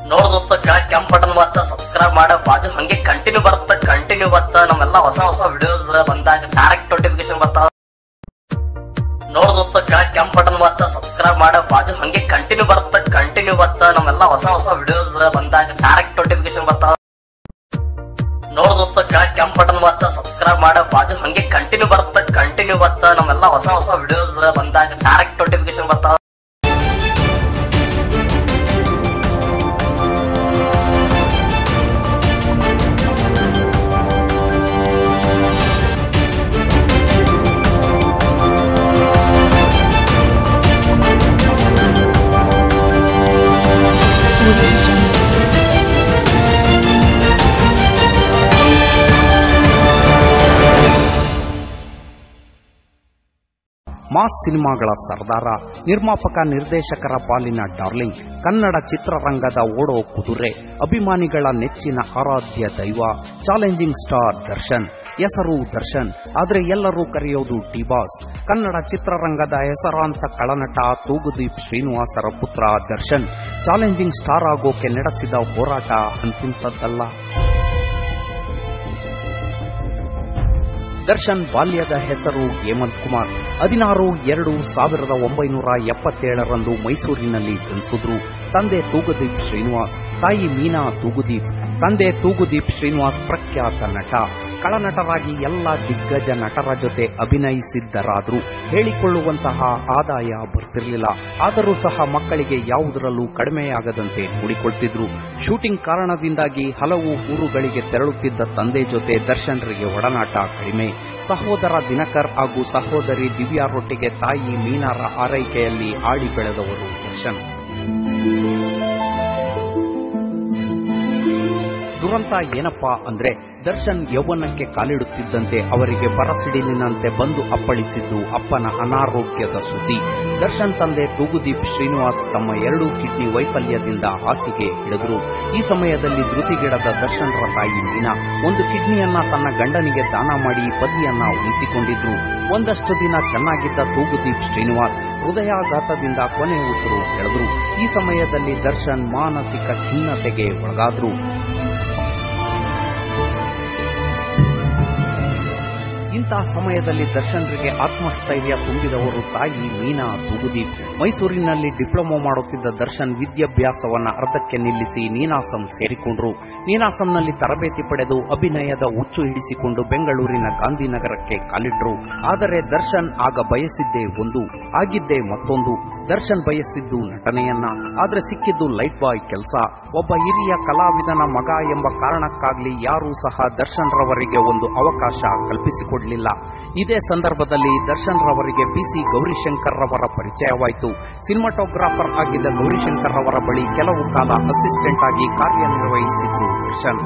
ನೋಡ್ ದೋಸ್ತ ಕೆಳಗ್ ಕೆಂಪ್ ಬಟನ್ ಬತ್ತ ಸಬ್ಸ್ಕ್ರೈಬ್ ಮಾಡ ಬಾಜು ಹಂಗೆ ಕಂಟಿನ್ಯೂ ಬರುತ್ತ ಕಂಟಿನ್ಯೂ ಬತ್ತ ನಮ್ಮೆಲ್ಲ ಹೊಸ ಹೊಸ ವಿಡಿಯೋಸ್ ಬಂದಾಗ ಡೈರೆಕ್ಟ್ ನೋಟಿಫಿಕೇಶನ್ ಬರ್ತಾವ ನೋಡ್ ದೋಸ್ತ ಕೆಳಗ್ ಕೆಂಪ್ ಬಟನ್ ಬತ್ತ ಸಬ್ಸ್ಕ್ರೈಬ್ ಮಾಡ ಬಾಜು ಹಂಗೆ ಕಂಟಿನ್ಯೂ ಬರುತ್ತ ಕಂಟಿನ್ಯೂ ಬತ್ತ ನಮ್ಮೆಲ್ಲ ಹೊಸ ಹೊಸ ವಿಡಿಯೋಸ್ ಬಂದಾಗ ಡೈರೆಕ್ಟ್ ನೋಟಿಫಿಕೇಶನ್ ಬರ್ತಾವ ನೋಡ್ ದೋಸ್ತ ಕೆಳಗ್ ಕೆಂಪ್ ಬಟನ್ ಬತ್ತ ಸಬ್ಸ್ಕ್ರೈಬ್ ಮಾಡ ಬಾಜು ಹಂಗೆ ಕಂಟಿನ್ಯೂ ಬರುತ್ತ ಕಂಟಿನ್ಯೂ ಬತ್ತ ನಮ್ಮೆಲ್ಲ ಹೊಸ ಹೊಸ ವಿಡಿಯೋಸ್ ಬಂದಾಗ ಡೈರೆಕ್ಟ್ ನೋಟಿಫಿಕೇಶನ್ ಬರ್ತಾವ ಮಾಸ್ ಸಿನಿಮಾಗಳ ಸರ್ದಾರ ನಿರ್ಮಾಪಕ ನಿರ್ದೇಶಕರ ಪಾಲಿನ ಡಾರ್ಲಿಂಗ್ ಕನ್ನಡ ಚಿತ್ರರಂಗದ ಓಡೋ ಕುದುರೆ ಅಭಿಮಾನಿಗಳ ನೆಚ್ಚಿನ ಆರಾಧ್ಯ ದೈವ ಚಾಲೆಂಜಿಂಗ್ ಸ್ಟಾರ್ ದರ್ಶನ್ ಹೆಸರು ದರ್ಶನ್ ಆದರೆ ಎಲ್ಲರೂ ಕರೆಯೋದು ಡಿ ಬಾಸ್ ಕನ್ನಡ ಚಿತ್ರರಂಗದ ಹೆಸರಾಂತ ಕಳನಟ ತೂಗುದೀಪ್ ಶ್ರೀನಿವಾಸರ ಪುತ್ರ ದರ್ಶನ್ ಚಾಲೆಂಜಿಂಗ್ ಸ್ಟಾರ್ ಆಗೋಕೆ ನಡೆಸಿದ ಹೋರಾಟ ಅಂತಿಂತದ್ದಲ್ಲ ದರ್ಶನ್ ಬಾಲ್ಯದ ಹೆಸರು ಹೇಮಂತ್ ಕುಮಾರ್ ಹದಿನಾರು ಎರಡು ಸಾವಿರದ ಒಂಬೈನೂರ ಎಪ್ಪತ್ತೇಳರಂದು ಮೈಸೂರಿನಲ್ಲಿ ಜನಿಸಿದ್ರು ತಂದೆ ತೂಗುದೀಪ್ ಶ್ರೀನಿವಾಸ್ ತಾಯಿ ಮೀನಾ ತೂಗುದೀಪ್ ತಂದೆ ತೂಗುದೀಪ್ ಶ್ರೀನಿವಾಸ್ ಪ್ರಖ್ಯಾತ ನಟ ಕಳನಟರಾಗಿ ಎಲ್ಲ ದಿಗ್ಗಜ ನಟರ ಜೊತೆ ಅಭಿನಯಿಸಿದ್ದರಾದರೂ ಹೇಳಿಕೊಳ್ಳುವಂತಹ ಆದಾಯ ಬರ್ತಿರಲಿಲ್ಲ ಆದರೂ ಸಹ ಮಕ್ಕಳಿಗೆ ಯಾವುದರಲ್ಲೂ ಕಡಿಮೆಯಾಗದಂತೆ ನೋಡಿಕೊಳ್ತಿದ್ರು ಶೂಟಿಂಗ್ ಕಾರಣದಿಂದಾಗಿ ಹಲವು ಊರುಗಳಿಗೆ ತೆರಳುತ್ತಿದ್ದ ತಂದೆ ಜೊತೆ ದರ್ಶನ್ರಿಗೆ ಒಡನಾಟ ಕಡಿಮೆ ಸಹೋದರ ದಿನಕರ್ ಹಾಗೂ ಸಹೋದರಿ ದಿವ್ಯಾರೊಟ್ಟಿಗೆ ತಾಯಿ ಮೀನಾರ ಆರೈಕೆಯಲ್ಲಿ ಆಡಿ ಬೆಳೆದವರು ದರ್ಶನ್ ದುರಂತ ಏನಪ್ಪಾ ಅಂದ್ರೆ ದರ್ಶನ್ ಯೌವನಕ್ಕೆ ಕಾಲಿಡುತ್ತಿದ್ದಂತೆ ಅವರಿಗೆ ಬರಸಿಡಿಲಿನಂತೆ ಬಂದು ಅಪ್ಪಳಿಸಿದ್ದು ಅಪ್ಪನ ಅನಾರೋಗ್ಯದ ಸುದ್ದಿ ದರ್ಶನ್ ತಂದೆ ತೂಗುದೀಪ್ ಶ್ರೀನಿವಾಸ್ ತಮ್ಮ ಎರಡೂ ಕಿಡ್ನಿ ವೈಫಲ್ಯದಿಂದ ಹಾಸಿಗೆ ಹಿಡಿದ್ರು ಈ ಸಮಯದಲ್ಲಿ ಧೃತಿಗೆಡದ ದರ್ಶನ್ರ ತಾಯಿ ಮೀನಾ ಒಂದು ಕಿಡ್ನಿಯನ್ನ ತನ್ನ ಗಂಡನಿಗೆ ದಾನ ಮಾಡಿ ಪತಿಯನ್ನ ಉಳಿಸಿಕೊಂಡಿದ್ರು ಒಂದಷ್ಟು ದಿನ ಚೆನ್ನಾಗಿದ್ದ ತೂಗುದೀಪ್ ಶ್ರೀನಿವಾಸ್ ಹೃದಯಾಘಾತದಿಂದ ಕೊನೆ ಉಸಿರು ಎಳೆದ್ರು ಈ ಸಮಯದಲ್ಲಿ ದರ್ಶನ್ ಮಾನಸಿಕ ಖಿನ್ನತೆಗೆ ಒಳಗಾದ್ರು ಇಂತಹ ಸಮಯದಲ್ಲಿ ದರ್ಶನ್ರಿಗೆ ಆತ್ಮಸ್ಥೈರ್ಯ ತುಂಬಿದವರು ತಾಯಿ ಮೀನಾ ತೂಗುದೀಪ್ ಮೈಸೂರಿನಲ್ಲಿ ಡಿಪ್ಲೊಮಾ ಮಾಡುತ್ತಿದ್ದ ದರ್ಶನ್ ವಿದ್ಯಾಭ್ಯಾಸವನ್ನ ಅರ್ಧಕ್ಕೆ ನಿಲ್ಲಿಸಿ ನೀನಾಸಂ ಸೇರಿಕೊಂಡ್ರು ನೀನಾಸಂನಲ್ಲಿ ತರಬೇತಿ ಪಡೆದು ಅಭಿನಯದ ಹುಚ್ಚು ಹಿಡಿಸಿಕೊಂಡು ಬೆಂಗಳೂರಿನ ಗಾಂಧಿನಗರಕ್ಕೆ ಕಾಲಿಟ್ರು ಆದರೆ ದರ್ಶನ್ ಆಗ ಬಯಸಿದ್ದೇ ಒಂದು ಆಗಿದ್ದೇ ಮತ್ತೊಂದು ದರ್ಶನ್ ಬಯಸಿದ್ದು ನಟನೆಯನ್ನ ಆದ್ರೆ ಸಿಕ್ಕಿದ್ದು ಲೈಟ್ ಬಾಯ್ ಕೆಲಸ ಒಬ್ಬ ಹಿರಿಯ ಕಲಾವಿದನ ಮಗ ಎಂಬ ಕಾರಣಕ್ಕಾಗ್ಲಿ ಯಾರೂ ಸಹ ದರ್ಶನ್ ರವರಿಗೆ ಒಂದು ಅವಕಾಶ ಕಲ್ಪಿಸಿಕೊಡ್ಲಿಲ್ಲ ಇದೇ ಸಂದರ್ಭದಲ್ಲಿ ದರ್ಶನ್ ರವರಿಗೆ ಪಿಸಿ ಗೌರಿಶಂಕರ್ ರವರ ಪರಿಚಯವಾಯಿತು ಸಿನಿಮಾಟೋಗ್ರಾಫರ್ ಆಗಿದ್ದ ಗೌರಿಶಂಕರ್ ರವರ ಬಳಿ ಕೆಲವು ಕಾಲ ಅಸಿಸ್ಟೆಂಟ್ ಆಗಿ ಕಾರ್ಯನಿರ್ವಹಿಸಿದ್ರು ದರ್ಶನ್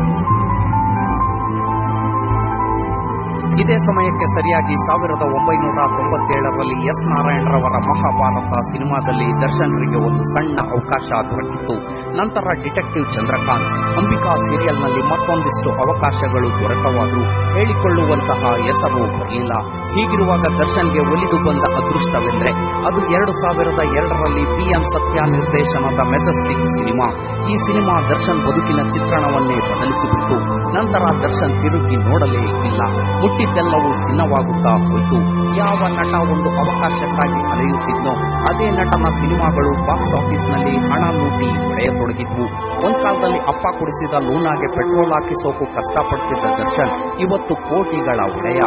ಇದೇ ಸಮಯಕ್ಕೆ ಸರಿಯಾಗಿ ಸಾವಿರದ ಒಂಬೈನೂರ ತೊಂಬತ್ತೇಳರಲ್ಲಿ ಎಸ್ ನಾರಾಯಣರವರ ಮಹಾಭಾರತ ಸಿನಿಮಾದಲ್ಲಿ ದರ್ಶನ್ರಿಗೆ ಒಂದು ಸಣ್ಣ ಅವಕಾಶ ದೊರಕಿತ್ತು ನಂತರ ಡಿಟೆಕ್ಟಿವ್ ಚಂದ್ರಕಾಂತ್ ಅಂಬಿಕಾ ಸೀರಿಯಲ್ನಲ್ಲಿ ಮತ್ತೊಂದಿಷ್ಟು ಅವಕಾಶಗಳು ದೊರಕವಾದರೂ ಹೇಳಿಕೊಳ್ಳುವಂತಹ ಹೆಸರು ಬರಲಿಲ್ಲ ಹೀಗಿರುವಾಗ ದರ್ಶನ್ಗೆ ಒಲಿದು ಬಂದ ಅದೃಷ್ಟವೆಂದರೆ ಅದು ಎರಡು ಸಾವಿರದ ಎರಡರಲ್ಲಿ ಪಿಎನ್ ಸತ್ಯ ನಿರ್ದೇಶನದ ಮೆಜೆಸ್ಟಿಕ್ ಸಿನಿಮಾ ಈ ಸಿನಿಮಾ ದರ್ಶನ್ ಬದುಕಿನ ಚಿತ್ರಣವನ್ನೇ ಬದಲಿಸಿಬಿಟ್ಟು ನಂತರ ದರ್ಶನ್ ತಿರುಗಿ ನೋಡಲೇ ಇಲ್ಲ ಮುಟ್ಟಿದ್ದೆಲ್ಲವೂ ಚಿನ್ನವಾಗುತ್ತಾ ಹೋಯಿತು ಯಾವ ನಟ ಒಂದು ಅವಕಾಶಕ್ಕಾಗಿ ಅಲೆಯುತ್ತಿದ್ನೋ ಅದೇ ನಟನ ಸಿನಿಮಾಗಳು ಬಾಕ್ಸ್ ಆಫೀಸ್ನಲ್ಲಿ ಹಣ ಲೂಟಿ ಹೊಡೆಯತೊಡಗಿದ್ವು ಒಂದ್ ಕಾಲದಲ್ಲಿ ಅಪ್ಪ ಕುಡಿಸಿದ ಲೂನಾಗೆ ಪೆಟ್ರೋಲ್ ಹಾಕಿಸೋಕು ಕಷ್ಟಪಡ್ತಿದ್ದ ದರ್ಶನ್ ಇವತ್ತು ಕೋಟಿಗಳ ಒಡೆಯ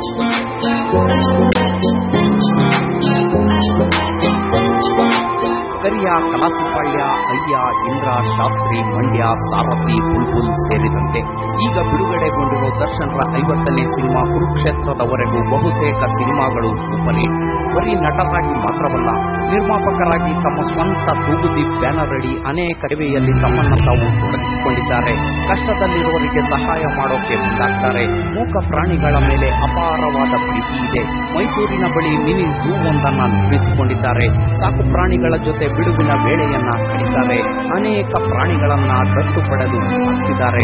ಕರಿಯ ಕಲಾಸಿಪಾಳ್ಯ ಅಯ್ಯ ಇಂದ್ರ ಶಾಸ್ತ್ರಿ ಮಂಡ್ಯ ಸಾರಥಿ ಬುಲ್ಬುಲ್ ಸೇರಿದಂತೆ ಈಗ ಬಿಡುಗಡೆಗೊಂಡಿರುವ ದರ್ಶನ್ರ ಐವತ್ತನೇ ಸಿನಿಮಾ ಕುರುಕ್ಷೇತ್ರದವರೆಗೂ ಬಹುತೇಕ ಸಿನಿಮಾಗಳು ಸೂಪರ್ ಹಿಟ್ ಬರೀ ನಟರಾಗಿ ಮಾತ್ರವಲ್ಲ ನಿರ್ಮಾಪಕರಾಗಿ ತಮ್ಮ ಸ್ವಂತ ತೂಗುದೀಪ್ ಬ್ಯಾನರ್ ಅಡಿ ಅನೇಕ ಸೇವೆಯಲ್ಲಿ ತಮ್ಮನ್ನು ತಾವು ತೊಡಗಿಸಿಕೊಂಡಿದ್ದಾರೆ ಕಷ್ಟದಲ್ಲಿರುವವರಿಗೆ ಸಹಾಯ ಮಾಡೋಕೆ ಮುಂದಾಗ್ತಾರೆ ಮೂಕ ಪ್ರಾಣಿಗಳ ಮೇಲೆ ಅಪಾರವಾದ ಪ್ರೀತಿ ಇದೆ ಮೈಸೂರಿನ ಬಳಿ ಮಿನಿ ಝೂ ಒಂದನ್ನ ನಿರ್ಮಿಸಿಕೊಂಡಿದ್ದಾರೆ ಸಾಕು ಪ್ರಾಣಿಗಳ ಜೊತೆ ಬಿಡುವಿನ ವೇಳೆಯನ್ನ ಕಡಿತಾರೆ ಅನೇಕ ಪ್ರಾಣಿಗಳನ್ನ ದತ್ತು ಪಡೆದು ಸಾಕ್ತಿದ್ದಾರೆ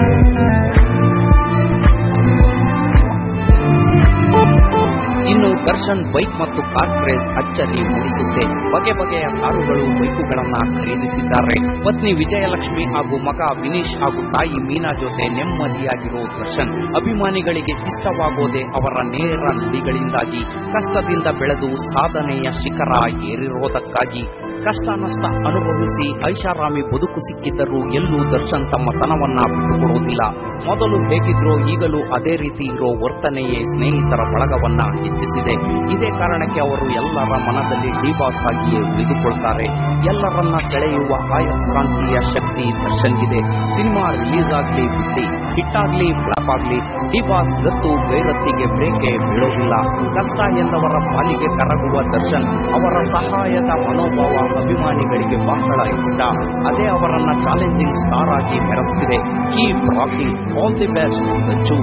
ಇನ್ನು ದರ್ಶನ್ ಬೈಕ್ ಮತ್ತು ಕಾರ್ ಕ್ರೇಜ್ ಅಚ್ಚರಿ ಮೂಡಿಸುತ್ತೆ ಬಗೆ ಬಗೆಯ ಕಾರುಗಳು ಬೈಕುಗಳನ್ನ ಖರೀದಿಸಿದ್ದಾರೆ ಪತ್ನಿ ವಿಜಯಲಕ್ಷ್ಮಿ ಹಾಗೂ ಮಗ ವಿನೀಶ್ ಹಾಗೂ ತಾಯಿ ಮೀನಾ ಜೊತೆ ನೆಮ್ಮದಿಯಾಗಿರೋ ದರ್ಶನ್ ಅಭಿಮಾನಿಗಳಿಗೆ ಇಷ್ಟವಾಗೋದೇ ಅವರ ನೇರ ನುಡಿಗಳಿಂದಾಗಿ ಕಷ್ಟದಿಂದ ಬೆಳೆದು ಸಾಧನೆಯ ಶಿಖರ ಏರಿರೋದಕ್ಕಾಗಿ ಕಷ್ಟ ನಷ್ಟ ಅನುಭವಿಸಿ ಐಷಾರಾಮಿ ಬದುಕು ಸಿಕ್ಕಿದ್ದರೂ ಎಲ್ಲೂ ದರ್ಶನ್ ತಮ್ಮ ತನವನ್ನ ಬಿಟ್ಟುಕೊಡುವುದಿಲ್ಲ ಮೊದಲು ಹೇಗಿದ್ರೋ ಈಗಲೂ ಅದೇ ರೀತಿ ಇರೋ ವರ್ತನೆಯೇ ಸ್ನೇಹಿತರ ಬಳಗವನ್ನ ಹೆಚ್ಚಿಸಿದೆ ಇದೇ ಕಾರಣಕ್ಕೆ ಅವರು ಎಲ್ಲರ ಮನದಲ್ಲಿ ಡಿಬಾಸ್ ಆಗಿಯೇ ಉಳಿದುಕೊಳ್ತಾರೆ ಎಲ್ಲರನ್ನ ಸೆಳೆಯುವ ಆಯಸ್ಕಾಂತೀಯ ಶಕ್ತಿ ದರ್ಶನ್ಗಿದೆ ಸಿನಿಮಾ ರಿಲೀಸ್ ಆಗ್ಲಿ ಬಿಟ್ಟಿ ಹಿಟ್ ಆಗ್ಲಿ ಫ್ಲಾಪ್ ಆಗ್ಲಿ ಡಿಬಾಸ್ ಗತ್ತು ಗೈರತ್ತಿಗೆ ಬ್ರೇಕೆ ಬೀಳೋದಿಲ್ಲ ಕಷ್ಟ ಎಂದವರ ಪಾಲಿಗೆ ಕರಗುವ ದರ್ಶನ್ ಅವರ ಸಹಾಯದ ಮನೋಭಾವ ಅಭಿಮಾನಿಗಳಿಗೆ ಬಹಳ ಇಷ್ಟ ಅದೇ ಅವರನ್ನ ಚಾಲೆಂಜಿಂಗ್ ಸ್ಟಾರ್ ಆಗಿ ಮೆರೆಸ್ತಿದೆ keep rocking all the best Dachu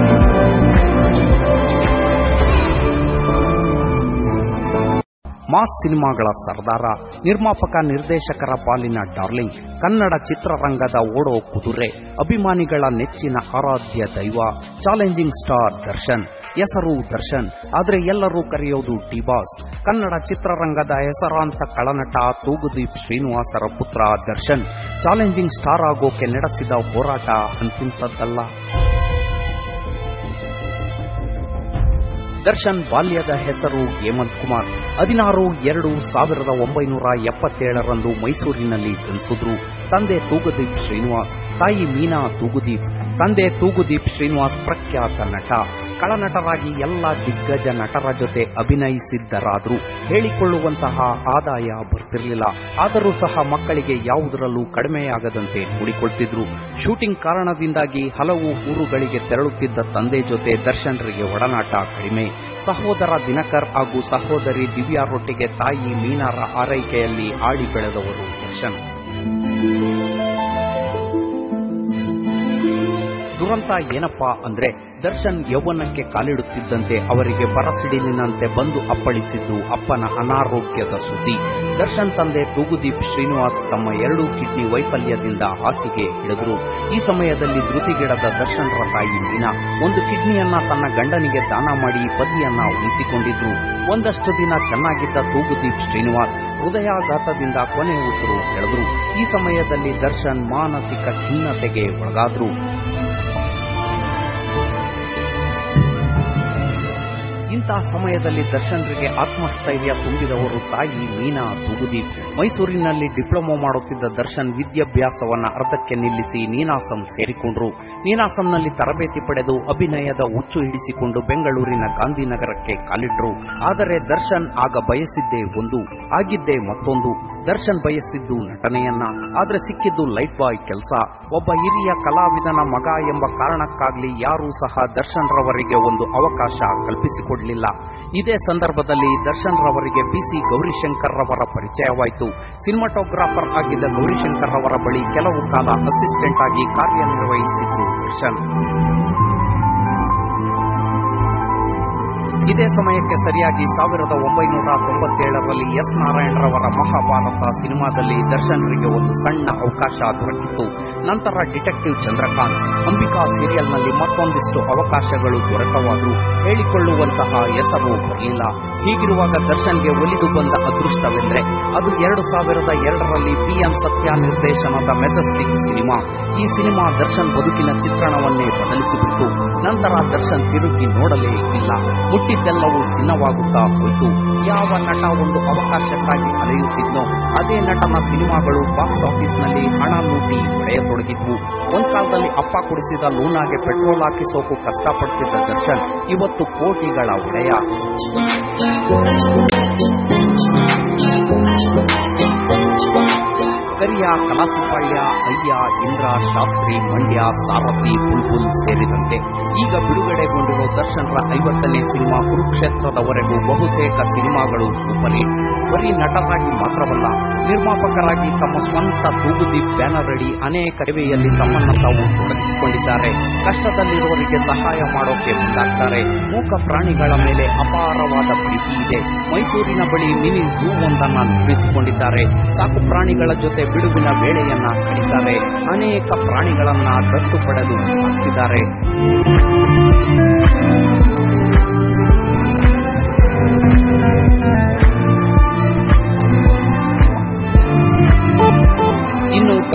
mass ಸಿನಿಮಾಗಳ ಸರ್ದಾರ ನಿರ್ಮಾಪಕ ನಿರ್ದೇಶಕರ ಪಾಲಿನ ಡಾರ್ಲಿಂಗ್ ಕನ್ನಡ ಚಿತ್ರರಂಗದ ಓಡೋ ಕುದುರೆ ಅಭಿಮಾನಿಗಳ ನೆಚ್ಚಿನ ಆರಾಧ್ಯ ದೈವ ಚಾಲೆಂಜಿಂಗ್ ಸ್ಟಾರ್ ದರ್ಶನ್ ಹೆಸರು ದರ್ಶನ್ ಆದರೆ ಎಲ್ಲರೂ ಕರೆಯೋದು ಟಿಬಾಸ್ ಕನ್ನಡ ಚಿತ್ರರಂಗದ ಹೆಸರಾಂತ ಕಳನಟ ತೂಗುದೀಪ್ ಶ್ರೀನಿವಾಸರ ಪುತ್ರ ದರ್ಶನ್ ಚಾಲೆಂಜಿಂಗ್ ಸ್ಟಾರ್ ಆಗೋಕೆ ನಡೆಸಿದ ಹೋರಾಟ ಅಂತಿಂತದ್ದಲ್ಲ ದರ್ಶನ್ ಬಾಲ್ಯದ ಹೆಸರು ಹೇಮಂತ್ ಕುಮಾರ್ ಹದಿನಾರು ಎರಡು ಸಾವಿರದ ಒಂಬೈನೂರ ಎಪ್ಪತ್ತೇಳರಂದು ಮೈಸೂರಿನಲ್ಲಿ ಜನಿಸಿದ್ರು ತಂದೆ ತೂಗುದೀಪ್ ಶ್ರೀನಿವಾಸ್ ತಾಯಿ ಮೀನಾ ತೂಗುದೀಪ್ ತಂದೆ ತೂಗುದೀಪ್ ಶ್ರೀನಿವಾಸ್ ಪ್ರಖ್ಯಾತ ನಟ ಕಳನಟರಾಗಿ ಎಲ್ಲ ದಿಗ್ಗಜ ನಟರ ಜೊತೆ ಅಭಿನಯಿಸಿದ್ದರಾದರೂ ಹೇಳಿಕೊಳ್ಳುವಂತಹ ಆದಾಯ ಬರ್ತಿರಲಿಲ್ಲ ಆದರೂ ಸಹ ಮಕ್ಕಳಿಗೆ ಯಾವುದರಲ್ಲೂ ಕಡಿಮೆಯಾಗದಂತೆ ನೋಡಿಕೊಳ್ತಿದ್ರು ಶೂಟಿಂಗ್ ಕಾರಣದಿಂದಾಗಿ ಹಲವು ಊರುಗಳಿಗೆ ತೆರಳುತ್ತಿದ್ದ ತಂದೆ ಜೊತೆ ದರ್ಶನ್ರಿಗೆ ಒಡನಾಟ ಕಡಿಮೆ ಸಹೋದರ ದಿನಕರ್ ಹಾಗೂ ಸಹೋದರಿ ದಿವ್ಯಾರೊಟ್ಟಿಗೆ ತಾಯಿ ಮೀನಾರ ಆರೈಕೆಯಲ್ಲಿ ಆಡಿ ಬೆಳೆದವರು ದರ್ಶನ್ ದುರಂತ ಏನಪ್ಪಾ ಅಂದ್ರೆ ದರ್ಶನ್ ಯೌವನಕ್ಕೆ ಕಾಲಿಡುತ್ತಿದ್ದಂತೆ ಅವರಿಗೆ ಬರಸಿಡಿಲಿನಂತೆ ಬಂದು ಅಪ್ಪಳಿಸಿದ್ದು ಅಪ್ಪನ ಅನಾರೋಗ್ಯದ ಸುದ್ದಿ ದರ್ಶನ್ ತಂದೆ ತೂಗುದೀಪ್ ಶ್ರೀನಿವಾಸ್ ತಮ್ಮ ಎರಡೂ ಕಿಡ್ನಿ ವೈಫಲ್ಯದಿಂದ ಹಾಸಿಗೆ ಹಿಡಿದ್ರು ಈ ಸಮಯದಲ್ಲಿ ಧೃತಿಗೆಡದ ದರ್ಶನ್ರ ತಾಯಿ ಮೀನಾ ಒಂದು ಕಿಡ್ನಿಯನ್ನ ತನ್ನ ಗಂಡನಿಗೆ ದಾನ ಮಾಡಿ ಪತಿಯನ್ನ ಉಳಿಸಿಕೊಂಡಿದ್ರು ಒಂದಷ್ಟು ದಿನ ಚೆನ್ನಾಗಿದ್ದ ತೂಗುದೀಪ್ ಶ್ರೀನಿವಾಸ್ ಹೃದಯಾಘಾತದಿಂದ ಕೊನೆ ಉಸಿರು ಎಳೆದ್ರು ಈ ಸಮಯದಲ್ಲಿ ದರ್ಶನ್ ಮಾನಸಿಕ ಖಿನ್ನತೆಗೆ ಒಳಗಾದ್ರು ಇಂತಹ ಸಮಯದಲ್ಲಿ ದರ್ಶನ್ರಿಗೆ ಆತ್ಮಸ್ಥೈರ್ಯ ತುಂಬಿದವರು ತಾಯಿ ಮೀನಾ ತೂಗುದೀಪ್ ಮೈಸೂರಿನಲ್ಲಿ ಡಿಪ್ಲೊಮಾ ಮಾಡುತ್ತಿದ್ದ ದರ್ಶನ್ ವಿದ್ಯಾಭ್ಯಾಸವನ್ನ ಅರ್ಧಕ್ಕೆ ನಿಲ್ಲಿಸಿ ನೀನಾಸಂ ಸೇರಿಕೊಂಡ್ರು ನೀನಾಸಂನಲ್ಲಿ ತರಬೇತಿ ಪಡೆದು ಅಭಿನಯದ ಹುಚ್ಚು ಹಿಡಿಸಿಕೊಂಡು ಬೆಂಗಳೂರಿನ ಗಾಂಧಿನಗರಕ್ಕೆ ಕಾಲಿಟ್ರು ಆದರೆ ದರ್ಶನ್ ಆಗ ಬಯಸಿದ್ದೇ ಒಂದು ಆಗಿದ್ದೇ ಮತ್ತೊಂದು ದರ್ಶನ್ ಬಯಸಿದ್ದು ನಟನೆಯನ್ನ ಆದ್ರೆ ಸಿಕ್ಕಿದ್ದು ಲೈಟ್ ಬಾಯ್ ಕೆಲಸ ಒಬ್ಬ ಹಿರಿಯ ಕಲಾವಿದನ ಮಗ ಎಂಬ ಕಾರಣಕ್ಕಾಗ್ಲಿ ಯಾರೂ ಸಹ ದರ್ಶನ್ ರವರಿಗೆ ಒಂದು ಅವಕಾಶ ಕಲ್ಪಿಸಿಕೊಡಲಿಲ್ಲ ಇದೇ ಸಂದರ್ಭದಲ್ಲಿ ದರ್ಶನ್ ರವರಿಗೆ ಬಿಸಿ ಗೌರಿಶಂಕರ್ ರವರ ಪರಿಚಯವಾಯಿತು ಸಿನಿಮಾಟೋಗ್ರಾಫರ್ ಆಗಿದ್ದ ಗೌರಿಶಂಕರ್ ರವರ ಬಳಿ ಕೆಲವು ಕಾಲ ಅಸಿಸ್ಟೆಂಟ್ ಆಗಿ ಕಾರ್ಯನಿರ್ವಹಿಸಿದ್ರು ದರ್ಶನ್ ಇದೇ ಸಮಯಕ್ಕೆ ಸರಿಯಾಗಿ ಸಾವಿರದ ಒಂಬೈನೂರ ತೊಂಬತ್ತೇಳರಲ್ಲಿ ಎಸ್ ನಾರಾಯಣರವರ ಮಹಾಭಾರತ ಸಿನಿಮಾದಲ್ಲಿ ದರ್ಶನ್ರಿಗೆ ಒಂದು ಸಣ್ಣ ಅವಕಾಶ ದೊರಕಿತ್ತು ನಂತರ ಡಿಟೆಕ್ಟಿವ್ ಚಂದ್ರಕಾಂತ್ ಅಂಬಿಕಾ ಸೀರಿಯಲ್ನಲ್ಲಿ ಮತ್ತೊಂದಿಷ್ಟು ಅವಕಾಶಗಳು ದೊರಕವಾದರೂ ಹೇಳಿಕೊಳ್ಳುವಂತಹ ಹೆಸರು ಬರಲಿಲ್ಲ ಹೀಗಿರುವಾಗ ದರ್ಶನ್ಗೆ ಒಲಿದು ಬಂದ ಅದೃಷ್ಟವೆಂದರೆ ಅದು ಎರಡು ಸಾವಿರದ ಎರಡರಲ್ಲಿ ಪಿ ಎನ್ ಸತ್ಯ ನಿರ್ದೇಶನದ ಮೆಜೆಸ್ಟಿಕ್ ಸಿನಿಮಾ ಈ ಸಿನಿಮಾ ದರ್ಶನ್ ಬದುಕಿನ ಚಿತ್ರಣವನ್ನೇ ಬದಲಿಸಿಬಿಟ್ಟು ನಂತರ ದರ್ಶನ್ ತಿರುಗಿ ನೋಡಲೇ ಇಲ್ಲ ಮುಟ್ಟಿದ್ದೆಲ್ಲವೂ ಚಿನ್ನವಾಗುತ್ತಾ ಹೋಯಿತು ಯಾವ ನಟ ಒಂದು ಅವಕಾಶಕ್ಕಾಗಿ ಅಲೆಯುತ್ತಿದ್ನೋ ಅದೇ ನಟನ ಸಿನಿಮಾಗಳು ಬಾಕ್ಸ್ ಆಫೀಸ್ನಲ್ಲಿ ಹಣ ಲೂಟಿ ಹೊಡೆಯತೊಡಗಿದ್ವು ಒಂದ್ ಕಾಲದಲ್ಲಿ ಅಪ್ಪ ಕುಡಿಸಿದ ಲೂನಾಗೆ ಪೆಟ್ರೋಲ್ ಹಾಕಿಸೋಕು ಕಷ್ಟಪಡ್ತಿದ್ದ ದರ್ಶನ್ ಇವತ್ತು ಕೋಟಿಗಳ ಒಡೆಯ ಕರಿಯ ಕಲಾಸಿಪಾಳ್ಯ ಅಯ್ಯ ಇಂದ್ರ ಶಾಸ್ತ್ರಿ ಮಂಡ್ಯ ಸಾರಥಿ ಬುಲ್ಬುಲ್ ಸೇರಿದಂತೆ ಈಗ ಬಿಡುಗಡೆಗೊಂಡಿರೋ ದರ್ಶನ್ರ ಐವತ್ತನೇ ಸಿನಿಮಾ ಕುರುಕ್ಷೇತ್ರದವರೆಗೂ ಬಹುತೇಕ ಸಿನಿಮಾಗಳು ಸೂಪರ್ ಹಿಟ್ ಬರೀ ನಟರಾಗಿ ಮಾತ್ರವಲ್ಲ ನಿರ್ಮಾಪಕರಾಗಿ ತಮ್ಮ ಸ್ವಂತ ತೂಗುದೀಪ್ ಬ್ಯಾನರ್ ಅಡಿ ಅನೇಕ ಸೇವೆಯಲ್ಲಿ ತಮ್ಮನ್ನ ತಾವು ತೊಡಗಿಸಿಕೊಂಡಿದ್ದಾರೆ ಕಷ್ಟದಲ್ಲಿರುವವರಿಗೆ ಸಹಾಯ ಮಾಡೋಕೆ ಮುಂದಾಗ್ತಾರೆ ಮೂಕ ಪ್ರಾಣಿಗಳ ಮೇಲೆ ಅಪಾರವಾದ ಪ್ರೀತಿ ಇದೆ ಮೈಸೂರಿನ ಬಳಿ ಮಿನಿ ಝೂ ಒಂದನ್ನ ನಿರ್ಮಿಸಿಕೊಂಡಿದ್ದಾರೆ ಸಾಕು ಪ್ರಾಣಿಗಳ ಜೊತೆ ಬಿಡುವಿನ ವೇಳೆಯನ್ನ ಕಳೀತಾರೆ ಅನೇಕ ಪ್ರಾಣಿಗಳನ್ನ ದತ್ತು ಪಡೆದು ಸಾಕ್ತಿದ್ದಾರೆ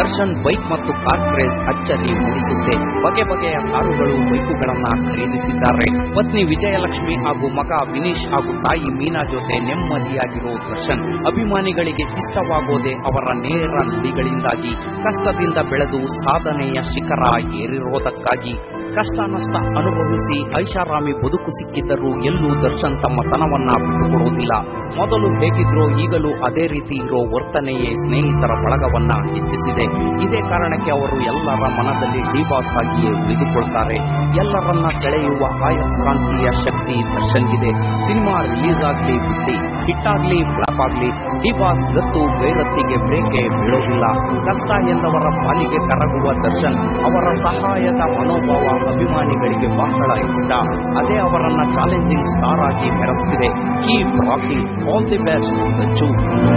ದರ್ಶನ್ ಬೈಕ್ ಮತ್ತು ಕಾರ್ ಕ್ರೇಜ್ ಅಚ್ಚರಿ ಮೂಡಿಸುತ್ತೆ ಬಗೆ ಬಗೆಯ ಕಾರುಗಳು ಬೈಕುಗಳನ್ನ ಖರೀದಿಸಿದ್ದಾರೆ ಪತ್ನಿ ವಿಜಯಲಕ್ಷ್ಮಿ ಹಾಗೂ ಮಗ ವಿನೀಶ್ ಹಾಗೂ ತಾಯಿ ಮೀನಾ ಜೊತೆ ನೆಮ್ಮದಿಯಾಗಿರೋ ದರ್ಶನ್ ಅಭಿಮಾನಿಗಳಿಗೆ ಇಷ್ಟವಾಗೋದೇ ಅವರ ನೇರ ನುಡಿಗಳಿಂದಾಗಿ ಕಷ್ಟದಿಂದ ಬೆಳೆದು ಸಾಧನೆಯ ಶಿಖರ ಏರಿರೋದಕ್ಕಾಗಿ ಕಷ್ಟ ನಷ್ಟ ಅನುಭವಿಸಿ ಐಷಾರಾಮಿ ಬದುಕು ಸಿಕ್ಕಿದ್ದರೂ ಎಲ್ಲೂ ದರ್ಶನ್ ತಮ್ಮ ತನವನ್ನ ಬಿಟ್ಟುಕೊಡುವುದಿಲ್ಲ ಮೊದಲು ಹೇಗಿದ್ರೋ ಈಗಲೂ ಅದೇ ರೀತಿ ಇರೋ ವರ್ತನೆಯೇ ಸ್ನೇಹಿತರ ಬಳಗವನ್ನ ಹೆಚ್ಚಿಸಿದೆ ಇದೇ ಕಾರಣಕ್ಕೆ ಅವರು ಎಲ್ಲರ ಮನದಲ್ಲಿ ಡಿಬಾಸ್ ಆಗಿಯೇ ಉಳಿದುಕೊಳ್ತಾರೆ ಎಲ್ಲರನ್ನ ಸೆಳೆಯುವ ಆಯಸ್ಕಾಂತೀಯ ಶಕ್ತಿ ದರ್ಶನ್ಗಿದೆ ಸಿನಿಮಾ ರಿಲೀಸ್ ಆಗ್ಲಿ ಬಿಟ್ಟಿ ಹಿಟ್ ಆಗ್ಲಿ ಫ್ಲಾಪ್ ಆಗ್ಲಿ ಡಿಬಾಸ್ ಗತ್ತು ಗೈರತ್ತಿಗೆ ಬ್ರೇಕೆ ಬೀಳೋದಿಲ್ಲ ಕಷ್ಟ ಎಂದವರ ಪಾಲಿಗೆ ಕರಗುವ ದರ್ಶನ್ ಅವರ ಸಹಾಯದ ಮನೋಭಾವ ಅಭಿಮಾನಿಗಳಿಗೆ ಬಹಳ ಇಷ್ಟ ಅದೇ ಅವರನ್ನ ಚಾಲೆಂಜಿಂಗ್ ಸ್ಟಾರ್ ಆಗಿ ಮೆರೆಸ್ತಿದೆ keep rocking all the best Dachu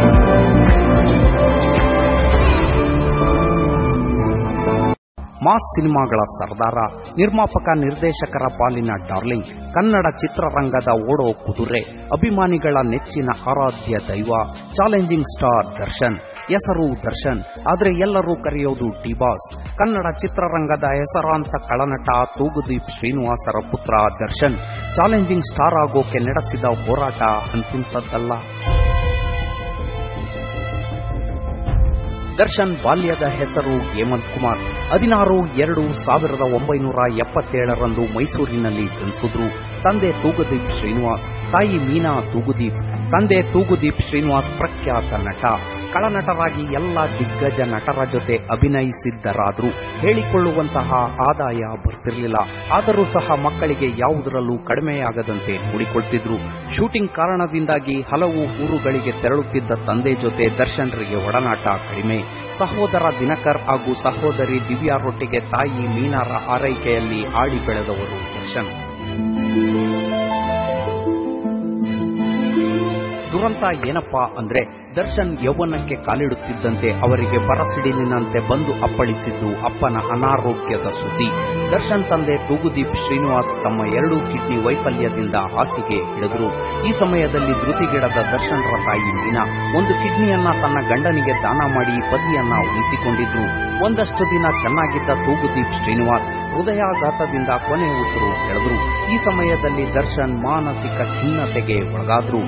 mass ಸಿನಿಮಾಗಳ ಸರ್ದಾರ ನಿರ್ಮಾಪಕ ನಿರ್ದೇಶಕರ ಪಾಲಿನ ಡಾರ್ಲಿಂಗ್ ಕನ್ನಡ ಚಿತ್ರರಂಗದ ಓಡೋ ಕುದುರೆ ಅಭಿಮಾನಿಗಳ ನೆಚ್ಚಿನ ಆರಾಧ್ಯ ದೈವ ಚಾಲೆಂಜಿಂಗ್ ಸ್ಟಾರ್ ದರ್ಶನ್ ಹೆಸರು ದರ್ಶನ್ ಆದರೆ ಎಲ್ಲರೂ ಕರೆಯೋದು ಡಿಬಾಸ್ ಕನ್ನಡ ಚಿತ್ರರಂಗದ ಹೆಸರಾಂತ ಕಳನಟ ತೂಗುದೀಪ್ ಶ್ರೀನಿವಾಸರ ಪುತ್ರ ದರ್ಶನ್ ಚಾಲೆಂಜಿಂಗ್ ಸ್ಟಾರ್ ಆಗೋಕೆ ನಡೆಸಿದ ಹೋರಾಟ ಅಂತಿಂತದ್ದಲ್ಲ ದರ್ಶನ್ ಬಾಲ್ಯದ ಹೆಸರು ಹೇಮಂತ್ ಕುಮಾರ್ ಹದಿನಾರು ಎರಡು ಸಾವಿರದ ಒಂಬೈನೂರ ಎಪ್ಪತ್ತೇಳರಂದು ಮೈಸೂರಿನಲ್ಲಿ ಜನಿಸಿದ್ರು ತಂದೆ ತೂಗುದೀಪ್ ಶ್ರೀನಿವಾಸ್ ತಾಯಿ ಮೀನಾ ತೂಗುದೀಪ್ ತಂದೆ ತೂಗುದೀಪ್ ಶ್ರೀನಿವಾಸ್ ಪ್ರಖ್ಯಾತ ನಟ ಕಳನಟರಾಗಿ ಎಲ್ಲ ದಿಗ್ಗಜ ನಟರ ಜೊತೆ ಅಭಿನಯಿಸಿದ್ದರಾದರೂ ಹೇಳಿಕೊಳ್ಳುವಂತಹ ಆದಾಯ ಬರ್ತಿರಲಿಲ್ಲ ಆದರೂ ಸಹ ಮಕ್ಕಳಿಗೆ ಯಾವುದರಲ್ಲೂ ಕಡಿಮೆಯಾಗದಂತೆ ನೋಡಿಕೊಳ್ತಿದ್ರು ಶೂಟಿಂಗ್ ಕಾರಣದಿಂದಾಗಿ ಹಲವು ಊರುಗಳಿಗೆ ತೆರಳುತ್ತಿದ್ದ ತಂದೆ ಜೊತೆ ದರ್ಶನ್ರಿಗೆ ಒಡನಾಟ ಕಡಿಮೆ ಸಹೋದರ ದಿನಕರ್ ಹಾಗೂ ಸಹೋದರಿ ದಿವ್ಯಾರೊಟ್ಟಿಗೆ ತಾಯಿ ಮೀನಾರ ಆರೈಕೆಯಲ್ಲಿ ಆಡಿ ಬೆಳೆದವರು ದರ್ಶನ್ ದುರಂತ ಏನಪ್ಪಾ ಅಂದ್ರೆ ದರ್ಶನ್ ಯೌವನಕ್ಕೆ ಕಾಲಿಡುತ್ತಿದ್ದಂತೆ ಅವರಿಗೆ ಬರಸಿಡಿಲಿನಂತೆ ಬಂದು ಅಪ್ಪಳಿಸಿದ್ದು ಅಪ್ಪನ ಅನಾರೋಗ್ಯದ ಸುದ್ದಿ ದರ್ಶನ್ ತಂದೆ ತೂಗುದೀಪ್ ಶ್ರೀನಿವಾಸ್ ತಮ್ಮ ಎರಡೂ ಕಿಡ್ನಿ ವೈಫಲ್ಯದಿಂದ ಹಾಸಿಗೆ ಹಿಡಿದ್ರು ಈ ಸಮಯದಲ್ಲಿ ಧೃತಿಗಿಡದ ದರ್ಶನ್ರ ತಾಯಿ ಮೀನಾ ಒಂದು ಕಿಡ್ನಿಯನ್ನ ತನ್ನ ಗಂಡನಿಗೆ ದಾನ ಮಾಡಿ ಪತಿಯನ್ನ ಉಳಿಸಿಕೊಂಡಿದ್ರು ಒಂದಷ್ಟು ದಿನ ಚೆನ್ನಾಗಿದ್ದ ತೂಗುದೀಪ್ ಶ್ರೀನಿವಾಸ್ ಹೃದಯಾಘಾತದಿಂದ ಕೊನೆ ಉಸಿರು ಎಳೆದ್ರು ಈ ಸಮಯದಲ್ಲಿ ದರ್ಶನ್ ಮಾನಸಿಕ ಖಿನ್ನತೆಗೆ ಒಳಗಾದ್ರು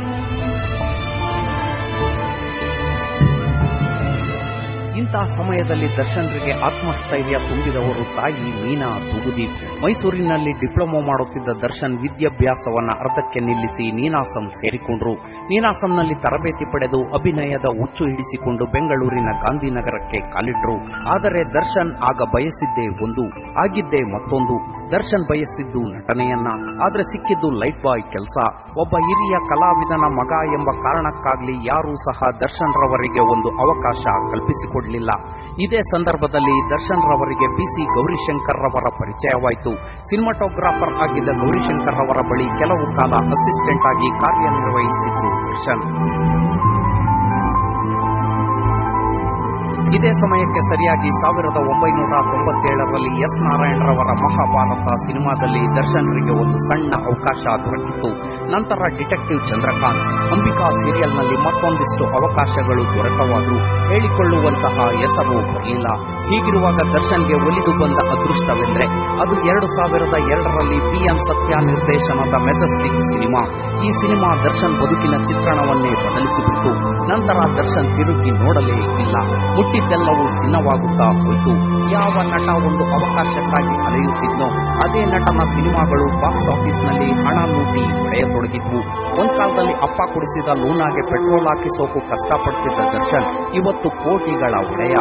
ಇಂತಹ ಸಮಯದಲ್ಲಿ ದರ್ಶನ್ರಿಗೆ ಆತ್ಮಸ್ಥೈರ್ಯ ತುಂಬಿದವರು ತಾಯಿ ಮೀನಾ ತೂಗುದೀಪ್ ಮೈಸೂರಿನಲ್ಲಿ ಡಿಪ್ಲೊಮಾ ಮಾಡುತ್ತಿದ್ದ ದರ್ಶನ್ ವಿದ್ಯಾಭ್ಯಾಸವನ್ನ ಅರ್ಧಕ್ಕೆ ನಿಲ್ಲಿಸಿ ನೀನಾಸಂ ಸೇರಿಕೊಂಡ್ರು ನೀನಾಸಂನಲ್ಲಿ ತರಬೇತಿ ಪಡೆದು ಅಭಿನಯದ ಹುಚ್ಚು ಹಿಡಿಸಿಕೊಂಡು ಬೆಂಗಳೂರಿನ ಗಾಂಧಿನಗರಕ್ಕೆ ಕಾಲಿಟ್ರು ಆದರೆ ದರ್ಶನ್ ಆಗ ಬಯಸಿದ್ದೇ ಒಂದು ಆಗಿದ್ದೇ ಮತ್ತೊಂದು ದರ್ಶನ್ ಬಯಸಿದ್ದು ನಟನೆಯನ್ನ ಆದ್ರೆ ಸಿಕ್ಕಿದ್ದು ಲೈಟ್ ಬಾಯ್ ಕೆಲಸ ಒಬ್ಬ ಹಿರಿಯ ಕಲಾವಿದನ ಮಗ ಎಂಬ ಕಾರಣಕ್ಕಾಗ್ಲಿ ಯಾರೂ ಸಹ ದರ್ಶನ್ ರವರಿಗೆ ಒಂದು ಅವಕಾಶ ಕಲ್ಪಿಸಿಕೊಡ್ಲಿಲ್ಲ ಇದೇ ಸಂದರ್ಭದಲ್ಲಿ ದರ್ಶನ್ ರವರಿಗೆ ಪಿಸಿ ಗೌರಿಶಂಕರ್ ರವರ ಪರಿಚಯವಾಯಿತು ಸಿನಿಮಾಟೋಗ್ರಾಫರ್ ಆಗಿದ್ದ ಗೌರಿಶಂಕರ್ ರವರ ಬಳಿ ಕೆಲವು ಕಾಲ ಅಸಿಸ್ಟೆಂಟ್ ಆಗಿ ಕಾರ್ಯನಿರ್ವಹಿಸಿದ್ರು ದರ್ಶನ್ ಇದೇ ಸಮಯಕ್ಕೆ ಸರಿಯಾಗಿ ಸಾವಿರದ ಒಂಬೈನೂರ ತೊಂಬತ್ತೇಳರಲ್ಲಿ ಎಸ್ ನಾರಾಯಣರವರ ಮಹಾಭಾರತ ಸಿನಿಮಾದಲ್ಲಿ ದರ್ಶನ್ರಿಗೆ ಒಂದು ಸಣ್ಣ ಅವಕಾಶ ದೊರಕಿತ್ತು ನಂತರ ಡಿಟೆಕ್ಟಿವ್ ಚಂದ್ರಕಾಂತ್ ಅಂಬಿಕಾ ಸೀರಿಯಲ್ನಲ್ಲಿ ಮತ್ತೊಂದಿಷ್ಟು ಅವಕಾಶಗಳು ದೊರಕವಾದರೂ ಹೇಳಿಕೊಳ್ಳುವಂತಹ ಹೆಸರು ಬರಲಿಲ್ಲ ಹೀಗಿರುವಾಗ ದರ್ಶನ್ಗೆ ಒಲಿದು ಬಂದ ಅದೃಷ್ಟವೆಂದರೆ ಅದು ಎರಡು ಸಾವಿರದ ಎರಡರಲ್ಲಿ ಪಿ ಎನ್ ಸತ್ಯ ನಿರ್ದೇಶನದ ಮೆಜೆಸ್ಟಿಕ್ ಸಿನಿಮಾ ಈ ಸಿನಿಮಾ ದರ್ಶನ್ ಬದುಕಿನ ಚಿತ್ರಣವನ್ನೇ ಬದಲಿಸಿಬಿಟ್ಟು ನಂತರ ದರ್ಶನ್ ತಿರುಗಿ ನೋಡಲೇ ಇಲ್ಲ ಮುಟ್ಟಿದ್ದೆಲ್ಲವೂ ಚಿನ್ನವಾಗುತ್ತಾ ಹೋಯಿತು ಯಾವ ನಟ ಒಂದು ಅವಕಾಶಕ್ಕಾಗಿ ಅಲೆಯುತ್ತಿದ್ನೋ ಅದೇ ನಟನ ಸಿನಿಮಾಗಳು ಬಾಕ್ಸ್ ಆಫೀಸ್ನಲ್ಲಿ ಹಣ ಲೂಟಿ ಹೊಡೆಯತೊಡಗಿದ್ವು ಒಂದ್ ಕಾಲದಲ್ಲಿ ಅಪ್ಪ ಕುಡಿಸಿದ ಲೂನಾಗೆ ಪೆಟ್ರೋಲ್ ಹಾಕಿಸೋಕು ಕಷ್ಟಪಡ್ತಿದ್ದ ದರ್ಶನ್ ಇವತ್ತು ಕೋಟಿಗಳ ಒಡೆಯ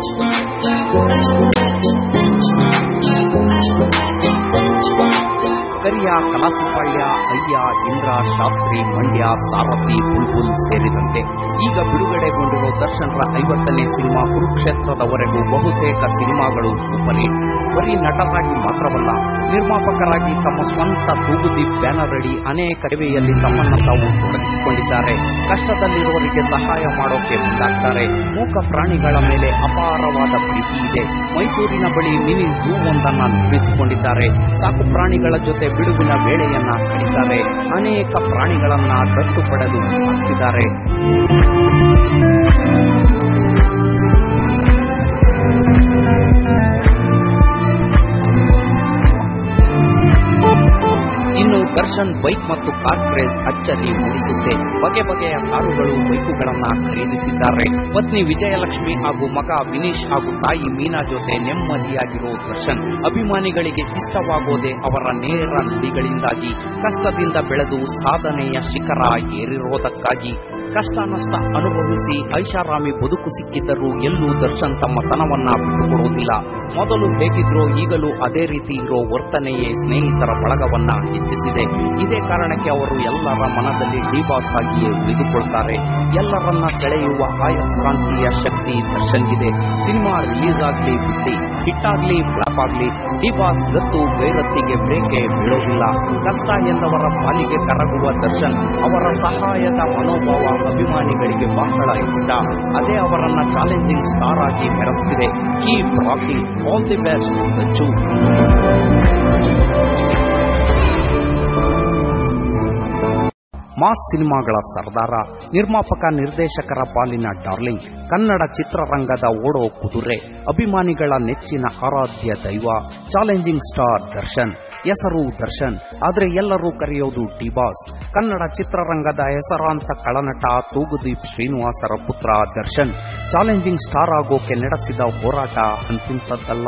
ಕರಿಯ ಕಲಾಸಿಪಾಳ್ಯ ಅಯ್ಯ ಇಂದ್ರ ಶಾಸ್ತ್ರಿ ಮಂಡ್ಯ ಸಾರಥಿ ಬುಲ್ಬುಲ್ ಸೇರಿದಂತೆ ಈಗ ಬಿಡುಗಡೆಗೊಂಡಿರೋ ದರ್ಶನ್ರ ಐವತ್ತನೇ ಸಿನಿಮಾ ಕುರುಕ್ಷೇತ್ರದವರೆಗೂ ಬಹುತೇಕ ಸಿನಿಮಾಗಳು ಸೂಪರ್ ಹಿಟ್ ಬರೀ ನಟರಾಗಿ ಮಾತ್ರವಲ್ಲ ನಿರ್ಮಾಪಕರಾಗಿ ತಮ್ಮ ಸ್ವಂತ ತೂಗುದೀಪ್ ಬ್ಯಾನರ್ ಅಡಿ ಅನೇಕ ಸೇವೆಯಲ್ಲಿ ತಮ್ಮನ್ನ ತಾವು ತೊಡಗಿಸಿಕೊಂಡಿದ್ದಾರೆ ಕಷ್ಟದಲ್ಲಿರುವವರಿಗೆ ಸಹಾಯ ಮಾಡೋಕೆ ಮುಂದಾಗ್ತಾರೆ ಮೂಕ ಪ್ರಾಣಿಗಳ ಮೇಲೆ ಅಪಾರವಾದ ಪ್ರೀತಿ ಇದೆ ಮೈಸೂರಿನ ಬಳಿ ಮಿನಿ ಝೂ ಒಂದನ್ನ ನಿರ್ಮಿಸಿಕೊಂಡಿದ್ದಾರೆ ಸಾಕು ಪ್ರಾಣಿಗಳ ಜೊತೆ ಬಿಡುವಿನ ವೇಳೆಯನ್ನ ಕಡಿತಾರೆ ಅನೇಕ ಪ್ರಾಣಿಗಳನ್ನ ದತ್ತು ಪಡೆದು ಸಾಕ್ತಿದ್ದಾರೆ ದರ್ಶನ್ ಬೈಕ್ ಮತ್ತು ಕಾರ್ ಕ್ರೇಜ್ ಅಚ್ಚರಿ ಮೂಡಿಸುತ್ತೆ ಬಗೆ ಬಗೆಯ ಕಾರುಗಳು ಬೈಕುಗಳನ್ನ ಖರೀದಿಸಿದ್ದಾರೆ ಪತ್ನಿ ವಿಜಯಲಕ್ಷ್ಮಿ ಹಾಗೂ ಮಗ ವಿನೀಶ್ ಹಾಗೂ ತಾಯಿ ಮೀನಾ ಜೊತೆ ನೆಮ್ಮದಿಯಾಗಿರೋ ದರ್ಶನ್ ಅಭಿಮಾನಿಗಳಿಗೆ ಇಷ್ಟವಾಗೋದೇ ಅವರ ನೇರ ನುಡಿಗಳಿಂದಾಗಿ ಕಷ್ಟದಿಂದ ಬೆಳೆದು ಸಾಧನೆಯ ಶಿಖರ ಏರಿರೋದಕ್ಕಾಗಿ ಕಷ್ಟ ನಷ್ಟ ಅನುಭವಿಸಿ ಐಷಾರಾಮಿ ಬದುಕು ಸಿಕ್ಕಿದ್ದರೂ ಎಲ್ಲೂ ದರ್ಶನ್ ತಮ್ಮ ತನವನ್ನ ಬಿಟ್ಟುಕೊಡುವುದಿಲ್ಲ ಮೊದಲು ಹೇಗಿದ್ರೋ ಈಗಲೂ ಅದೇ ರೀತಿ ಇರೋ ವರ್ತನೆಯೇ ಸ್ನೇಹಿತರ ಬಳಗವನ್ನ ಹೆಚ್ಚಿಸಿದೆ ಇದೇ ಕಾರಣಕ್ಕೆ ಅವರು ಎಲ್ಲರ ಮನದಲ್ಲಿ ಡಿಬಾಸ್ ಆಗಿಯೇ ಉಳಿದುಕೊಳ್ತಾರೆ ಎಲ್ಲರನ್ನ ಸೆಳೆಯುವ ಆಯಸ್ಕಾಂತೀಯ ಶಕ್ತಿ ದರ್ಶನ್ಗಿದೆ ಸಿನಿಮಾ ರಿಲೀಸ್ ಆಗ್ಲಿ ಬಿಟ್ಟಿ ಹಿಟ್ ಆಗ್ಲಿ ಫ್ಲಾಪ್ ಆಗ್ಲಿ ಡಿಬಾಸ್ ಗತ್ತು ಗೈರತ್ತಿಗೆ ಬ್ರೇಕೆ ಬೀಳೋದಿಲ್ಲ ಕಷ್ಟ ಎಂದವರ ಪಾಲಿಗೆ ಕರಗುವ ದರ್ಶನ್ ಅವರ ಸಹಾಯದ ಮನೋಭಾವ ಅಭಿಮಾನಿಗಳಿಗೆ ಬಹಳ ಇಷ್ಟ ಅದೇ ಅವರನ್ನ ಚಾಲೆಂಜಿಂಗ್ ಸ್ಟಾರ್ ಆಗಿ ಮೆರೆಸ್ತಿದೆ keep rocking all the best Dachu mass ಸಿನಿಮಾಗಳ ಸರ್ದಾರ ನಿರ್ಮಾಪಕ ನಿರ್ದೇಶಕರ ಪಾಲಿನ ಡಾರ್ಲಿಂಗ್ ಕನ್ನಡ ಚಿತ್ರರಂಗದ ಓಡೋ ಕುದುರೆ ಅಭಿಮಾನಿಗಳ ನೆಚ್ಚಿನ ಆರಾಧ್ಯ ದೈವ ಚಾಲೆಂಜಿಂಗ್ ಸ್ಟಾರ್ ದರ್ಶನ್ ಹೆಸರು ದರ್ಶನ್ ಆದರೆ ಎಲ್ಲರೂ ಕರೆಯೋದು ಡಿಬಾಸ್ ಕನ್ನಡ ಚಿತ್ರರಂಗದ ಹೆಸರಾಂತ ಕಳನಟ ತೂಗುದೀಪ್ ಶ್ರೀನಿವಾಸರ ಪುತ್ರ ದರ್ಶನ್ ಚಾಲೆಂಜಿಂಗ್ ಸ್ಟಾರ್ ಆಗೋಕೆ ನಡೆಸಿದ ಹೋರಾಟ ಅಂತಿಂತದ್ದಲ್ಲ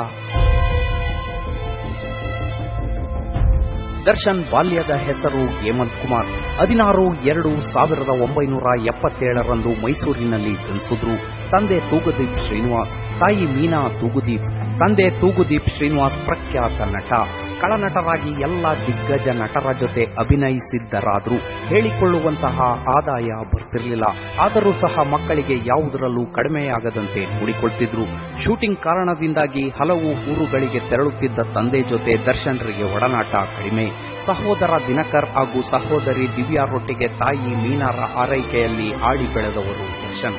ದರ್ಶನ್ ಬಾಲ್ಯದ ಹೆಸರು ಹೇಮಂತ್ ಕುಮಾರ್ ಹದಿನಾರು ಎರಡು ಸಾವಿರದ ಒಂಬೈನೂರ ಎಪ್ಪತ್ತೇಳರಂದು ಮೈಸೂರಿನಲ್ಲಿ ಜನಿಸಿದ್ರು ತಂದೆ ತೂಗುದೀಪ್ ಶ್ರೀನಿವಾಸ್ ತಾಯಿ ಮೀನಾ ತೂಗುದೀಪ್ ತಂದೆ ತೂಗುದೀಪ್ ಶ್ರೀನಿವಾಸ್ ಪ್ರಖ್ಯಾತ ನಟ ಕಳನಟರಾಗಿ ಎಲ್ಲ ದಿಗ್ಗಜ ನಟರ ಜೊತೆ ಅಭಿನಯಿಸಿದ್ದರಾದರೂ ಹೇಳಿಕೊಳ್ಳುವಂತಹ ಆದಾಯ ಬರ್ತಿರಲಿಲ್ಲ ಆದರೂ ಸಹ ಮಕ್ಕಳಿಗೆ ಯಾವುದರಲ್ಲೂ ಕಡಿಮೆಯಾಗದಂತೆ ನೋಡಿಕೊಳ್ತಿದ್ರು ಶೂಟಿಂಗ್ ಕಾರಣದಿಂದಾಗಿ ಹಲವು ಊರುಗಳಿಗೆ ತೆರಳುತ್ತಿದ್ದ ತಂದೆ ಜೊತೆ ದರ್ಶನ್ರಿಗೆ ಒಡನಾಟ ಕಡಿಮೆ ಸಹೋದರ ದಿನಕರ್ ಹಾಗೂ ಸಹೋದರಿ ದಿವ್ಯಾರೊಟ್ಟಿಗೆ ತಾಯಿ ಮೀನಾರ ಆರೈಕೆಯಲ್ಲಿ ಆಡಿ ಬೆಳೆದವರು ದರ್ಶನ್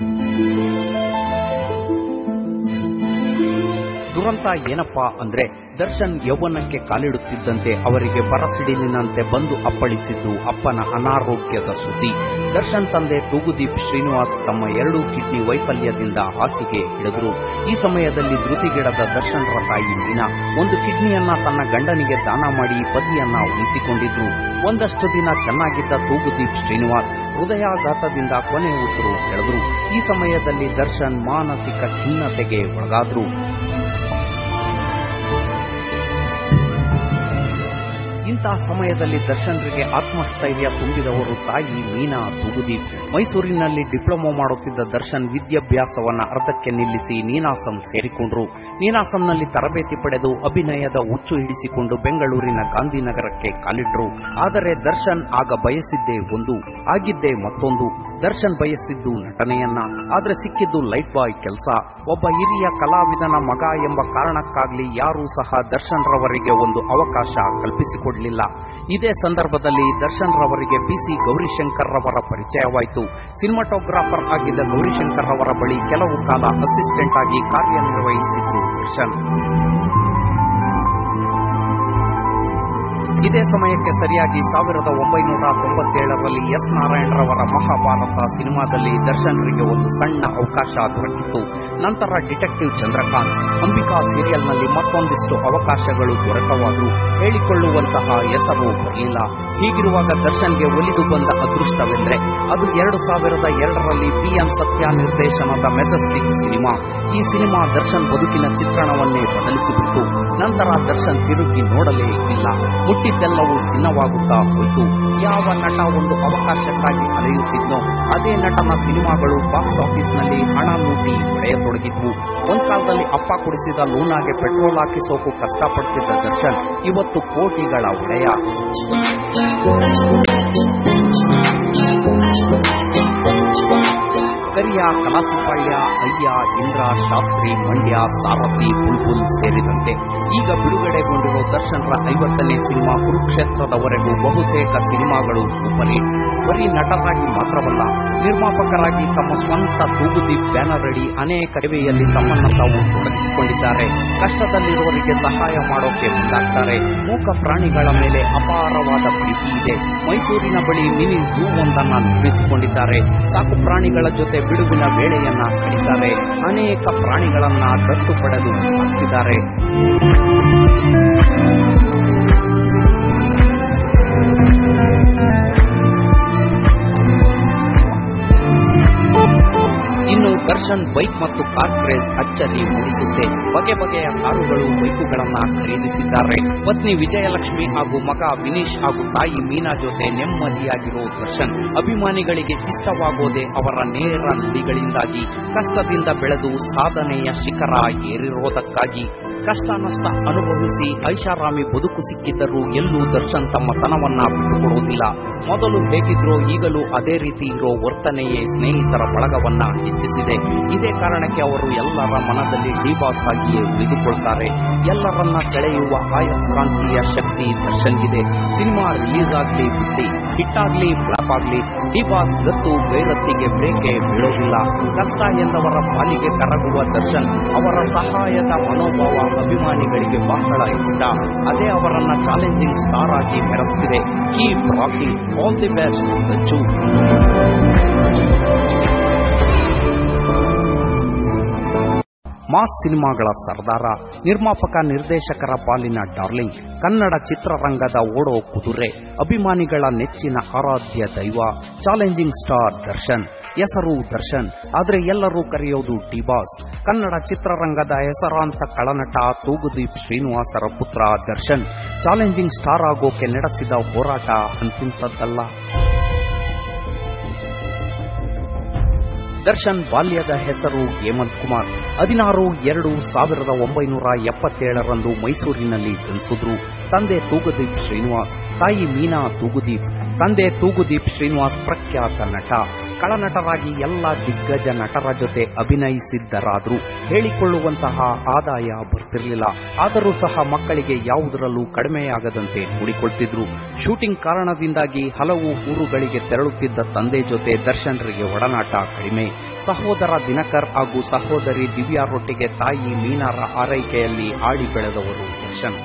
ದುರಂತ ಏನಪ್ಪಾ ಅಂದ್ರೆ ದರ್ಶನ್ ಯೌವನಕ್ಕೆ ಕಾಲಿಡುತ್ತಿದ್ದಂತೆ ಅವರಿಗೆ ಬರಸಿಡಿಲಿನಂತೆ ಬಂದು ಅಪ್ಪಳಿಸಿದ್ದು ಅಪ್ಪನ ಅನಾರೋಗ್ಯದ ಸುದ್ದಿ ದರ್ಶನ್ ತಂದೆ ತೂಗುದೀಪ್ ಶ್ರೀನಿವಾಸ್ ತಮ್ಮ ಎರಡೂ ಕಿಡ್ನಿ ವೈಫಲ್ಯದಿಂದ ಹಾಸಿಗೆ ಹಿಡಿದ್ರು ಈ ಸಮಯದಲ್ಲಿ ಧೃತಿಗಿಡದ ದರ್ಶನ್ರ ತಾಯಿ ಮೀನಾ ಒಂದು ಕಿಡ್ನಿಯನ್ನ ತನ್ನ ಗಂಡನಿಗೆ ದಾನ ಮಾಡಿ ಪತಿಯನ್ನ ಉಳಿಸಿಕೊಂಡಿದ್ರು ಒಂದಷ್ಟು ದಿನ ಚೆನ್ನಾಗಿದ್ದ ತೂಗುದೀಪ್ ಶ್ರೀನಿವಾಸ್ ಹೃದಯಾಘಾತದಿಂದ ಕೊನೆ ಉಸಿರು ಎಳೆದ್ರು ಈ ಸಮಯದಲ್ಲಿ ದರ್ಶನ್ ಮಾನಸಿಕ ಖಿನ್ನತೆಗೆ ಒಳಗಾದ್ರು ಇಂತಹ ಸಮಯದಲ್ಲಿ ದರ್ಶನ್ರಿಗೆ ಆತ್ಮಸ್ಥೈರ್ಯ ತುಂಬಿದವರು ತಾಯಿ ಮೀನಾ ತೂಗುದೀಪ್ ಮೈಸೂರಿನಲ್ಲಿ ಡಿಪ್ಲೊಮಾ ಮಾಡುತ್ತಿದ್ದ ದರ್ಶನ್ ವಿದ್ಯಾಭ್ಯಾಸವನ್ನ ಅರ್ಧಕ್ಕೆ ನಿಲ್ಲಿಸಿ ನೀನಾಸಂ ಸೇರಿಕೊಂಡ್ರು ನೀನಾಸಂನಲ್ಲಿ ತರಬೇತಿ ಪಡೆದು ಅಭಿನಯದ ಹುಚ್ಚು ಹಿಡಿಸಿಕೊಂಡು ಬೆಂಗಳೂರಿನ ಗಾಂಧಿನಗರಕ್ಕೆ ಕಾಲಿಟ್ರು ಆದರೆ ದರ್ಶನ್ ಆಗ ಬಯಸಿದ್ದೇ ಒಂದು ಆಗಿದ್ದೇ ಮತ್ತೊಂದು ದರ್ಶನ್ ಬಯಸಿದ್ದು ನಟನೆಯನ್ನ ಆದ್ರೆ ಸಿಕ್ಕಿದ್ದು ಲೈಟ್ ಬಾಯ್ ಕೆಲಸ ಒಬ್ಬ ಹಿರಿಯ ಕಲಾವಿದನ ಮಗ ಎಂಬ ಕಾರಣಕ್ಕಾಗ್ಲಿ ಯಾರೂ ಸಹ ದರ್ಶನ್ ರವರಿಗೆ ಒಂದು ಅವಕಾಶ ಕಲ್ಪಿಸಿಕೊಡಲಿಲ್ಲ ಇದೇ ಸಂದರ್ಭದಲ್ಲಿ ದರ್ಶನ್ ರವರಿಗೆ ಪಿಸಿ ಗೌರಿಶಂಕರ್ ರವರ ಪರಿಚಯವಾಯಿತು ಸಿನಿಮಾಟೋಗ್ರಾಫರ್ ಆಗಿದ್ದ ಗೌರಿಶಂಕರ್ ರವರ ಬಳಿ ಕೆಲವು ಕಾಲ ಅಸಿಸ್ಟೆಂಟ್ ಆಗಿ ಕಾರ್ಯನಿರ್ವಹಿಸಿದ್ರು ದರ್ಶನ್ ಇದೇ ಸಮಯಕ್ಕೆ ಸರಿಯಾಗಿ ಸಾವಿರದ ಒಂಬೈನೂರ ತೊಂಬತ್ತೇಳರಲ್ಲಿ ಎಸ್ ನಾರಾಯಣರವರ ಮಹಾಭಾರತ ಸಿನಿಮಾದಲ್ಲಿ ದರ್ಶನ್ರಿಗೆ ಒಂದು ಸಣ್ಣ ಅವಕಾಶ ದೊರಕಿತ್ತು ನಂತರ ಡಿಟೆಕ್ಟಿವ್ ಚಂದ್ರಕಾಂತ್ ಅಂಬಿಕಾ ಸೀರಿಯಲ್ನಲ್ಲಿ ಮತ್ತೊಂದಿಷ್ಟು ಅವಕಾಶಗಳು ದೊರಕವಾದರೂ ಹೇಳಿಕೊಳ್ಳುವಂತಹ ಹೆಸರು ಬರಲಿಲ್ಲ ಹೀಗಿರುವಾಗ ದರ್ಶನ್ಗೆ ಒಲಿದು ಬಂದ ಅದೃಷ್ಟವೆಂದರೆ ಅದು ಎರಡು ಸಾವಿರದ ಎರಡರಲ್ಲಿ ಪಿ ಎನ್ ಸತ್ಯ ನಿರ್ದೇಶನದ ಮೆಜೆಸ್ಟಿಕ್ ಸಿನಿಮಾ ಈ ಸಿನಿಮಾ ದರ್ಶನ್ ಬದುಕಿನ ಚಿತ್ರಣವನ್ನೇ ಬದಲಿಸಿಬಿಟ್ಟು ನಂತರ ದರ್ಶನ್ ತಿರುಗಿ ನೋಡಲೇ ಇಲ್ಲ ಮುಟ್ಟಿದ್ದೆಲ್ಲವೂ ಚಿನ್ನವಾಗುತ್ತಾ ಹೋಯಿತು ಯಾವ ನಟ ಒಂದು ಅವಕಾಶಕ್ಕಾಗಿ ಅಲೆಯುತ್ತಿದ್ನೋ ಅದೇ ನಟನ ಸಿನಿಮಾಗಳು ಬಾಕ್ಸ್ ಆಫೀಸ್ನಲ್ಲಿ ಹಣ ಲೂಟಿ ಹೊಡೆಯತೊಡಗಿದ್ವು ಒಂದ್ ಕಾಲದಲ್ಲಿ ಅಪ್ಪ ಕುಡಿಸಿದ ಲೂನಾಗೆ ಪೆಟ್ರೋಲ್ ಹಾಕಿಸೋಕು ಕಷ್ಟಪಡ್ತಿದ್ದ ದರ್ಶನ್ ಇವತ್ತು ಕೋಟಿಗಳ ಒಡೆಯ ಕರಿಯ ಕಲಾಸಿಪಾಳ್ಯ ಅಯ್ಯ ಇಂದ್ರ ಶಾಸ್ತ್ರಿ ಮಂಡ್ಯ ಸಾರಥಿ ಬುಲ್ಬುಲ್ ಸೇರಿದಂತೆ ಈಗ ಬಿಡುಗಡೆಗೊಂಡಿರೋ ದರ್ಶನ್ರ ಐವತ್ತನೇ ಸಿನಿಮಾ ಕುರುಕ್ಷೇತ್ರದವರೆಗೂ ಬಹುತೇಕ ಸಿನಿಮಾಗಳು ಸೂಪರ್ ಹಿಟ್ ಬರೀ ನಟರಾಗಿ ಮಾತ್ರವಲ್ಲ ನಿರ್ಮಾಪಕರಾಗಿ ತಮ್ಮ ಸ್ವಂತ ತೂಗುದೀಪ್ ಬ್ಯಾನರ್ ಅಡಿ ಅನೇಕ ಸೇವೆಯಲ್ಲಿ ತಮ್ಮನ್ನ ತಾವು ತೊಡಗಿಸಿಕೊಂಡಿದ್ದಾರೆ ಕಷ್ಟದಲ್ಲಿರುವವರಿಗೆ ಸಹಾಯ ಮಾಡೋಕೆ ಮುಂದಾಗ್ತಾರೆ ಮೂಕ ಪ್ರಾಣಿಗಳ ಮೇಲೆ ಅಪಾರವಾದ ಪ್ರೀತಿ ಇದೆ ಮೈಸೂರಿನ ಬಳಿ ಮಿನಿ ಝೂ ಒಂದನ್ನ ನಿರ್ಮಿಸಿಕೊಂಡಿದ್ದಾರೆ ಸಾಕು ಪ್ರಾಣಿಗಳ ಜೊತೆ ಬಿಡುವಿನ ವೇಳೆಯನ್ನ ಕಳೀತಾರೆ ಅನೇಕ ಪ್ರಾಣಿಗಳನ್ನ ದತ್ತು ಪಡೆದು ಸಾಕ್ತಿದ್ದಾರೆ ದರ್ಶನ್ ಬೈಕ್ ಮತ್ತು ಕಾರ್ ಕ್ರೇಜ್ ಅಚ್ಚರಿ ಮೂಡಿಸುತ್ತೆ ಬಗೆ ಬಗೆಯ ಕಾರುಗಳು ಬೈಕುಗಳನ್ನ ಖರೀದಿಸಿದ್ದಾರೆ ಪತ್ನಿ ವಿಜಯಲಕ್ಷ್ಮಿ ಹಾಗೂ ಮಗ ವಿನೀಶ್ ಹಾಗೂ ತಾಯಿ ಮೀನಾ ಜೊತೆ ನೆಮ್ಮದಿಯಾಗಿರೋ ದರ್ಶನ್ ಅಭಿಮಾನಿಗಳಿಗೆ ಇಷ್ಟವಾಗೋದೇ ಅವರ ನೇರ ನುಡಿಗಳಿಂದಾಗಿ ಕಷ್ಟದಿಂದ ಬೆಳೆದು ಸಾಧನೆಯ ಶಿಖರ ಏರಿರೋದಕ್ಕಾಗಿ ಕಷ್ಟ ನಷ್ಟ ಅನುಭವಿಸಿ ಐಷಾರಾಮಿ ಬದುಕು ಸಿಕ್ಕಿದ್ದರೂ ಎಲ್ಲೂ ದರ್ಶನ್ ತಮ್ಮ ತನವನ್ನ ಬಿಟ್ಟುಕೊಡುವುದಿಲ್ಲ ಮೊದಲು ಹೇಗಿದ್ರೋ ಈಗಲೂ ಅದೇ ರೀತಿ ಇರೋ ವರ್ತನೆಯೇ ಸ್ನೇಹಿತರ ಬಳಗವನ್ನ ಹೆಚ್ಚಿಸಿದೆ ಇದೇ ಕಾರಣಕ್ಕೆ ಅವರು ಎಲ್ಲರ ಮನದಲ್ಲಿ ಡಿಬಾಸ್ ಆಗಿಯೇ ಉಳಿದುಕೊಳ್ತಾರೆ ಎಲ್ಲರನ್ನ ಸೆಳೆಯುವ ಆಯಸ್ಕಾಂತೀಯ ಶಕ್ತಿ ದರ್ಶನ್ಗಿದೆ ಸಿನಿಮಾ ರಿಲೀಸ್ ಆಗ್ಲಿ ಬಿಟ್ಟಿ ಹಿಟ್ ಆಗ್ಲಿ ಫ್ಲಾಪ್ ಆಗ್ಲಿ ಡಿಬಾಸ್ ಗತ್ತು ಗೈರತ್ತಿಗೆ ಬ್ರೇಕೆ ಬೀಳೋದಿಲ್ಲ ಕಷ್ಟ ಎಂದವರ ಪಾಲಿಗೆ ಕರಗುವ ದರ್ಶನ್ ಅವರ ಸಹಾಯದ ಮನೋಭಾವ ಅಭಿಮಾನಿಗಳಿಗೆ ಬಹಳ ಇಷ್ಟ ಅದೇ ಅವರನ್ನ ಚಾಲೆಂಜಿಂಗ್ ಸ್ಟಾರ್ ಆಗಿ ಮೆರೆಸ್ತಿದೆ keep rocking all the best Dachu mass ಸಿನಿಮಾಗಳ ಸರ್ದಾರ ನಿರ್ಮಾಪಕ ನಿರ್ದೇಶಕರ ಪಾಲಿನ ಡಾರ್ಲಿಂಗ್ ಕನ್ನಡ ಚಿತ್ರರಂಗದ ಓಡೋ ಕುದುರೆ ಅಭಿಮಾನಿಗಳ ನೆಚ್ಚಿನ ಆರಾಧ್ಯ ದೈವ ಚಾಲೆಂಜಿಂಗ್ ಸ್ಟಾರ್ ದರ್ಶನ್ ಹೆಸರು ದರ್ಶನ್ ಆದರೆ ಎಲ್ಲರೂ ಕರೆಯೋದು ಡಿಬಾಸ್ ಕನ್ನಡ ಚಿತ್ರರಂಗದ ಹೆಸರಾಂತ ಕಳನಟ ತೂಗುದೀಪ್ ಶ್ರೀನಿವಾಸರ ಪುತ್ರ ದರ್ಶನ್ ಚಾಲೆಂಜಿಂಗ್ ಸ್ಟಾರ್ ಆಗೋಕೆ ನಡೆಸಿದ ಹೋರಾಟ ಅಂತಿಂತದ್ದಲ್ಲ ದರ್ಶನ್ ಬಾಲ್ಯದ ಹೆಸರು ಹೇಮಂತ್ ಕುಮಾರ್ ಹದಿನಾರು ಎರಡು ಸಾವಿರದ ಒಂಬೈನೂರ ಎಪ್ಪತ್ತೇಳರಂದು ಮೈಸೂರಿನಲ್ಲಿ ಜನಿಸಿದ್ರು ತಂದೆ ತೂಗುದೀಪ್ ಶ್ರೀನಿವಾಸ್ ತಾಯಿ ಮೀನಾ ತೂಗುದೀಪ್ ತಂದೆ ತೂಗುದೀಪ್ ಶ್ರೀನಿವಾಸ್ ಪ್ರಖ್ಯಾತ ನಟ ಕಳನಟರಾಗಿ ಎಲ್ಲ ದಿಗ್ಗಜ ನಟರ ಜೊತೆ ಅಭಿನಯಿಸಿದ್ದರಾದರೂ ಹೇಳಿಕೊಳ್ಳುವಂತಹ ಆದಾಯ ಬರ್ತಿರಲಿಲ್ಲ ಆದರೂ ಸಹ ಮಕ್ಕಳಿಗೆ ಯಾವುದರಲ್ಲೂ ಕಡಿಮೆಯಾಗದಂತೆ ನೋಡಿಕೊಳ್ತಿದ್ರು ಶೂಟಿಂಗ್ ಕಾರಣದಿಂದಾಗಿ ಹಲವು ಊರುಗಳಿಗೆ ತೆರಳುತ್ತಿದ್ದ ತಂದೆ ಜೊತೆ ದರ್ಶನ್ರಿಗೆ ಒಡನಾಟ ಕಡಿಮೆ ಸಹೋದರ ದಿನಕರ್ ಹಾಗೂ ಸಹೋದರಿ ದಿವ್ಯಾರೊಟ್ಟಿಗೆ ತಾಯಿ ಮೀನಾರ ಆರೈಕೆಯಲ್ಲಿ ಆಡಿ ಬೆಳೆದವರು ದರ್ಶನ್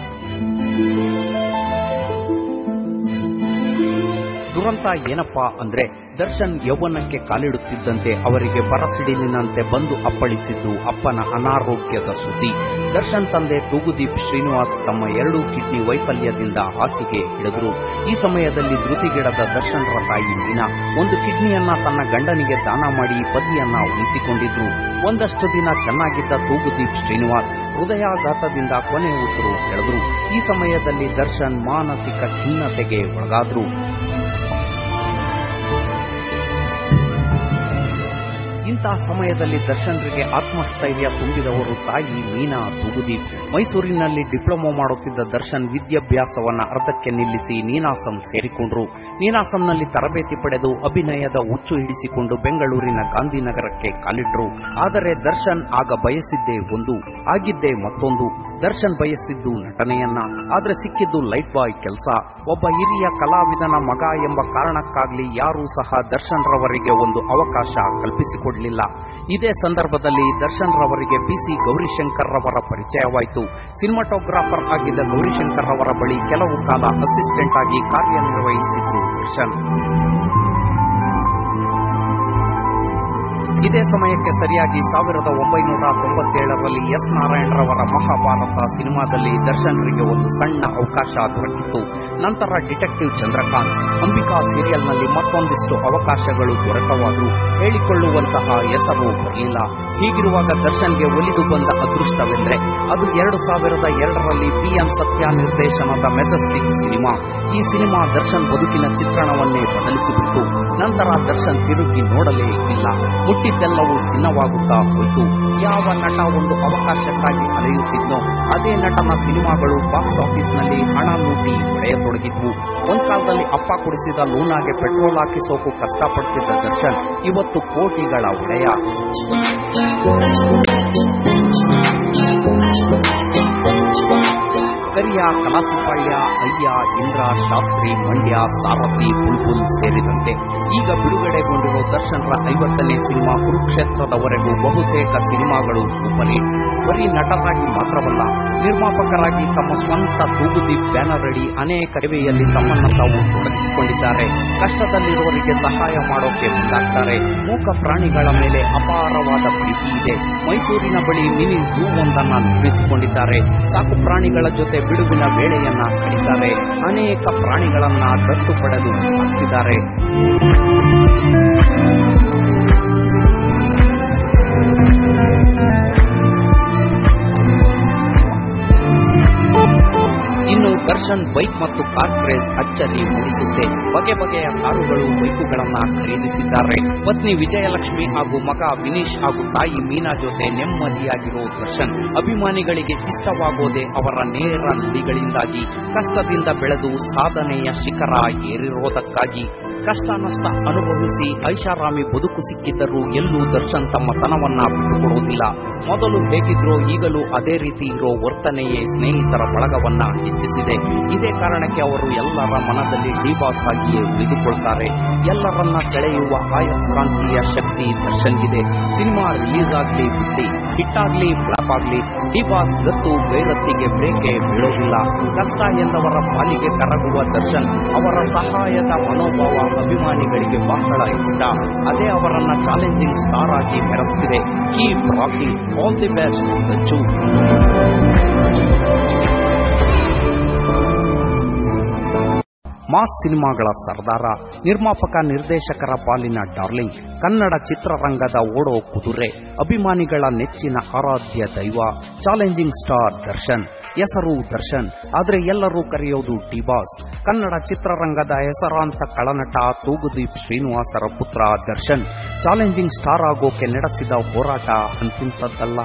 ದುರಂತ ಏನಪ್ಪಾ ಅಂದ್ರೆ ದರ್ಶನ್ ಯೌವನಕ್ಕೆ ಕಾಲಿಡುತ್ತಿದ್ದಂತೆ ಅವರಿಗೆ ಬರಸಿಡಿಲಿನಂತೆ ಬಂದು ಅಪ್ಪಳಿಸಿದ್ದು ಅಪ್ಪನ ಅನಾರೋಗ್ಯದ ಸುದ್ದಿ ದರ್ಶನ್ ತಂದೆ ತೂಗುದೀಪ್ ಶ್ರೀನಿವಾಸ್ ತಮ್ಮ ಎರಡೂ ಕಿಡ್ನಿ ವೈಫಲ್ಯದಿಂದ ಹಾಸಿಗೆ ಹಿಡಿದ್ರು ಈ ಸಮಯದಲ್ಲಿ ಧೃತಿಗಿಡದ ದರ್ಶನ್ರ ತಾಯಿ ಮೀನಾ ಒಂದು ಕಿಡ್ನಿಯನ್ನ ತನ್ನ ಗಂಡನಿಗೆ ದಾನ ಮಾಡಿ ಪತಿಯನ್ನ ಉಳಿಸಿಕೊಂಡಿದ್ರು ಒಂದಷ್ಟು ದಿನ ಚೆನ್ನಾಗಿದ್ದ ತೂಗುದೀಪ್ ಶ್ರೀನಿವಾಸ್ ಹೃದಯಾಘಾತದಿಂದ ಕೊನೆ ಉಸಿರು ಎಳೆದ್ರು ಈ ಸಮಯದಲ್ಲಿ ದರ್ಶನ್ ಮಾನಸಿಕ ಖಿನ್ನತೆಗೆ ಒಳಗಾದ್ರು ಇಂತಹ ಸಮಯದಲ್ಲಿ ದರ್ಶನ್ರಿಗೆ ಆತ್ಮಸ್ಥೈರ್ಯ ತುಂಬಿದವರು ತಾಯಿ ಮೀನಾ ತೂಗುದೀಪ್ ಮೈಸೂರಿನಲ್ಲಿ ಡಿಪ್ಲೊಮಾ ಮಾಡುತ್ತಿದ್ದ ದರ್ಶನ್ ವಿದ್ಯಾಭ್ಯಾಸವನ್ನ ಅರ್ಧಕ್ಕೆ ನಿಲ್ಲಿಸಿ ನೀನಾಸಂ ಸೇರಿಕೊಂಡ್ರು ನೀನಾಸಂನಲ್ಲಿ ತರಬೇತಿ ಪಡೆದು ಅಭಿನಯದ ಹುಚ್ಚು ಹಿಡಿಸಿಕೊಂಡು ಬೆಂಗಳೂರಿನ ಗಾಂಧಿನಗರಕ್ಕೆ ಕಾಲಿಟ್ರು ಆದರೆ ದರ್ಶನ್ ಆಗ ಬಯಸಿದ್ದೇ ಒಂದು ಆಗಿದ್ದೇ ಮತ್ತೊಂದು ದರ್ಶನ್ ಬಯಸಿದ್ದು ನಟನೆಯನ್ನ ಆದ್ರೆ ಸಿಕ್ಕಿದ್ದು ಲೈಟ್ ಬಾಯ್ ಕೆಲಸ ಒಬ್ಬ ಹಿರಿಯ ಕಲಾವಿದನ ಮಗ ಎಂಬ ಕಾರಣಕ್ಕಾಗ್ಲಿ ಯಾರೂ ಸಹ ದರ್ಶನ್ ರವರಿಗೆ ಒಂದು ಅವಕಾಶ ಕಲ್ಪಿಸಿಕೊಡ್ಲಿಲ್ಲ ಇದೇ ಸಂದರ್ಭದಲ್ಲಿ ದರ್ಶನ್ ರವರಿಗೆ ಪಿಸಿ ಗೌರಿಶಂಕರ್ ರವರ ಪರಿಚಯವಾಯಿತು ಸಿನಿಮಾಟೋಗ್ರಾಫರ್ ಆಗಿದ್ದ ಗೌರಿಶಂಕರ್ ರವರ ಬಳಿ ಕೆಲವು ಕಾಲ ಅಸಿಸ್ಟೆಂಟ್ ಆಗಿ ಕಾರ್ಯನಿರ್ವಹಿಸಿದ್ರು ದರ್ಶನ್ ಇದೇ ಸಮಯಕ್ಕೆ ಸರಿಯಾಗಿ ಸಾವಿರದ ಒಂಬೈನೂರ ತೊಂಬತ್ತೇಳರಲ್ಲಿ ಎಸ್ ನಾರಾಯಣರವರ ಮಹಾಭಾರತ ಸಿನಿಮಾದಲ್ಲಿ ದರ್ಶನ್ರಿಗೆ ಒಂದು ಸಣ್ಣ ಅವಕಾಶ ದೊರಕಿತ್ತು ನಂತರ ಡಿಟೆಕ್ಟಿವ್ ಚಂದ್ರಕಾಂತ್ ಅಂಬಿಕಾ ಸೀರಿಯಲ್ನಲ್ಲಿ ಮತ್ತೊಂದಿಷ್ಟು ಅವಕಾಶಗಳು ದೊರಕವಾದರೂ ಹೇಳಿಕೊಳ್ಳುವಂತಹ ಹೆಸರು ಬರಲಿಲ್ಲ ಹೀಗಿರುವಾಗ ದರ್ಶನ್ಗೆ ಒಲಿದು ಬಂದ ಅದೃಷ್ಟವೆಂದರೆ ಅದು ಎರಡು ಸಾವಿರದ ಎರಡರಲ್ಲಿ ಪಿ ಎನ್ ಸತ್ಯ ನಿರ್ದೇಶನದ ಮೆಜೆಸ್ಟಿಕ್ ಸಿನಿಮಾ ಈ ಸಿನಿಮಾ ದರ್ಶನ್ ಬದುಕಿನ ಚಿತ್ರಣವನ್ನೇ ಬದಲಿಸಿಬಿಟ್ಟು ನಂತರ ದರ್ಶನ್ ತಿರುಗಿ ನೋಡಲೇ ಇಲ್ಲ ಮುಟ್ಟಿದ್ದೆಲ್ಲವೂ ಚಿನ್ನವಾಗುತ್ತಾ ಹೋಯಿತು ಯಾವ ನಟ ಒಂದು ಅವಕಾಶಕ್ಕಾಗಿ ಅಲೆಯುತ್ತಿದ್ನೋ ಅದೇ ನಟನ ಸಿನಿಮಾಗಳು ಬಾಕ್ಸ್ ಆಫೀಸ್ನಲ್ಲಿ ಹಣ ಲೂಟಿ ಹೊಡೆಯತೊಡಗಿದ್ವು ಒಂದ್ ಕಾಲದಲ್ಲಿ ಅಪ್ಪ ಕುಡಿಸಿದ ಲೂನಾಗೆ ಪೆಟ್ರೋಲ್ ಹಾಕಿಸೋಕು ಕಷ್ಟಪಡ್ತಿದ್ದ ದರ್ಶನ್ ಇವತ್ತು ಕೋಟಿಗಳ ಒಡೆಯ ಕರಿಯ ಕಲಾಸಿಪಾಳ್ಯ ಅಯ್ಯ ಇಂದ್ರ ಶಾಸ್ತ್ರಿ ಮಂಡ್ಯ ಸಾರಥಿ ಬುಲ್ಬುಲ್ ಸೇರಿದಂತೆ ಈಗ ಬಿಡುಗಡೆಗೊಂಡಿರೋ ದರ್ಶನ್ರ ಐವತ್ತನೇ ಸಿನಿಮಾ ಕುರುಕ್ಷೇತ್ರದವರೆಗೂ ಬಹುತೇಕ ಸಿನಿಮಾಗಳು ಸೂಪರ್ ಹಿಟ್ ಬರೀ ನಟರಾಗಿ ಮಾತ್ರವಲ್ಲ ನಿರ್ಮಾಪಕರಾಗಿ ತಮ್ಮ ಸ್ವಂತ ತೂಗುದೀಪ್ ಬ್ಯಾನರ್ ಅಡಿ ಅನೇಕ ಕಡಿವೆಯಲ್ಲಿ ತಮ್ಮನ್ನು ತಾವು ತೊಡಗಿಸಿಕೊಂಡಿದ್ದಾರೆ ಕಷ್ಟದಲ್ಲಿರುವವರಿಗೆ ಸಹಾಯ ಮಾಡೋಕೆ ಮುಂದಾಗ್ತಾರೆ ಮೂಕ ಪ್ರಾಣಿಗಳ ಮೇಲೆ ಅಪಾರವಾದ ಪ್ರೀತಿ ಇದೆ ಮೈಸೂರಿನ ಬಳಿ ಮಿನಿ ಝೂ ಒಂದನ್ನ ನಿರ್ಮಿಸಿಕೊಂಡಿದ್ದಾರೆ ಸಾಕು ಪ್ರಾಣಿಗಳ ಜೊತೆ ಬಿಡುವಿನ ವೇಳೆಯನ್ನ ಕಡಿತಾರೆ ಅನೇಕ ಪ್ರಾಣಿಗಳನ್ನ ದತ್ತು ಪಡೆದು ಸಾಕ್ತಿದ್ದಾರೆ ದರ್ಶನ್ ಬೈಕ್ ಮತ್ತು ಕಾರ್ ಕ್ರೇಜ್ ಅಚ್ಚರಿ ಮೂಡಿಸುತ್ತೆ ಬಗೆ ಬಗೆಯ ಕಾರುಗಳು ಬೈಕುಗಳನ್ನ ಖರೀದಿಸಿದ್ದಾರೆ ಪತ್ನಿ ವಿಜಯಲಕ್ಷ್ಮಿ ಹಾಗೂ ಮಗ ವಿನೀಶ್ ಹಾಗೂ ತಾಯಿ ಮೀನಾ ಜೊತೆ ನೆಮ್ಮದಿಯಾಗಿರೋ ದರ್ಶನ್ ಅಭಿಮಾನಿಗಳಿಗೆ ಇಷ್ಟವಾಗೋದೇ ಅವರ ನೇರ ನುಡಿಗಳಿಂದಾಗಿ ಕಷ್ಟದಿಂದ ಬೆಳೆದು ಸಾಧನೆಯ ಶಿಖರ ಏರಿರೋದಕ್ಕಾಗಿ ಕಷ್ಟ ನಷ್ಟ ಅನುಭವಿಸಿ ಐಷಾರಾಮಿ ಬದುಕು ಸಿಕ್ಕಿದ್ದರೂ ಎಲ್ಲೂ ದರ್ಶನ್ ತಮ್ಮ ತನವನ್ನ ಬಿಟ್ಟುಕೊಡುವುದಿಲ್ಲ ಮೊದಲು ಹೇಗಿದ್ರೋ ಈಗಲೂ ಅದೇ ರೀತಿ ಇರೋ ವರ್ತನೆಯೇ ಸ್ನೇಹಿತರ ಬಳಗವನ್ನ ಹೆಚ್ಚಿಸಿದೆ ಇದೇ ಕಾರಣಕ್ಕೆ ಅವರು ಎಲ್ಲರ ಮನದಲ್ಲಿ ಡಿಬಾಸ್ ಆಗಿಯೇ ಉಳಿದುಕೊಳ್ತಾರೆ ಎಲ್ಲರನ್ನ ಸೆಳೆಯುವ ಆಯಸ್ಕಾಂತೀಯ ಶಕ್ತಿ ದರ್ಶನ್ಗಿದೆ ಸಿನಿಮಾ ರಿಲೀಸ್ ಆಗ್ಲಿ ಬಿಟ್ಟಿ ಹಿಟ್ ಆಗ್ಲಿ ಫ್ಲಾಪ್ ಆಗ್ಲಿ ಡಿಬಾಸ್ ಗತ್ತು ಗೈರತ್ತಿಗೆ ಬ್ರೇಕೆ ಬೀಳೋದಿಲ್ಲ ಕಷ್ಟ ಎಂದವರ ಪಾಲಿಗೆ ಕರಗುವ ದರ್ಶನ್ ಅವರ ಸಹಾಯದ ಮನೋಭಾವ ಅಭಿಮಾನಿಗಳಿಗೆ ಬಹಳ ಇಷ್ಟ ಅದೇ ಅವರನ್ನ ಚಾಲೆಂಜಿಂಗ್ ಸ್ಟಾರ್ ಆಗಿ ಮೆರೆಸ್ತಿದೆ keep rocking all the best Dachu mass ಸಿನಿಮಾಗಳ ಸರ್ದಾರ ನಿರ್ಮಾಪಕ ನಿರ್ದೇಶಕರ ಪಾಲಿನ ಡಾರ್ಲಿಂಗ್ ಕನ್ನಡ ಚಿತ್ರರಂಗದ ಓಡೋ ಕುದುರೆ ಅಭಿಮಾನಿಗಳ ನೆಚ್ಚಿನ ಆರಾಧ್ಯ ದೈವ ಚಾಲೆಂಜಿಂಗ್ ಸ್ಟಾರ್ ದರ್ಶನ್ ಹೆಸರು ದರ್ಶನ್ ಆದರೆ ಎಲ್ಲರೂ ಕರೆಯೋದು ಟಿಬಾಸ್ ಕನ್ನಡ ಚಿತ್ರರಂಗದ ಹೆಸರಾಂತ ಕಳನಟ ತೂಗುದೀಪ್ ಶ್ರೀನಿವಾಸರ ಪುತ್ರ ದರ್ಶನ್ ಚಾಲೆಂಜಿಂಗ್ ಸ್ಟಾರ್ ಆಗೋಕೆ ನಡೆಸಿದ ಹೋರಾಟ ಅಂತಿಂತದ್ದಲ್ಲ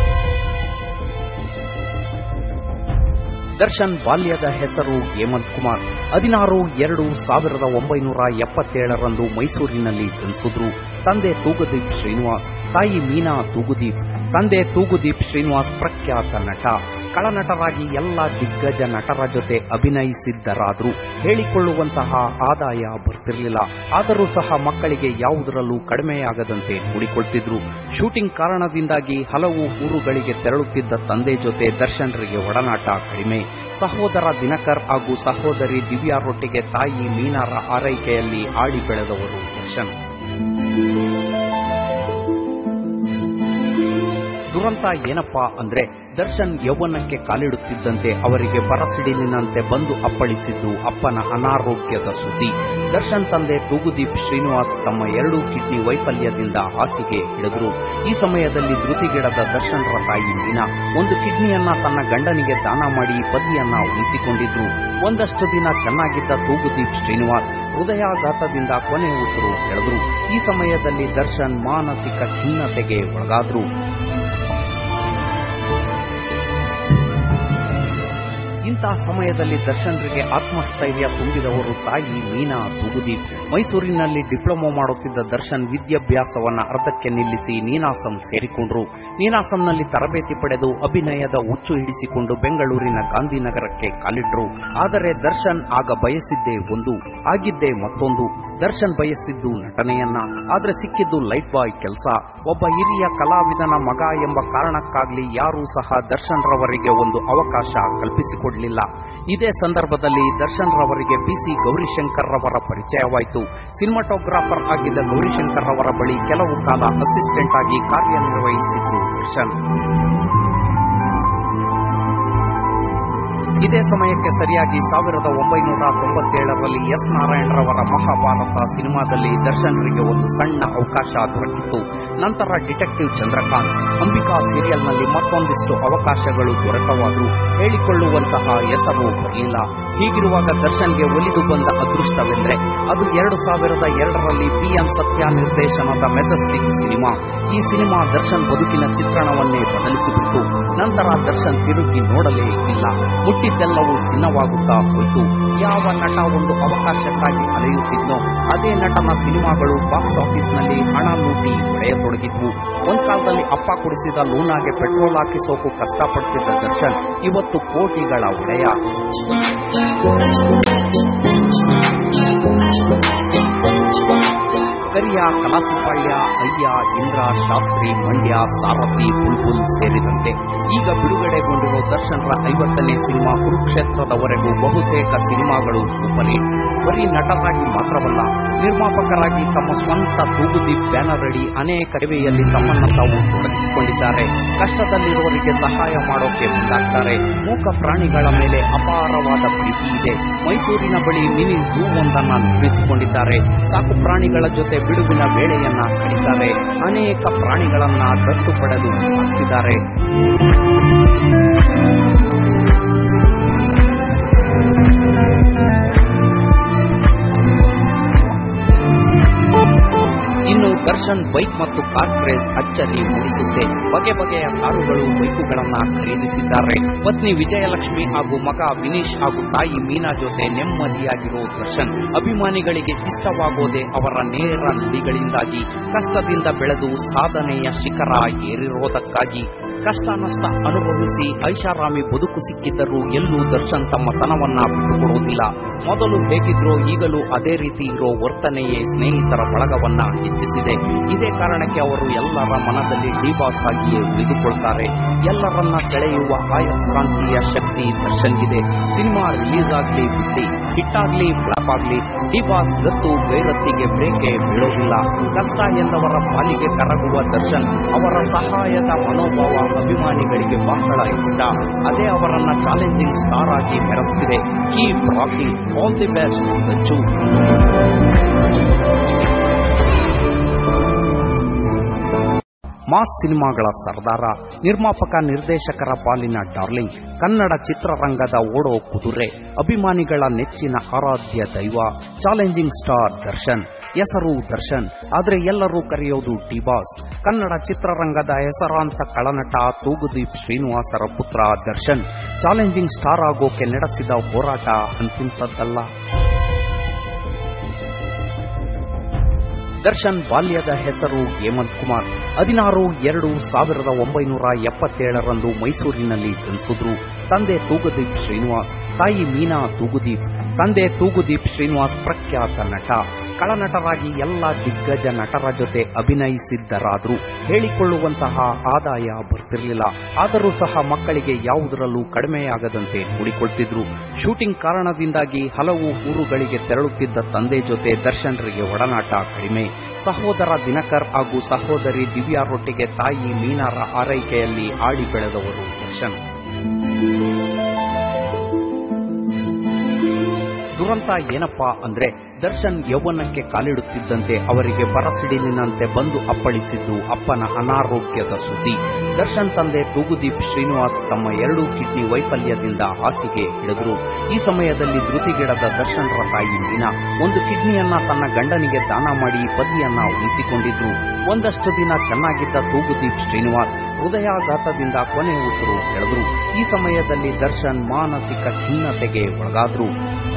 ದರ್ಶನ್ ಬಾಲ್ಯದ ಹೆಸರು ಹೇಮಂತ್ ಕುಮಾರ್ ಹದಿನಾರು ಎರಡು ಸಾವಿರದ ಒಂಬೈನೂರ ಎಪ್ಪತ್ತೇಳರಂದು ಮೈಸೂರಿನಲ್ಲಿ ಜನಿಸಿದ್ರು ತಂದೆ ತೂಗುದೀಪ್ ಶ್ರೀನಿವಾಸ್ ತಾಯಿ ಮೀನಾ ತೂಗುದೀಪ್ ತಂದೆ ತೂಗುದೀಪ್ ಶ್ರೀನಿವಾಸ್ ಪ್ರಖ್ಯಾತ ನಟ ಕಳನಟರಾಗಿ ಎಲ್ಲ ದಿಗ್ಗಜ ನಟರ ಜೊತೆ ಅಭಿನಯಿಸಿದ್ದರಾದರೂ ಹೇಳಿಕೊಳ್ಳುವಂತಹ ಆದಾಯ ಬರ್ತಿರಲಿಲ್ಲ ಆದರೂ ಸಹ ಮಕ್ಕಳಿಗೆ ಯಾವುದರಲ್ಲೂ ಕಡಿಮೆಯಾಗದಂತೆ ನೋಡಿಕೊಳ್ತಿದ್ರು ಶೂಟಿಂಗ್ ಕಾರಣದಿಂದಾಗಿ ಹಲವು ಊರುಗಳಿಗೆ ತೆರಳುತ್ತಿದ್ದ ತಂದೆ ಜೊತೆ ದರ್ಶನ್ರಿಗೆ ಒಡನಾಟ ಕಡಿಮೆ ಸಹೋದರ ದಿನಕರ್ ಹಾಗೂ ಸಹೋದರಿ ದಿವ್ಯಾರೊಟ್ಟಿಗೆ ತಾಯಿ ಮೀನಾರ ಆರೈಕೆಯಲ್ಲಿ ಆಡಿ ಬೆಳೆದವರು ದರ್ಶನ್ ದುರಂತ ಏನಪ್ಪಾ ಅಂದ್ರೆ ದರ್ಶನ್ ಯೌವನಕ್ಕೆ ಕಾಲಿಡುತ್ತಿದ್ದಂತೆ ಅವರಿಗೆ ಬರಸಿಡಿಲಿನಂತೆ ಬಂದು ಅಪ್ಪಳಿಸಿದ್ದು ಅಪ್ಪನ ಅನಾರೋಗ್ಯದ ಸುದ್ದಿ ದರ್ಶನ್ ತಂದೆ ತೂಗುದೀಪ್ ಶ್ರೀನಿವಾಸ್ ತಮ್ಮ ಎರಡೂ ಕಿಡ್ನಿ ವೈಫಲ್ಯದಿಂದ ಹಾಸಿಗೆ ಹಿಡಿದ್ರು ಈ ಸಮಯದಲ್ಲಿ ಧೃತಿಗಿಡದ ದರ್ಶನ್ರ ತಾಯಿ ಮೀನಾ ಒಂದು ಕಿಡ್ನಿಯನ್ನ ತನ್ನ ಗಂಡನಿಗೆ ದಾನ ಮಾಡಿ ಪತಿಯನ್ನ ಉಳಿಸಿಕೊಂಡಿದ್ರು ಒಂದಷ್ಟು ದಿನ ಚೆನ್ನಾಗಿದ್ದ ತೂಗುದೀಪ್ ಶ್ರೀನಿವಾಸ್ ಹೃದಯಾಘಾತದಿಂದ ಕೊನೆ ಉಸಿರು ಎಳೆದ್ರು ಈ ಸಮಯದಲ್ಲಿ ದರ್ಶನ್ ಮಾನಸಿಕ ಖಿನ್ನತೆಗೆ ಒಳಗಾದ್ರು ಇಂತಹ ಸಮಯದಲ್ಲಿ ದರ್ಶನ್ರಿಗೆ ಆತ್ಮಸ್ಥೈರ್ಯ ತುಂಬಿದವರು ತಾಯಿ ಮೀನಾ ತೂಗುದೀಪ್ ಮೈಸೂರಿನಲ್ಲಿ ಡಿಪ್ಲೊಮಾ ಮಾಡುತ್ತಿದ್ದ ದರ್ಶನ್ ವಿದ್ಯಾಭ್ಯಾಸವನ್ನ ಅರ್ಧಕ್ಕೆ ನಿಲ್ಲಿಸಿ ನೀನಾಸಂ ಸೇರಿಕೊಂಡ್ರು ನೀನಾಸಂನಲ್ಲಿ ತರಬೇತಿ ಪಡೆದು ಅಭಿನಯದ ಹುಚ್ಚು ಹಿಡಿಸಿಕೊಂಡು ಬೆಂಗಳೂರಿನ ಗಾಂಧಿನಗರಕ್ಕೆ ಕಾಲಿಟ್ರು ಆದರೆ ದರ್ಶನ್ ಆಗ ಬಯಸಿದ್ದೇ ಒಂದು ಆಗಿದ್ದೇ ಮತ್ತೊಂದು ದರ್ಶನ್ ಬಯಸಿದ್ದು ನಟನೆಯನ್ನ ಆದ್ರೆ ಸಿಕ್ಕಿದ್ದು ಲೈಟ್ ಬಾಯ್ ಕೆಲಸ ಒಬ್ಬ ಹಿರಿಯ ಕಲಾವಿದನ ಮಗ ಎಂಬ ಕಾರಣಕ್ಕಾಗ್ಲಿ ಯಾರೂ ಸಹ ದರ್ಶನ್ ರವರಿಗೆ ಒಂದು ಅವಕಾಶ ಕಲ್ಪಿಸಿಕೊಡ್ಲಿಲ್ಲ ಇದೇ ಸಂದರ್ಭದಲ್ಲಿ ದರ್ಶನ್ ರವರಿಗೆ ಪಿಸಿ ಗೌರಿಶಂಕರ್ ರವರ ಪರಿಚಯವಾಯಿತು ಸಿನಿಮಾಟೋಗ್ರಾಫರ್ ಆಗಿದ್ದ ಗೌರಿಶಂಕರ್ ರವರ ಬಳಿ ಕೆಲವು ಕಾಲ ಅಸಿಸ್ಟೆಂಟ್ ಆಗಿ ಕಾರ್ಯನಿರ್ವಹಿಸಿದ್ರು ದರ್ಶನ್ ಇದೇ ಸಮಯಕ್ಕೆ ಸರಿಯಾಗಿ ಸಾವಿರದ ಒಂಬೈನೂರ ತೊಂಬತ್ತೇಳರಲ್ಲಿ ಎಸ್ ನಾರಾಯಣರವರ ಮಹಾಭಾರತ ಸಿನಿಮಾದಲ್ಲಿ ದರ್ಶನ್ರಿಗೆ ಒಂದು ಸಣ್ಣ ಅವಕಾಶ ದೊರಕಿತ್ತು ನಂತರ ಡಿಟೆಕ್ಟಿವ್ ಚಂದ್ರಕಾಂತ್ ಅಂಬಿಕಾ ಸೀರಿಯಲ್ನಲ್ಲಿ ಮತ್ತೊಂದಿಷ್ಟು ಅವಕಾಶಗಳು ದೊರಕವಾದರೂ ಹೇಳಿಕೊಳ್ಳುವಂತಹ ಹೆಸರು ಬರಲಿಲ್ಲ ಹೀಗಿರುವಾಗ ದರ್ಶನ್ಗೆ ಒಲಿದು ಬಂದ ಅದೃಷ್ಟವೆಂದರೆ ಅದು ಎರಡು ಸಾವಿರದ ಎರಡರಲ್ಲಿ ಪಿ ಎನ್ ಸತ್ಯ ನಿರ್ದೇಶನದ ಮೆಜೆಸ್ಟಿಕ್ ಸಿನಿಮಾ ಈ ಸಿನಿಮಾ ದರ್ಶನ್ ಬದುಕಿನ ಚಿತ್ರಣವನ್ನೇ ಬದಲಿಸಿಬಿಟ್ಟು ನಂತರ ದರ್ಶನ್ ತಿರುಗಿ ನೋಡಲೇ ಇಲ್ಲ ಮುಟ್ಟಿದ್ದೆಲ್ಲವೂ ಚಿನ್ನವಾಗುತ್ತಾ ಹೋಯಿತು ಯಾವ ನಟ ಒಂದು ಅವಕಾಶಕ್ಕಾಗಿ ಅಲೆಯುತ್ತಿದ್ನೋ ಅದೇ ನಟನ ಸಿನಿಮಾಗಳು ಬಾಕ್ಸ್ ಆಫೀಸ್ನಲ್ಲಿ ಹಣ ಲೂಟಿ ಹೊಡೆಯತೊಡಗಿದ್ವು ಒಂದ್ ಕಾಲದಲ್ಲಿ ಅಪ್ಪ ಕುಡಿಸಿದ ಲೂನಾಗೆ ಪೆಟ್ರೋಲ್ ಹಾಕಿಸೋಕು ಕಷ್ಟಪಡ್ತಿದ್ದ ದರ್ಶನ್ ಇವತ್ತು ಕೋಟಿಗಳ ಒಡೆಯ ಕರಿಯ ಕಲಾಸಿಪಾಳ್ಯ ಅಯ್ಯ ಇಂದ್ರ ಶಾಸ್ತ್ರಿ ಮಂಡ್ಯ ಸಾರಥಿ ಬುಲ್ಬುಲ್ ಸೇರಿದಂತೆ ಈಗ ಬಿಡುಗಡೆಗೊಂಡಿರೋ ದರ್ಶನ್ರ ಐವತ್ತನೇ ಸಿನಿಮಾ ಕುರುಕ್ಷೇತ್ರದವರೆಗೂ ಬಹುತೇಕ ಸಿನಿಮಾಗಳು ಸೂಪರ್ ಹಿಟ್ ಬರೀ ನಟರಾಗಿ ಮಾತ್ರವಲ್ಲ ನಿರ್ಮಾಪಕರಾಗಿ ತಮ್ಮ ಸ್ವಂತ ತೂಗುದೀಪ್ ಬ್ಯಾನರ್ ಅಡಿ ಅನೇಕ ಸೇವೆಯಲ್ಲಿ ತಮ್ಮನ್ನ ತಾವು ತೊಡಗಿಸಿಕೊಂಡಿದ್ದಾರೆ ಕಷ್ಟದಲ್ಲಿರುವವರಿಗೆ ಸಹಾಯ ಮಾಡೋಕೆ ಮುಂದಾಗ್ತಾರೆ ಮೂಕ ಪ್ರಾಣಿಗಳ ಮೇಲೆ ಅಪಾರವಾದ ಪ್ರೀತಿ ಇದೆ ಮೈಸೂರಿನ ಬಳಿ ಮಿನಿ ಝೂ ಒಂದನ್ನ ನಿರ್ಮಿಸಿಕೊಂಡಿದ್ದಾರೆ ಸಾಕು ಪ್ರಾಣಿಗಳ ಜೊತೆ ಬಿಡುವಿನ ವೇಳೆಯನ್ನ ಕಳೀತಾರೆ ಅನೇಕ ಪ್ರಾಣಿಗಳನ್ನ ದತ್ತು ಪಡೆದು ಸಾಕ್ತಿದ್ದಾರೆ ಇನ್ನು ದರ್ಶನ್ ಬೈಕ್ ಮತ್ತು ಕಾರ್ ಕ್ರೇಜ್ ಅಚ್ಚರಿ ಮೂಡಿಸುತ್ತೆ ಬಗೆ ಬಗೆಯ ಕಾರುಗಳು ಬೈಕುಗಳನ್ನ ಖರೀದಿಸಿದ್ದಾರೆ ಪತ್ನಿ ವಿಜಯಲಕ್ಷ್ಮಿ ಹಾಗೂ ಮಗ ವಿನೀಶ್ ಹಾಗೂ ತಾಯಿ ಮೀನಾ ಜೊತೆ ನೆಮ್ಮದಿಯಾಗಿರೋ ದರ್ಶನ್ ಅಭಿಮಾನಿಗಳಿಗೆ ಇಷ್ಟವಾಗೋದೇ ಅವರ ನೇರ ನುಡಿಗಳಿಂದಾಗಿ ಕಷ್ಟದಿಂದ ಬೆಳೆದು ಸಾಧನೆಯ ಶಿಖರ ಏರಿರೋದಕ್ಕಾಗಿ ಕಷ್ಟ ನಷ್ಟ ಅನುಭವಿಸಿ ಐಷಾರಾಮಿ ಬದುಕು ಸಿಕ್ಕಿದ್ದರೂ ಎಲ್ಲೂ ದರ್ಶನ್ ತಮ್ಮ ತನವನ್ನ ಬಿಟ್ಟುಕೊಡುವುದಿಲ್ಲ ಮೊದಲು ಹೇಗಿದ್ರೋ ಈಗಲೂ ಅದೇ ರೀತಿ ಇರೋ ವರ್ತನೆಯೇ ಸ್ನೇಹಿತರ ಬಳಗವನ್ನ ಹೆಚ್ಚಿಸಿದೆ ಇದೇ ಕಾರಣಕ್ಕೆ ಅವರು ಎಲ್ಲರ ಮನದಲ್ಲಿ ಡಿಬಾಸ್ ಆಗಿಯೇ ಉಳಿದುಕೊಳ್ತಾರೆ ಎಲ್ಲರನ್ನ ಸೆಳೆಯುವ ಆಯಸ್ಕಾಂತೀಯ ಶಕ್ತಿ ದರ್ಶನ್ಗಿದೆ ಸಿನಿಮಾ ರಿಲೀಸ್ ಆಗ್ಲಿ ಬಿಟ್ಟಿ ಹಿಟ್ಟಾಗ್ಲಿ ಫ್ಲಾಪ್ ಆಗ್ಲಿ ಡಿಬಾಸ್ ಗತ್ತು ಗೈರತ್ತಿಗೆ ಬ್ರೇಕೆ ಬೀಳೋದಿಲ್ಲ ಕಷ್ಟ ಎಂದವರ ಪಾಲಿಗೆ ಕರಗುವ ದರ್ಶನ್ ಅವರ ಸಹಾಯದ ಮನೋಭಾವ ಅಭಿಮಾನಿಗಳಿಗೆ ಬಹಳ ಇಷ್ಟ ಅದೇ ಅವರನ್ನ ಚಾಲೆಂಜಿಂಗ್ ಸ್ಟಾರ್ ಆಗಿ ಮೆರೆಸ್ತಿದೆ keep rocking all the best Dachu mass ಸಿನಿಮಾಗಳ ಸರ್ದಾರ ನಿರ್ಮಾಪಕ ನಿರ್ದೇಶಕರ ಪಾಲಿನ ಡಾರ್ಲಿಂಗ್ ಕನ್ನಡ ಚಿತ್ರರಂಗದ ಓಡೋ ಕುದುರೆ ಅಭಿಮಾನಿಗಳ ನೆಚ್ಚಿನ ಆರಾಧ್ಯ ದೈವ ಚಾಲೆಂಜಿಂಗ್ ಸ್ಟಾರ್ ದರ್ಶನ್ ಹೆಸರು ದರ್ಶನ್ ಆದರೆ ಎಲ್ಲರೂ ಕರೆಯೋದು ಡಿಬಾಸ್ ಕನ್ನಡ ಚಿತ್ರರಂಗದ ಹೆಸರಾಂತ ಕಳನಟ ತೂಗುದೀಪ್ ಶ್ರೀನಿವಾಸರ ಪುತ್ರ ದರ್ಶನ್ ಚಾಲೆಂಜಿಂಗ್ ಸ್ಟಾರ್ ಆಗೋಕೆ ನಡೆಸಿದ ಹೋರಾಟ ಅಂತಿಂತದ್ದಲ್ಲ ದರ್ಶನ್ ಬಾಲ್ಯದ ಹೆಸರು ಹೇಮಂತ್ ಕುಮಾರ್ ಹದಿನಾರು ಎರಡು ಸಾವಿರದ ಒಂಬೈನೂರ ಎಪ್ಪತ್ತೇಳರಂದು ಮೈಸೂರಿನಲ್ಲಿ ಜನಿಸಿದ್ರು ತಂದೆ ತೂಗುದೀಪ್ ಶ್ರೀನಿವಾಸ್ ತಾಯಿ ಮೀನಾ ತೂಗುದೀಪ್ ತಂದೆ ತೂಗುದೀಪ್ ಶ್ರೀನಿವಾಸ್ ಪ್ರಖ್ಯಾತ ನಟ ಕಳನಟರಾಗಿ ಎಲ್ಲ ದಿಗ್ಗಜ ನಟರ ಜೊತೆ ಅಭಿನಯಿಸಿದ್ದರಾದರೂ ಹೇಳಿಕೊಳ್ಳುವಂತಹ ಆದಾಯ ಬರ್ತಿರಲಿಲ್ಲ ಆದರೂ ಸಹ ಮಕ್ಕಳಿಗೆ ಯಾವುದರಲ್ಲೂ ಕಡಿಮೆಯಾಗದಂತೆ ನೋಡಿಕೊಳ್ತಿದ್ರು ಶೂಟಿಂಗ್ ಕಾರಣದಿಂದಾಗಿ ಹಲವು ಊರುಗಳಿಗೆ ತೆರಳುತ್ತಿದ್ದ ತಂದೆ ಜೊತೆ ದರ್ಶನ್ರಿಗೆ ಒಡನಾಟ ಕಡಿಮೆ ಸಹೋದರ ದಿನಕರ್ ಹಾಗೂ ಸಹೋದರಿ ದಿವ್ಯಾರೊಟ್ಟಿಗೆ ತಾಯಿ ಮೀನಾರ ಆರೈಕೆಯಲ್ಲಿ ಆಡಿ ಬೆಳೆದವರು ದರ್ಶನ್ ದುರಂತ ಏನಪ್ಪಾ ಅಂದ್ರೆ ದರ್ಶನ್ ಯೌವನಕ್ಕೆ ಕಾಲಿಡುತ್ತಿದ್ದಂತೆ ಅವರಿಗೆ ಬರಸಿಡಿಲಿನಂತೆ ಬಂದು ಅಪ್ಪಳಿಸಿದ್ದು ಅಪ್ಪನ ಅನಾರೋಗ್ಯದ ಸುದ್ದಿ ದರ್ಶನ್ ತಂದೆ ತೂಗುದೀಪ್ ಶ್ರೀನಿವಾಸ್ ತಮ್ಮ ಎರಡೂ ಕಿಡ್ನಿ ವೈಫಲ್ಯದಿಂದ ಹಾಸಿಗೆ ಹಿಡಿದ್ರು ಈ ಸಮಯದಲ್ಲಿ ಧೃತಿಗೆಡದ ದರ್ಶನ್ರ ತಾಯಿ ಮೀನಾ ಒಂದು ಕಿಡ್ನಿಯನ್ನ ತನ್ನ ಗಂಡನಿಗೆ ದಾನ ಮಾಡಿ ಪತಿಯನ್ನ ಉಳಿಸಿಕೊಂಡಿದ್ರು ಒಂದಷ್ಟು ದಿನ ಚೆನ್ನಾಗಿದ್ದ ತೂಗುದೀಪ್ ಶ್ರೀನಿವಾಸ್ ಹೃದಯಾಘಾತದಿಂದ ಕೊನೆ ಉಸಿರು ಎಳೆದ್ರು ಈ ಸಮಯದಲ್ಲಿ ದರ್ಶನ್ ಮಾನಸಿಕ ಖಿನ್ನತೆಗೆ ಒಳಗಾದ್ರು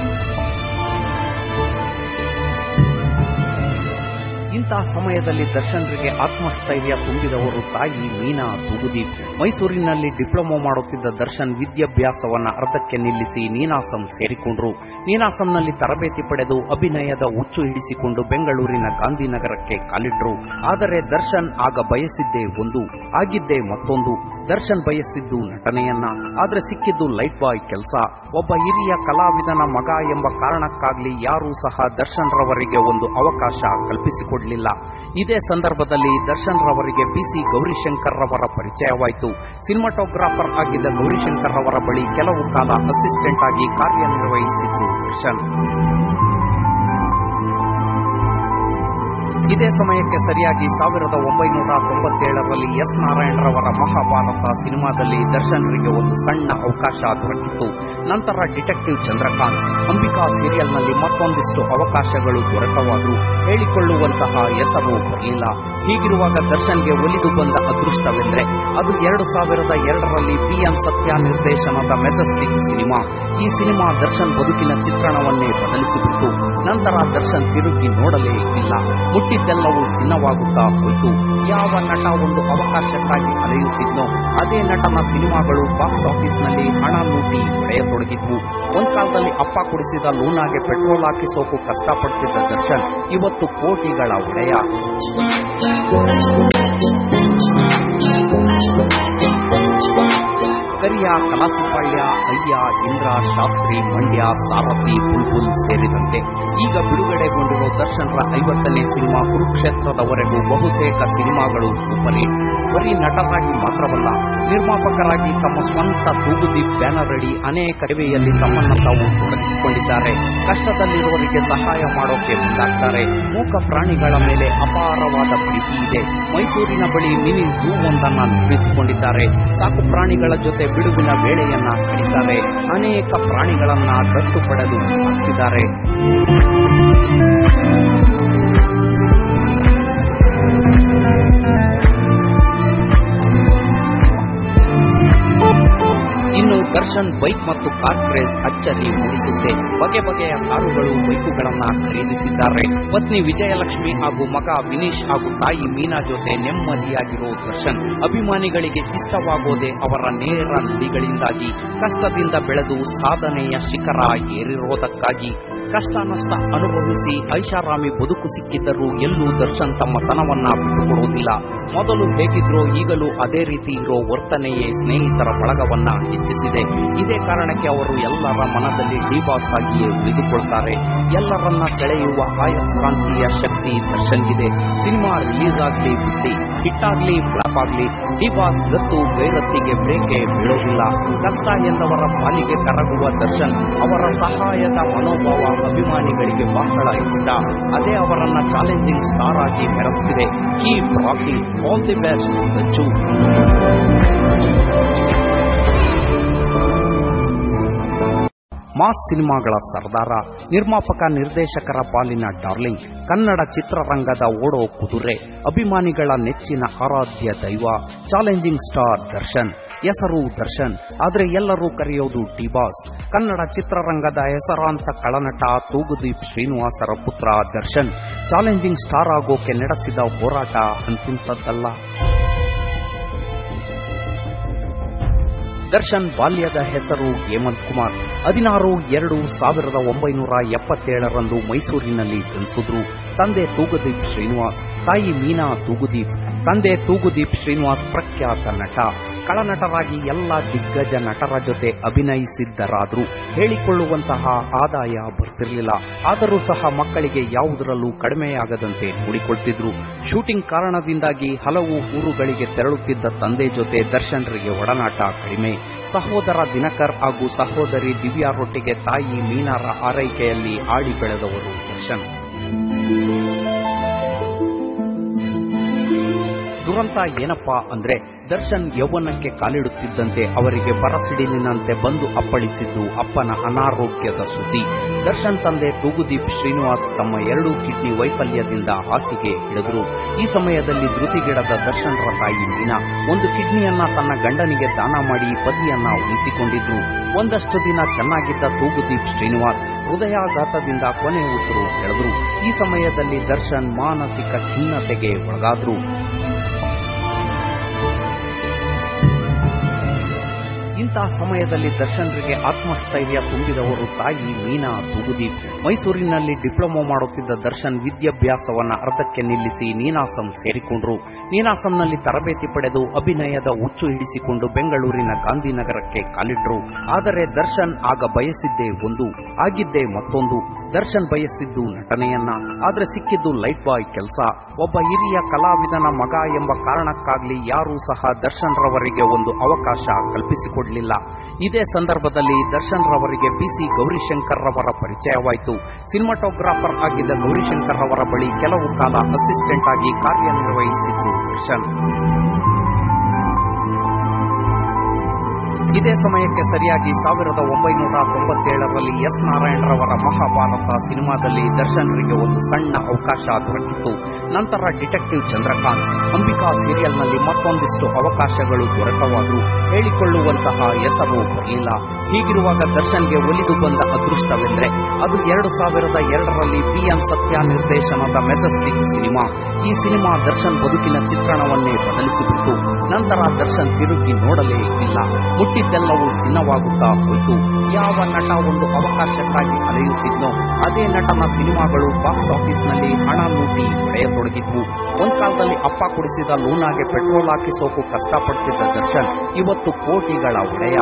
ಇಂತಹ ಸಮಯದಲ್ಲಿ ದರ್ಶನ್ರಿಗೆ ಆತ್ಮಸ್ಥೈರ್ಯ ತುಂಬಿದವರು ತಾಯಿ ಮೀನಾ ತೂಗುದೀಪ್ ಮೈಸೂರಿನಲ್ಲಿ ಡಿಪ್ಲೊಮಾ ಮಾಡುತ್ತಿದ್ದ ದರ್ಶನ್ ವಿದ್ಯಾಭ್ಯಾಸವನ್ನ ಅರ್ಧಕ್ಕೆ ನಿಲ್ಲಿಸಿ ನೀನಾಸಂ ಸೇರಿಕೊಂಡ್ರು ನೀನಾಸಂನಲ್ಲಿ ತರಬೇತಿ ಪಡೆದು ಅಭಿನಯದ ಹುಚ್ಚು ಹಿಡಿಸಿಕೊಂಡು ಬೆಂಗಳೂರಿನ ಗಾಂಧಿನಗರಕ್ಕೆ ಕಾಲಿಟ್ರು ಆದರೆ ದರ್ಶನ್ ಆಗ ಬಯಸಿದ್ದೇ ಒಂದು ಆಗಿದ್ದೇ ಮತ್ತೊಂದು ದರ್ಶನ್ ಬಯಸಿದ್ದು ನಟನೆಯನ್ನ ಆದ್ರೆ ಸಿಕ್ಕಿದ್ದು ಲೈಟ್ ಬಾಯ್ ಕೆಲಸ ಒಬ್ಬ ಹಿರಿಯ ಕಲಾವಿದನ ಮಗ ಎಂಬ ಕಾರಣಕ್ಕಾಗ್ಲಿ ಯಾರೂ ಸಹ ದರ್ಶನ್ ರವರಿಗೆ ಒಂದು ಅವಕಾಶ ಕಲ್ಪಿಸಿಕೊಡ್ಲಿಲ್ಲ ಇದೇ ಸಂದರ್ಭದಲ್ಲಿ ದರ್ಶನ್ ರವರಿಗೆ ಪಿಸಿ ಗೌರಿಶಂಕರ್ ರವರ ಪರಿಚಯವಾಯಿತು ಸಿನಿಮಾಟೋಗ್ರಾಫರ್ ಆಗಿದ್ದ ಗೌರಿಶಂಕರ್ ರವರ ಬಳಿ ಕೆಲವು ಕಾಲ ಅಸಿಸ್ಟೆಂಟ್ ಆಗಿ ಕಾರ್ಯನಿರ್ವಹಿಸಿದ್ದು ದರ್ಶನ್ ಇದೇ ಸಮಯಕ್ಕೆ ಸರಿಯಾಗಿ ಸಾವಿರದ ಒಂಬೈನೂರ ತೊಂಬತ್ತೇಳರಲ್ಲಿ ಎಸ್ ನಾರಾಯಣರವರ ಮಹಾಭಾರತ ಸಿನಿಮಾದಲ್ಲಿ ದರ್ಶನ್ರಿಗೆ ಒಂದು ಸಣ್ಣ ಅವಕಾಶ ದೊರಕಿತ್ತು ನಂತರ ಡಿಟೆಕ್ಟಿವ್ ಚಂದ್ರಕಾಂತ್ ಅಂಬಿಕಾ ಸೀರಿಯಲ್ನಲ್ಲಿ ಮತ್ತೊಂದಿಷ್ಟು ಅವಕಾಶಗಳು ದೊರಕವಾದರೂ ಹೇಳಿಕೊಳ್ಳುವಂತಹ ಹೆಸರು ಬರಲಿಲ್ಲ ಹೀಗಿರುವಾಗ ದರ್ಶನ್ಗೆ ಒಲಿದು ಬಂದ ಅದೃಷ್ಟವೆಂದರೆ ಅದು ಎರಡು ಸಾವಿರದ ಎರಡರಲ್ಲಿ ಪಿಎನ್ ಸತ್ಯ ನಿರ್ದೇಶನದ ಮೆಜೆಸ್ಟಿಕ್ ಸಿನಿಮಾ ಈ ಸಿನಿಮಾ ದರ್ಶನ್ ಬದುಕಿನ ಚಿತ್ರಣವನ್ನೇ ಬದಲಿಸಿಬಿಟ್ಟು ನಂತರ ದರ್ಶನ್ ತಿರುಗಿ ನೋಡಲೇ ಇಲ್ಲ ಮುಟ್ಟಿದ್ದೆಲ್ಲವೂ ಚಿನ್ನವಾಗುತ್ತಾ ಹೋಯಿತು ಯಾವ ನಟ ಒಂದು ಅವಕಾಶಕ್ಕಾಗಿ ಅಲೆಯುತ್ತಿದ್ನೋ ಅದೇ ನಟನ ಸಿನಿಮಾಗಳು ಬಾಕ್ಸ್ ಆಫೀಸ್ನಲ್ಲಿ ಹಣ ಲೂಟಿ ಹೊಡೆಯತೊಡಗಿದ್ವು ಒಂದ್ ಕಾಲದಲ್ಲಿ ಅಪ್ಪ ಕುಡಿಸಿದ ಲೂನಾಗೆ ಪೆಟ್ರೋಲ್ ಹಾಕಿಸೋಕು ಕಷ್ಟಪಡ್ತಿದ್ದ ದರ್ಶನ್ ಇವತ್ತು ಕೋಟಿಗಳ ಒಡೆಯ ಕರಿಯ ಕಲಾಸಿಪಾಳ್ಯ ಅಯ್ಯ ಇಂದ್ರ ಶಾಸ್ತ್ರಿ ಮಂಡ್ಯ ಸಾರಥಿ ಬುಲ್ಬುಲ್ ಸೇರಿದಂತೆ ಈಗ ಬಿಡುಗಡೆಗೊಂಡಿರೋ ದರ್ಶನ್ರ ಐವತ್ತನೇ ಸಿನಿಮಾ ಕುರುಕ್ಷೇತ್ರದವರೆಗೂ ಬಹುತೇಕ ಸಿನಿಮಾಗಳು ಸೂಪರ್ ಹಿಟ್ ಬರೀ ನಟರಾಗಿ ಮಾತ್ರವಲ್ಲ ನಿರ್ಮಾಪಕರಾಗಿ ತಮ್ಮ ಸ್ವಂತ ತೂಗುದೀಪ್ ಬ್ಯಾನರ್ ಅಡಿ ಅನೇಕ ಸೇವೆಯಲ್ಲಿ ತಮ್ಮನ್ನು ತಾವು ತೊಡಗಿಸಿಕೊಂಡಿದ್ದಾರೆ ಕಷ್ಟದಲ್ಲಿರುವವರಿಗೆ ಸಹಾಯ ಮಾಡೋಕೆ ಮುಂದಾಗ್ತಾರೆ ಮೂಕ ಪ್ರಾಣಿಗಳ ಮೇಲೆ ಅಪಾರವಾದ ಪ್ರೀತಿ ಇದೆ ಮೈಸೂರಿನ ಬಳಿ ಮಿನಿ ಝೂ ಒಂದನ್ನ ನಿರ್ಮಿಸಿಕೊಂಡಿದ್ದಾರೆ ಸಾಕು ಪ್ರಾಣಿಗಳ ಜೊತೆ ಬಿಡುವಿನ ವೇಳೆಯನ್ನ ಕಡಿತಾರೆ ಅನೇಕ ಪ್ರಾಣಿಗಳನ್ನ ದತ್ತು ಪಡೆದು ಸಾಕ್ತಿದ್ದಾರೆ ದರ್ಶನ್ ಬೈಕ್ ಮತ್ತು ಕಾರ್ ಕ್ರೇಜ್ ಅಚ್ಚರಿ ಮೂಡಿಸುತ್ತೆ ಬಗೆ ಬಗೆಯ ಕಾರುಗಳು ಬೈಕುಗಳನ್ನ ಖರೀದಿಸಿದ್ದಾರೆ ಪತ್ನಿ ವಿಜಯಲಕ್ಷ್ಮಿ ಹಾಗೂ ಮಗ ವಿನೀಶ್ ಹಾಗೂ ತಾಯಿ ಮೀನಾ ಜೊತೆ ನೆಮ್ಮದಿಯಾಗಿರೋ ದರ್ಶನ್ ಅಭಿಮಾನಿಗಳಿಗೆ ಇಷ್ಟವಾಗೋದೇ ಅವರ ನೇರ ನುಡಿಗಳಿಂದಾಗಿ ಕಷ್ಟದಿಂದ ಬೆಳೆದು ಸಾಧನೆಯ ಶಿಖರ ಏರಿರೋದಕ್ಕಾಗಿ ಕಷ್ಟ ನಷ್ಟ ಅನುಭವಿಸಿ ಐಷಾರಾಮಿ ಬದುಕು ಸಿಕ್ಕಿದ್ದರೂ ಎಲ್ಲೂ ದರ್ಶನ್ ತಮ್ಮ ತನವನ್ನ ಬಿಟ್ಟುಕೊಡುವುದಿಲ್ಲ ಮೊದಲು ಹೇಗಿದ್ರೋ ಈಗಲೂ ಅದೇ ರೀತಿ ಇರೋ ವರ್ತನೆಯೇ ಸ್ನೇಹಿತರ ಬಳಗವನ್ನ ಹೆಚ್ಚಿಸಿದೆ ಇದೇ ಕಾರಣಕ್ಕೆ ಅವರು ಎಲ್ಲರ ಮನದಲ್ಲಿ ಡಿಬಾಸ್ ಆಗಿಯೇ ಉಳಿದುಕೊಳ್ತಾರೆ ಎಲ್ಲರನ್ನ ಸೆಳೆಯುವ ಆಯಸ್ಕಾಂತೀಯ ಶಕ್ತಿ ದರ್ಶನ್ಗಿದೆ ಸಿನಿಮಾ ರಿಲೀಸ್ ಆಗ್ಲಿ ಬಿಟ್ಟಿ ಹಿಟ್ ಆಗ್ಲಿ ಫ್ಲಾಪ್ ಆಗ್ಲಿ ಡಿಬಾಸ್ ಗತ್ತು ಗೈರತ್ತಿಗೆ ಬ್ರೇಕೆ ಬೀಳೋದಿಲ್ಲ ಕಷ್ಟ ಎಂದವರ ಪಾಲಿಗೆ ಕರಗುವ ದರ್ಶನ್ ಅವರ ಸಹಾಯದ ಮನೋಭಾವ ಅಭಿಮಾನಿಗಳಿಗೆ ಬಹಳ ಇಷ್ಟ ಅದೇ ಅವರನ್ನ ಚಾಲೆಂಜಿಂಗ್ ಸ್ಟಾರ್ ಆಗಿ ಮೆರೆಸ್ತಿದೆ keep rocking all the best Dachu mass ಸಿನಿಮಾಗಳ ಸರ್ದಾರ ನಿರ್ಮಾಪಕ ನಿರ್ದೇಶಕರ ಪಾಲಿನ ಡಾರ್ಲಿಂಗ್ ಕನ್ನಡ ಚಿತ್ರರಂಗದ ಓಡೋ ಕುದುರೆ ಅಭಿಮಾನಿಗಳ ನೆಚ್ಚಿನ ಆರಾಧ್ಯ ದೈವ ಚಾಲೆಂಜಿಂಗ್ ಸ್ಟಾರ್ ದರ್ಶನ್ ಹೆಸರು ದರ್ಶನ್ ಆದರೆ ಎಲ್ಲರೂ ಕರೆಯೋದು ಡಿಬಾಸ್ ಕನ್ನಡ ಚಿತ್ರರಂಗದ ಹೆಸರಾಂತ ಕಳನಟ ತೂಗುದೀಪ್ ಶ್ರೀನಿವಾಸರ ಪುತ್ರ ದರ್ಶನ್ ಚಾಲೆಂಜಿಂಗ್ ಸ್ಟಾರ್ ಆಗೋಕೆ ನಡೆಸಿದ ಹೋರಾಟ ಅಂತಿಂತದ್ದಲ್ಲ ದರ್ಶನ್ ಬಾಲ್ಯದ ಹೆಸರು ಹೇಮಂತ್ ಕುಮಾರ್ ಹದಿನಾರು ಎರಡು ಸಾವಿರದ ಒಂಬೈನೂರ ಎಪ್ಪತ್ತೇಳರಂದು ಮೈಸೂರಿನಲ್ಲಿ ಜನಿಸಿದ್ರು ತಂದೆ ತೂಗುದೀಪ್ ಶ್ರೀನಿವಾಸ್ ತಾಯಿ ಮೀನಾ ತೂಗುದೀಪ್ ತಂದೆ ತೂಗುದೀಪ್ ಶ್ರೀನಿವಾಸ್ ಪ್ರಖ್ಯಾತ ನಟ ಕಳನಟರಾಗಿ ಎಲ್ಲ ದಿಗ್ಗಜ ನಟರ ಜೊತೆ ಅಭಿನಯಿಸಿದ್ದರಾದರೂ ಹೇಳಿಕೊಳ್ಳುವಂತಹ ಆದಾಯ ಬರ್ತಿರಲಿಲ್ಲ ಆದರೂ ಸಹ ಮಕ್ಕಳಿಗೆ ಯಾವುದರಲ್ಲೂ ಕಡಿಮೆಯಾಗದಂತೆ ನೋಡಿಕೊಳ್ತಿದ್ರು ಶೂಟಿಂಗ್ ಕಾರಣದಿಂದಾಗಿ ಹಲವು ಊರುಗಳಿಗೆ ತೆರಳುತ್ತಿದ್ದ ತಂದೆ ಜೊತೆ ದರ್ಶನ್ರಿಗೆ ಒಡನಾಟ ಕಡಿಮೆ ಸಹೋದರ ದಿನಕರ್ ಹಾಗೂ ಸಹೋದರಿ ದಿವ್ಯಾರೊಟ್ಟಿಗೆ ತಾಯಿ ಮೀನಾರ ಆರೈಕೆಯಲ್ಲಿ ಆಡಿ ಬೆಳೆದವರು ದರ್ಶನ್ ದುರಂತ ಏನಪ್ಪಾ ಅಂದ್ರೆ ದರ್ಶನ್ ಯೌವನಕ್ಕೆ ಕಾಲಿಡುತ್ತಿದ್ದಂತೆ ಅವರಿಗೆ ಬರಸಿಡಿಲಿನಂತೆ ಬಂದು ಅಪ್ಪಳಿಸಿದ್ದು ಅಪ್ಪನ ಅನಾರೋಗ್ಯದ ಸುದ್ದಿ ದರ್ಶನ್ ತಂದೆ ತೂಗುದೀಪ್ ಶ್ರೀನಿವಾಸ್ ತಮ್ಮ ಎರಡೂ ಕಿಡ್ನಿ ವೈಫಲ್ಯದಿಂದ ಹಾಸಿಗೆ ಹಿಡಿದ್ರು ಈ ಸಮಯದಲ್ಲಿ ಧೃತಿಗಿಡದ ದರ್ಶನ್ರ ತಾಯಿ ಮೀನಾ ಒಂದು ಕಿಡ್ನಿಯನ್ನ ತನ್ನ ಗಂಡನಿಗೆ ದಾನ ಮಾಡಿ ಪತಿಯನ್ನ ಉಳಿಸಿಕೊಂಡಿದ್ರು ಒಂದಷ್ಟು ದಿನ ಚೆನ್ನಾಗಿದ್ದ ತೂಗುದೀಪ್ ಶ್ರೀನಿವಾಸ್ ಹೃದಯಾಘಾತದಿಂದ ಕೊನೆ ಉಸಿರು ಎಳೆದ್ರು ಈ ಸಮಯದಲ್ಲಿ ದರ್ಶನ್ ಮಾನಸಿಕ ಖಿನ್ನತೆಗೆ ಒಳಗಾದ್ರು ಇಂತಹ ಸಮಯದಲ್ಲಿ ದರ್ಶನ್ರಿಗೆ ಆತ್ಮಸ್ಥೈರ್ಯ ತುಂಬಿದವರು ತಾಯಿ ಮೀನಾ ತೂಗುದೀಪ್ ಮೈಸೂರಿನಲ್ಲಿ ಡಿಪ್ಲೊಮಾ ಮಾಡುತ್ತಿದ್ದ ದರ್ಶನ್ ವಿದ್ಯಾಭ್ಯಾಸವನ್ನ ಅರ್ಧಕ್ಕೆ ನಿಲ್ಲಿಸಿ ನೀನಾಸಂ ಸೇರಿಕೊಂಡ್ರು ನೀನಾಸಂನಲ್ಲಿ ತರಬೇತಿ ಪಡೆದು ಅಭಿನಯದ ಹುಚ್ಚು ಹಿಡಿಸಿಕೊಂಡು ಬೆಂಗಳೂರಿನ ಗಾಂಧಿನಗರಕ್ಕೆ ಕಾಲಿಟ್ರು ಆದರೆ ದರ್ಶನ್ ಆಗ ಬಯಸಿದ್ದೇ ಒಂದು ಆಗಿದ್ದೇ ಮತ್ತೊಂದು ದರ್ಶನ್ ಬಯಸಿದ್ದು ನಟನೆಯನ್ನ ಆದ್ರೆ ಸಿಕ್ಕಿದ್ದು ಲೈಟ್ ಬಾಯ್ ಕೆಲಸ ಒಬ್ಬ ಹಿರಿಯ ಕಲಾವಿದನ ಮಗ ಎಂಬ ಕಾರಣಕ್ಕಾಗ್ಲಿ ಯಾರೂ ಸಹ ದರ್ಶನ್ ರವರಿಗೆ ಒಂದು ಅವಕಾಶ ಕಲ್ಪಿಸಿಕೊಡ್ಲಿಲ್ಲ ಇದೇ ಸಂದರ್ಭದಲ್ಲಿ ದರ್ಶನ್ ರವರಿಗೆ ಬಿಸಿ ಗೌರಿಶಂಕರ್ ರವರ ಪರಿಚಯವಾಯಿತು ಸಿನಿಮಾಟೋಗ್ರಾಫರ್ ಆಗಿದ್ದ ಗೌರಿಶಂಕರ್ ರವರ ಬಳಿ ಕೆಲವು ಕಾಲ ಅಸಿಸ್ಟೆಂಟ್ ಆಗಿ ಕಾರ್ಯನಿರ್ವಹಿಸಿದ್ರು ದರ್ಶನ್ ಇದೇ ಸಮಯಕ್ಕೆ ಸರಿಯಾಗಿ ಸಾವಿರದ ಒಂಬೈನೂರ ತೊಂಬತ್ತೇಳರಲ್ಲಿ ಎಸ್ ನಾರಾಯಣರವರ ಮಹಾಭಾರತ ಸಿನಿಮಾದಲ್ಲಿ ದರ್ಶನ್ರಿಗೆ ಒಂದು ಸಣ್ಣ ಅವಕಾಶ ದೊರಕಿತ್ತು ನಂತರ ಡಿಟೆಕ್ಟಿವ್ ಚಂದ್ರಕಾಂತ್ ಅಂಬಿಕಾ ಸೀರಿಯಲ್ನಲ್ಲಿ ಮತ್ತೊಂದಿಷ್ಟು ಅವಕಾಶಗಳು ದೊರಕವಾದರೂ ಹೇಳಿಕೊಳ್ಳುವಂತಹ ಹೆಸರು ಬರಲಿಲ್ಲ ಹೀಗಿರುವಾಗ ದರ್ಶನ್ಗೆ ಒಲಿದು ಬಂದ ಅದೃಷ್ಟವೆಂದರೆ ಅದು ಎರಡು ಸಾವಿರದ ಎರಡರಲ್ಲಿ ಪಿ ಎನ್ ಸತ್ಯ ನಿರ್ದೇಶನದ ಮೆಜೆಸ್ಟಿಕ್ ಸಿನಿಮಾ ಈ ಸಿನಿಮಾ ದರ್ಶನ್ ಬದುಕಿನ ಚಿತ್ರಣವನ್ನೇ ಬದಲಿಸಿಬಿಟ್ಟು ನಂತರ ದರ್ಶನ್ ತಿರುಗಿ ನೋಡಲೇ ಇಲ್ಲ ಮುಟ್ಟಿದ್ದೆಲ್ಲವೂ ಚಿನ್ನವಾಗುತ್ತಾ ಹೋಯಿತು ಯಾವ ನಟ ಒಂದು ಅವಕಾಶಕ್ಕಾಗಿ ಅಲೆಯುತ್ತಿದ್ನೋ ಅದೇ ನಟನ ಸಿನಿಮಾಗಳು ಬಾಕ್ಸ್ ಆಫೀಸ್ನಲ್ಲಿ ಹಣ ಲೂಟಿ ಹೊಡೆಯತೊಡಗಿದ್ವು ಒಂದ್ ಕಾಲದಲ್ಲಿ ಅಪ್ಪ ಕುಡಿಸಿದ ಲೂನಾಗೆ ಪೆಟ್ರೋಲ್ ಹಾಕಿಸೋಕು ಕಷ್ಟಪಡ್ತಿದ್ದ ದರ್ಶನ್ ಇವತ್ತು ಕೋಟಿಗಳ ಒಡೆಯ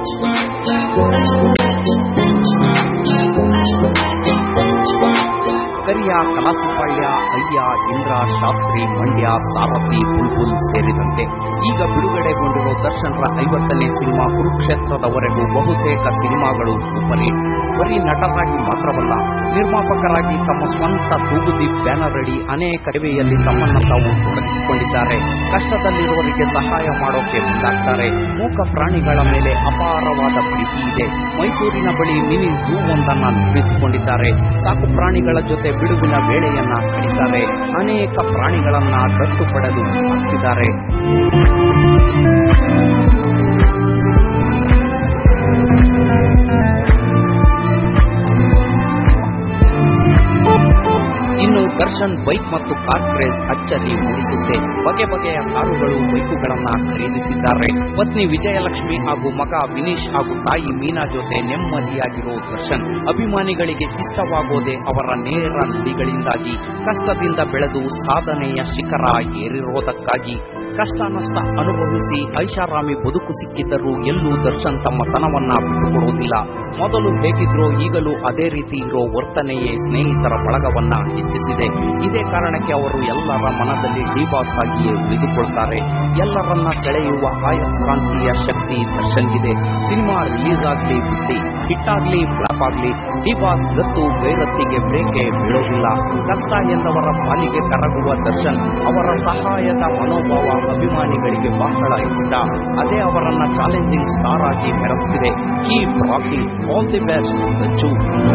ಕರಿಯ ಕಲಾಸಿಪಾಳ್ಯ ಅಯ್ಯ ಇಂದ್ರ ಶಾಸ್ತ್ರಿ ಮಂಡ್ಯ ಸಾರಥಿ ಬುಲ್ಬುಲ್ ಸೇರಿದಂತೆ ಈಗ ಬಿಡುಗಡೆಗೊಂಡಿರೋ ದರ್ಶನ್ರ ಐವತ್ತನೇ ಸಿನಿಮಾ ಕುರುಕ್ಷೇತ್ರದವರೆಗೂ ಬಹುತೇಕ ಸಿನಿಮಾಗಳು ಸೂಪರ್ ಹಿಟ್ ಬರೀ ನಟರಾಗಿ ಮಾತ್ರವಲ್ಲ ನಿರ್ಮಾಪಕರಾಗಿ ತಮ್ಮ ಸ್ವಂತ ತೂಗುದೀಪ್ ಬ್ಯಾನರ್ ಅಡಿ ಅನೇಕ ಸೇವೆಯಲ್ಲಿ ತಮ್ಮನ್ನ ತಾವು ತೊಡಗಿಸಿಕೊಂಡಿದ್ದಾರೆ ಕಷ್ಟದಲ್ಲಿರುವವರಿಗೆ ಸಹಾಯ ಮಾಡೋಕೆ ಮುಂದಾಗ್ತಾರೆ ಮೂಕ ಪ್ರಾಣಿಗಳ ಮೇಲೆ ಅಪಾರವಾದ ಪ್ರೀತಿ ಇದೆ ಮೈಸೂರಿನ ಬಳಿ ಮಿನಿ ಝೂ ಒಂದನ್ನ ನಿರ್ಮಿಸಿಕೊಂಡಿದ್ದಾರೆ ಸಾಕು ಪ್ರಾಣಿಗಳ ಜೊತೆ ಬಿಡುವಿನ ವೇಳೆಯನ್ನ ಕಳೀತಾರೆ ಅನೇಕ ಪ್ರಾಣಿಗಳನ್ನ ದತ್ತು ಪಡೆದು ಸಾಕ್ತಿದ್ದಾರೆ ದರ್ಶನ್ ಬೈಕ್ ಮತ್ತು ಕಾರ್ ಕ್ರೇಜ್ ಅಚ್ಚರಿ ಮೂಡಿಸುತ್ತೆ ಬಗೆ ಬಗೆಯ ಕಾರುಗಳು ಬೈಕುಗಳನ್ನ ಖರೀದಿಸಿದ್ದಾರೆ ಪತ್ನಿ ವಿಜಯಲಕ್ಷ್ಮಿ ಹಾಗೂ ಮಗ ವಿನೀಶ್ ಹಾಗೂ ತಾಯಿ ಮೀನಾ ಜೊತೆ ನೆಮ್ಮದಿಯಾಗಿರೋ ದರ್ಶನ್ ಅಭಿಮಾನಿಗಳಿಗೆ ಇಷ್ಟವಾಗೋದೇ ಅವರ ನೇರ ನುಡಿಗಳಿಂದಾಗಿ ಕಷ್ಟದಿಂದ ಬೆಳೆದು ಸಾಧನೆಯ ಶಿಖರ ಏರಿರೋದಕ್ಕಾಗಿ ಕಷ್ಟ ನಷ್ಟ ಅನುಭವಿಸಿ ಐಷಾರಾಮಿ ಬದುಕು ಸಿಕ್ಕಿದ್ದರೂ ಎಲ್ಲೂ ದರ್ಶನ್ ತಮ್ಮ ತನವನ್ನ ಬಿಟ್ಟುಕೊಡುವುದಿಲ್ಲ ಮೊದಲು ಹೇಗಿದ್ರೋ ಈಗಲೂ ಅದೇ ರೀತಿ ಇರೋ ವರ್ತನೆಯೇ ಸ್ನೇಹಿತರ ಬಳಗವನ್ನ ಹೆಚ್ಚಿಸಿದೆ ಇದೇ ಕಾರಣಕ್ಕೆ ಅವರು ಎಲ್ಲರ ಮನದಲ್ಲಿ ಡಿಬಾಸ್ ಆಗಿಯೇ ಉಳಿದುಕೊಳ್ತಾರೆ ಎಲ್ಲರನ್ನ ಸೆಳೆಯುವ ಆಯಸ್ಕಾಂತೀಯ ಶಕ್ತಿ ದರ್ಶನ್ಗಿದೆ ಸಿನಿಮಾ ರಿಲೀಸ್ ಆಗ್ಲಿ ಬಿಟ್ಟಿ ಹಿಟ್ಟಾಗ್ಲಿ ಫ್ಲಾಪ್ ಆಗ್ಲಿ ಡಿಬಾಸ್ ಗತ್ತು ಗೈರತ್ತಿಗೆ ಬ್ರೇಕೆ ಬೀಳೋದಿಲ್ಲ ಕಷ್ಟ ಎಂದವರ ಪಾಲಿಗೆ ಕರಗುವ ದರ್ಶನ್ ಅವರ ಸಹಾಯದ ಮನೋಭಾವ ಅಭಿಮಾನಿಗಳಿಗೆ ಬಹಳ ಇಷ್ಟ ಅದೇ ಅವರನ್ನ ಚಾಲೆಂಜಿಂಗ್ ಸ್ಟಾರ್ ಆಗಿ ಮೆರೆಸ್ತಿದೆ keep rocking all the best Dachu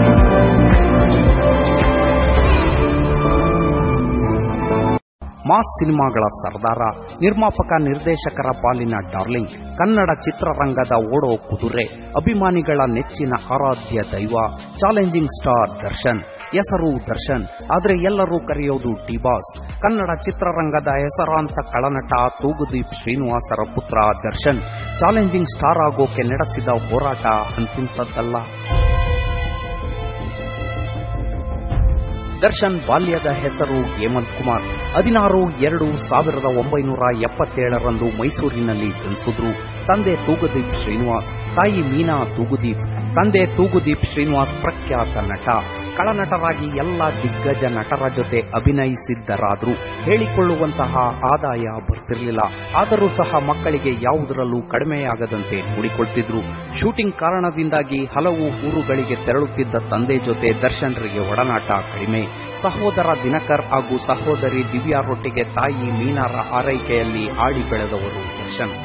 mass ಸಿನಿಮಾಗಳ ಸರ್ದಾರ ನಿರ್ಮಾಪಕ ನಿರ್ದೇಶಕರ ಪಾಲಿನ ಡಾರ್ಲಿಂಗ್ ಕನ್ನಡ ಚಿತ್ರರಂಗದ ಓಡೋ ಕುದುರೆ ಅಭಿಮಾನಿಗಳ ನೆಚ್ಚಿನ ಆರಾಧ್ಯ ದೈವ ಚಾಲೆಂಜಿಂಗ್ ಸ್ಟಾರ್ ದರ್ಶನ್ ಹೆಸರು ದರ್ಶನ್ ಆದರೆ ಎಲ್ಲರೂ ಕರೆಯೋದು ಡಿಬಾಸ್ ಕನ್ನಡ ಚಿತ್ರರಂಗದ ಹೆಸರಾಂತ ಕಳನಟ ತೂಗುದೀಪ್ ಶ್ರೀನಿವಾಸರ ಪುತ್ರ ದರ್ಶನ್ ಚಾಲೆಂಜಿಂಗ್ ಸ್ಟಾರ್ ಆಗೋಕೆ ನಡೆಸಿದ ಹೋರಾಟ ಅಂತಿಂತದ್ದಲ್ಲ ದರ್ಶನ್ ಬಾಲ್ಯದ ಹೆಸರು ಹೇಮಂತ್ ಕುಮಾರ್ ಹದಿನಾರು ಎರಡು ಸಾವಿರದ ಒಂಬೈನೂರ ಎಪ್ಪತ್ತೇಳರಂದು ಮೈಸೂರಿನಲ್ಲಿ ಜನಿಸಿದ್ರು ತಂದೆ ತೂಗುದೀಪ್ ಶ್ರೀನಿವಾಸ್ ತಾಯಿ ಮೀನಾ ತೂಗುದೀಪ್ ತಂದೆ ತೂಗುದೀಪ್ ಶ್ರೀನಿವಾಸ್ ಪ್ರಖ್ಯಾತ ನಟ ಕಳನಟರಾಗಿ ಎಲ್ಲ ದಿಗ್ಗಜ ನಟರ ಜೊತೆ ಅಭಿನಯಿಸಿದ್ದರಾದರೂ ಹೇಳಿಕೊಳ್ಳುವಂತಹ ಆದಾಯ ಬರ್ತಿರಲಿಲ್ಲ ಆದರೂ ಸಹ ಮಕ್ಕಳಿಗೆ ಯಾವುದರಲ್ಲೂ ಕಡಿಮೆಯಾಗದಂತೆ ನೋಡಿಕೊಳ್ತಿದ್ರು ಶೂಟಿಂಗ್ ಕಾರಣದಿಂದಾಗಿ ಹಲವು ಊರುಗಳಿಗೆ ತೆರಳುತ್ತಿದ್ದ ತಂದೆ ಜೊತೆ ದರ್ಶನ್ರಿಗೆ ಒಡನಾಟ ಕಡಿಮೆ ಸಹೋದರ ದಿನಕರ್ ಹಾಗೂ ಸಹೋದರಿ ದಿವ್ಯಾರೊಟ್ಟಿಗೆ ತಾಯಿ ಮೀನಾರ ಆರೈಕೆಯಲ್ಲಿ ಆಡಿ ಬೆಳೆದವರು ದರ್ಶನ್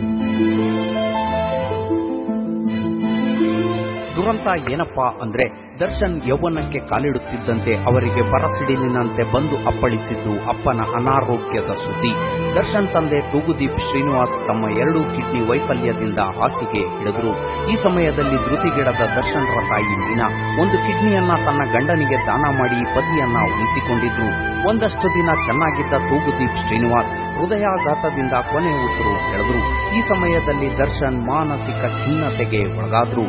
ದುರಂತ ಏನಪ್ಪಾ ಅಂದ್ರೆ ದರ್ಶನ್ ಯೌವನಕ್ಕೆ ಕಾಲಿಡುತ್ತಿದ್ದಂತೆ ಅವರಿಗೆ ಬರಸಿಡಿಲಿನಂತೆ ಬಂದು ಅಪ್ಪಳಿಸಿದ್ದು ಅಪ್ಪನ ಅನಾರೋಗ್ಯದ ಸುದ್ದಿ ದರ್ಶನ್ ತಂದೆ ತೂಗುದೀಪ್ ಶ್ರೀನಿವಾಸ್ ತಮ್ಮ ಎರಡೂ ಕಿಡ್ನಿ ವೈಫಲ್ಯದಿಂದ ಹಾಸಿಗೆ ಹಿಡಿದ್ರು ಈ ಸಮಯದಲ್ಲಿ ಧೃತಿಗಿಡದ ದರ್ಶನ್ರ ತಾಯಿ ಮೀನಾ ಒಂದು ಕಿಡ್ನಿಯನ್ನ ತನ್ನ ಗಂಡನಿಗೆ ದಾನ ಮಾಡಿ ಪತಿಯನ್ನ ಉಳಿಸಿಕೊಂಡಿದ್ರು ಒಂದಷ್ಟು ದಿನ ಚೆನ್ನಾಗಿದ್ದ ತೂಗುದೀಪ್ ಶ್ರೀನಿವಾಸ್ ಹೃದಯಾಘಾತದಿಂದ ಕೊನೆ ಉಸಿರು ಎಳೆದ್ರು ಈ ಸಮಯದಲ್ಲಿ ದರ್ಶನ್ ಮಾನಸಿಕ ಖಿನ್ನತೆಗೆ ಒಳಗಾದ್ರು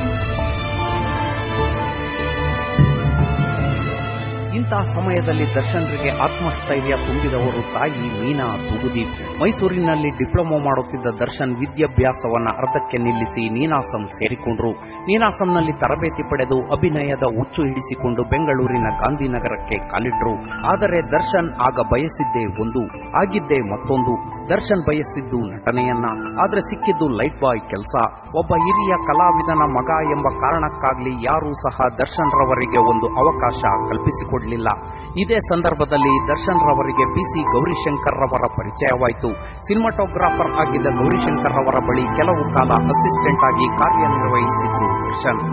ಇಂತಹ ಸಮಯದಲ್ಲಿ ದರ್ಶನ್ರಿಗೆ ಆತ್ಮಸ್ಥೈರ್ಯ ತುಂಬಿದವರು ತಾಯಿ ಮೀನಾ ತೂಗುದೀಪ್ ಮೈಸೂರಿನಲ್ಲಿ ಡಿಪ್ಲೊಮಾ ಮಾಡುತ್ತಿದ್ದ ದರ್ಶನ್ ವಿದ್ಯಾಭ್ಯಾಸವನ್ನ ಅರ್ಧಕ್ಕೆ ನಿಲ್ಲಿಸಿ ನೀನಾಸಂ ಸೇರಿಕೊಂಡ್ರು ನೀನಾಸಂನಲ್ಲಿ ತರಬೇತಿ ಪಡೆದು ಅಭಿನಯದ ಹುಚ್ಚು ಹಿಡಿಸಿಕೊಂಡು ಬೆಂಗಳೂರಿನ ಗಾಂಧಿನಗರಕ್ಕೆ ಕಾಲಿಟ್ರು ಆದರೆ ದರ್ಶನ್ ಆಗ ಬಯಸಿದ್ದೇ ಒಂದು ಆಗಿದ್ದೇ ಮತ್ತೊಂದು ದರ್ಶನ್ ಬಯಸಿದ್ದು ನಟನೆಯನ್ನ ಆದ್ರೆ ಸಿಕ್ಕಿದ್ದು ಲೈಟ್ ಬಾಯ್ ಕೆಲಸ ಒಬ್ಬ ಹಿರಿಯ ಕಲಾವಿದನ ಮಗ ಎಂಬ ಕಾರಣಕ್ಕಾಗ್ಲಿ ಯಾರೂ ಸಹ ದರ್ಶನ್ ರವರಿಗೆ ಒಂದು ಅವಕಾಶ ಕಲ್ಪಿಸಿಕೊಡ್ಲಿಲ್ಲ ಇದೇ ಸಂದರ್ಭದಲ್ಲಿ ದರ್ಶನ್ ರವರಿಗೆ ಪಿಸಿ ಗೌರಿಶಂಕರ್ ರವರ ಪರಿಚಯವಾಯಿತು ಸಿನಿಮಾಟೋಗ್ರಾಫರ್ ಆಗಿದ್ದ ಗೌರಿಶಂಕರ್ ರವರ ಬಳಿ ಕೆಲವು ಕಾಲ ಅಸಿಸ್ಟೆಂಟ್ ಆಗಿ ಕಾರ್ಯನಿರ್ವಹಿಸಿದ್ರು ದರ್ಶನ್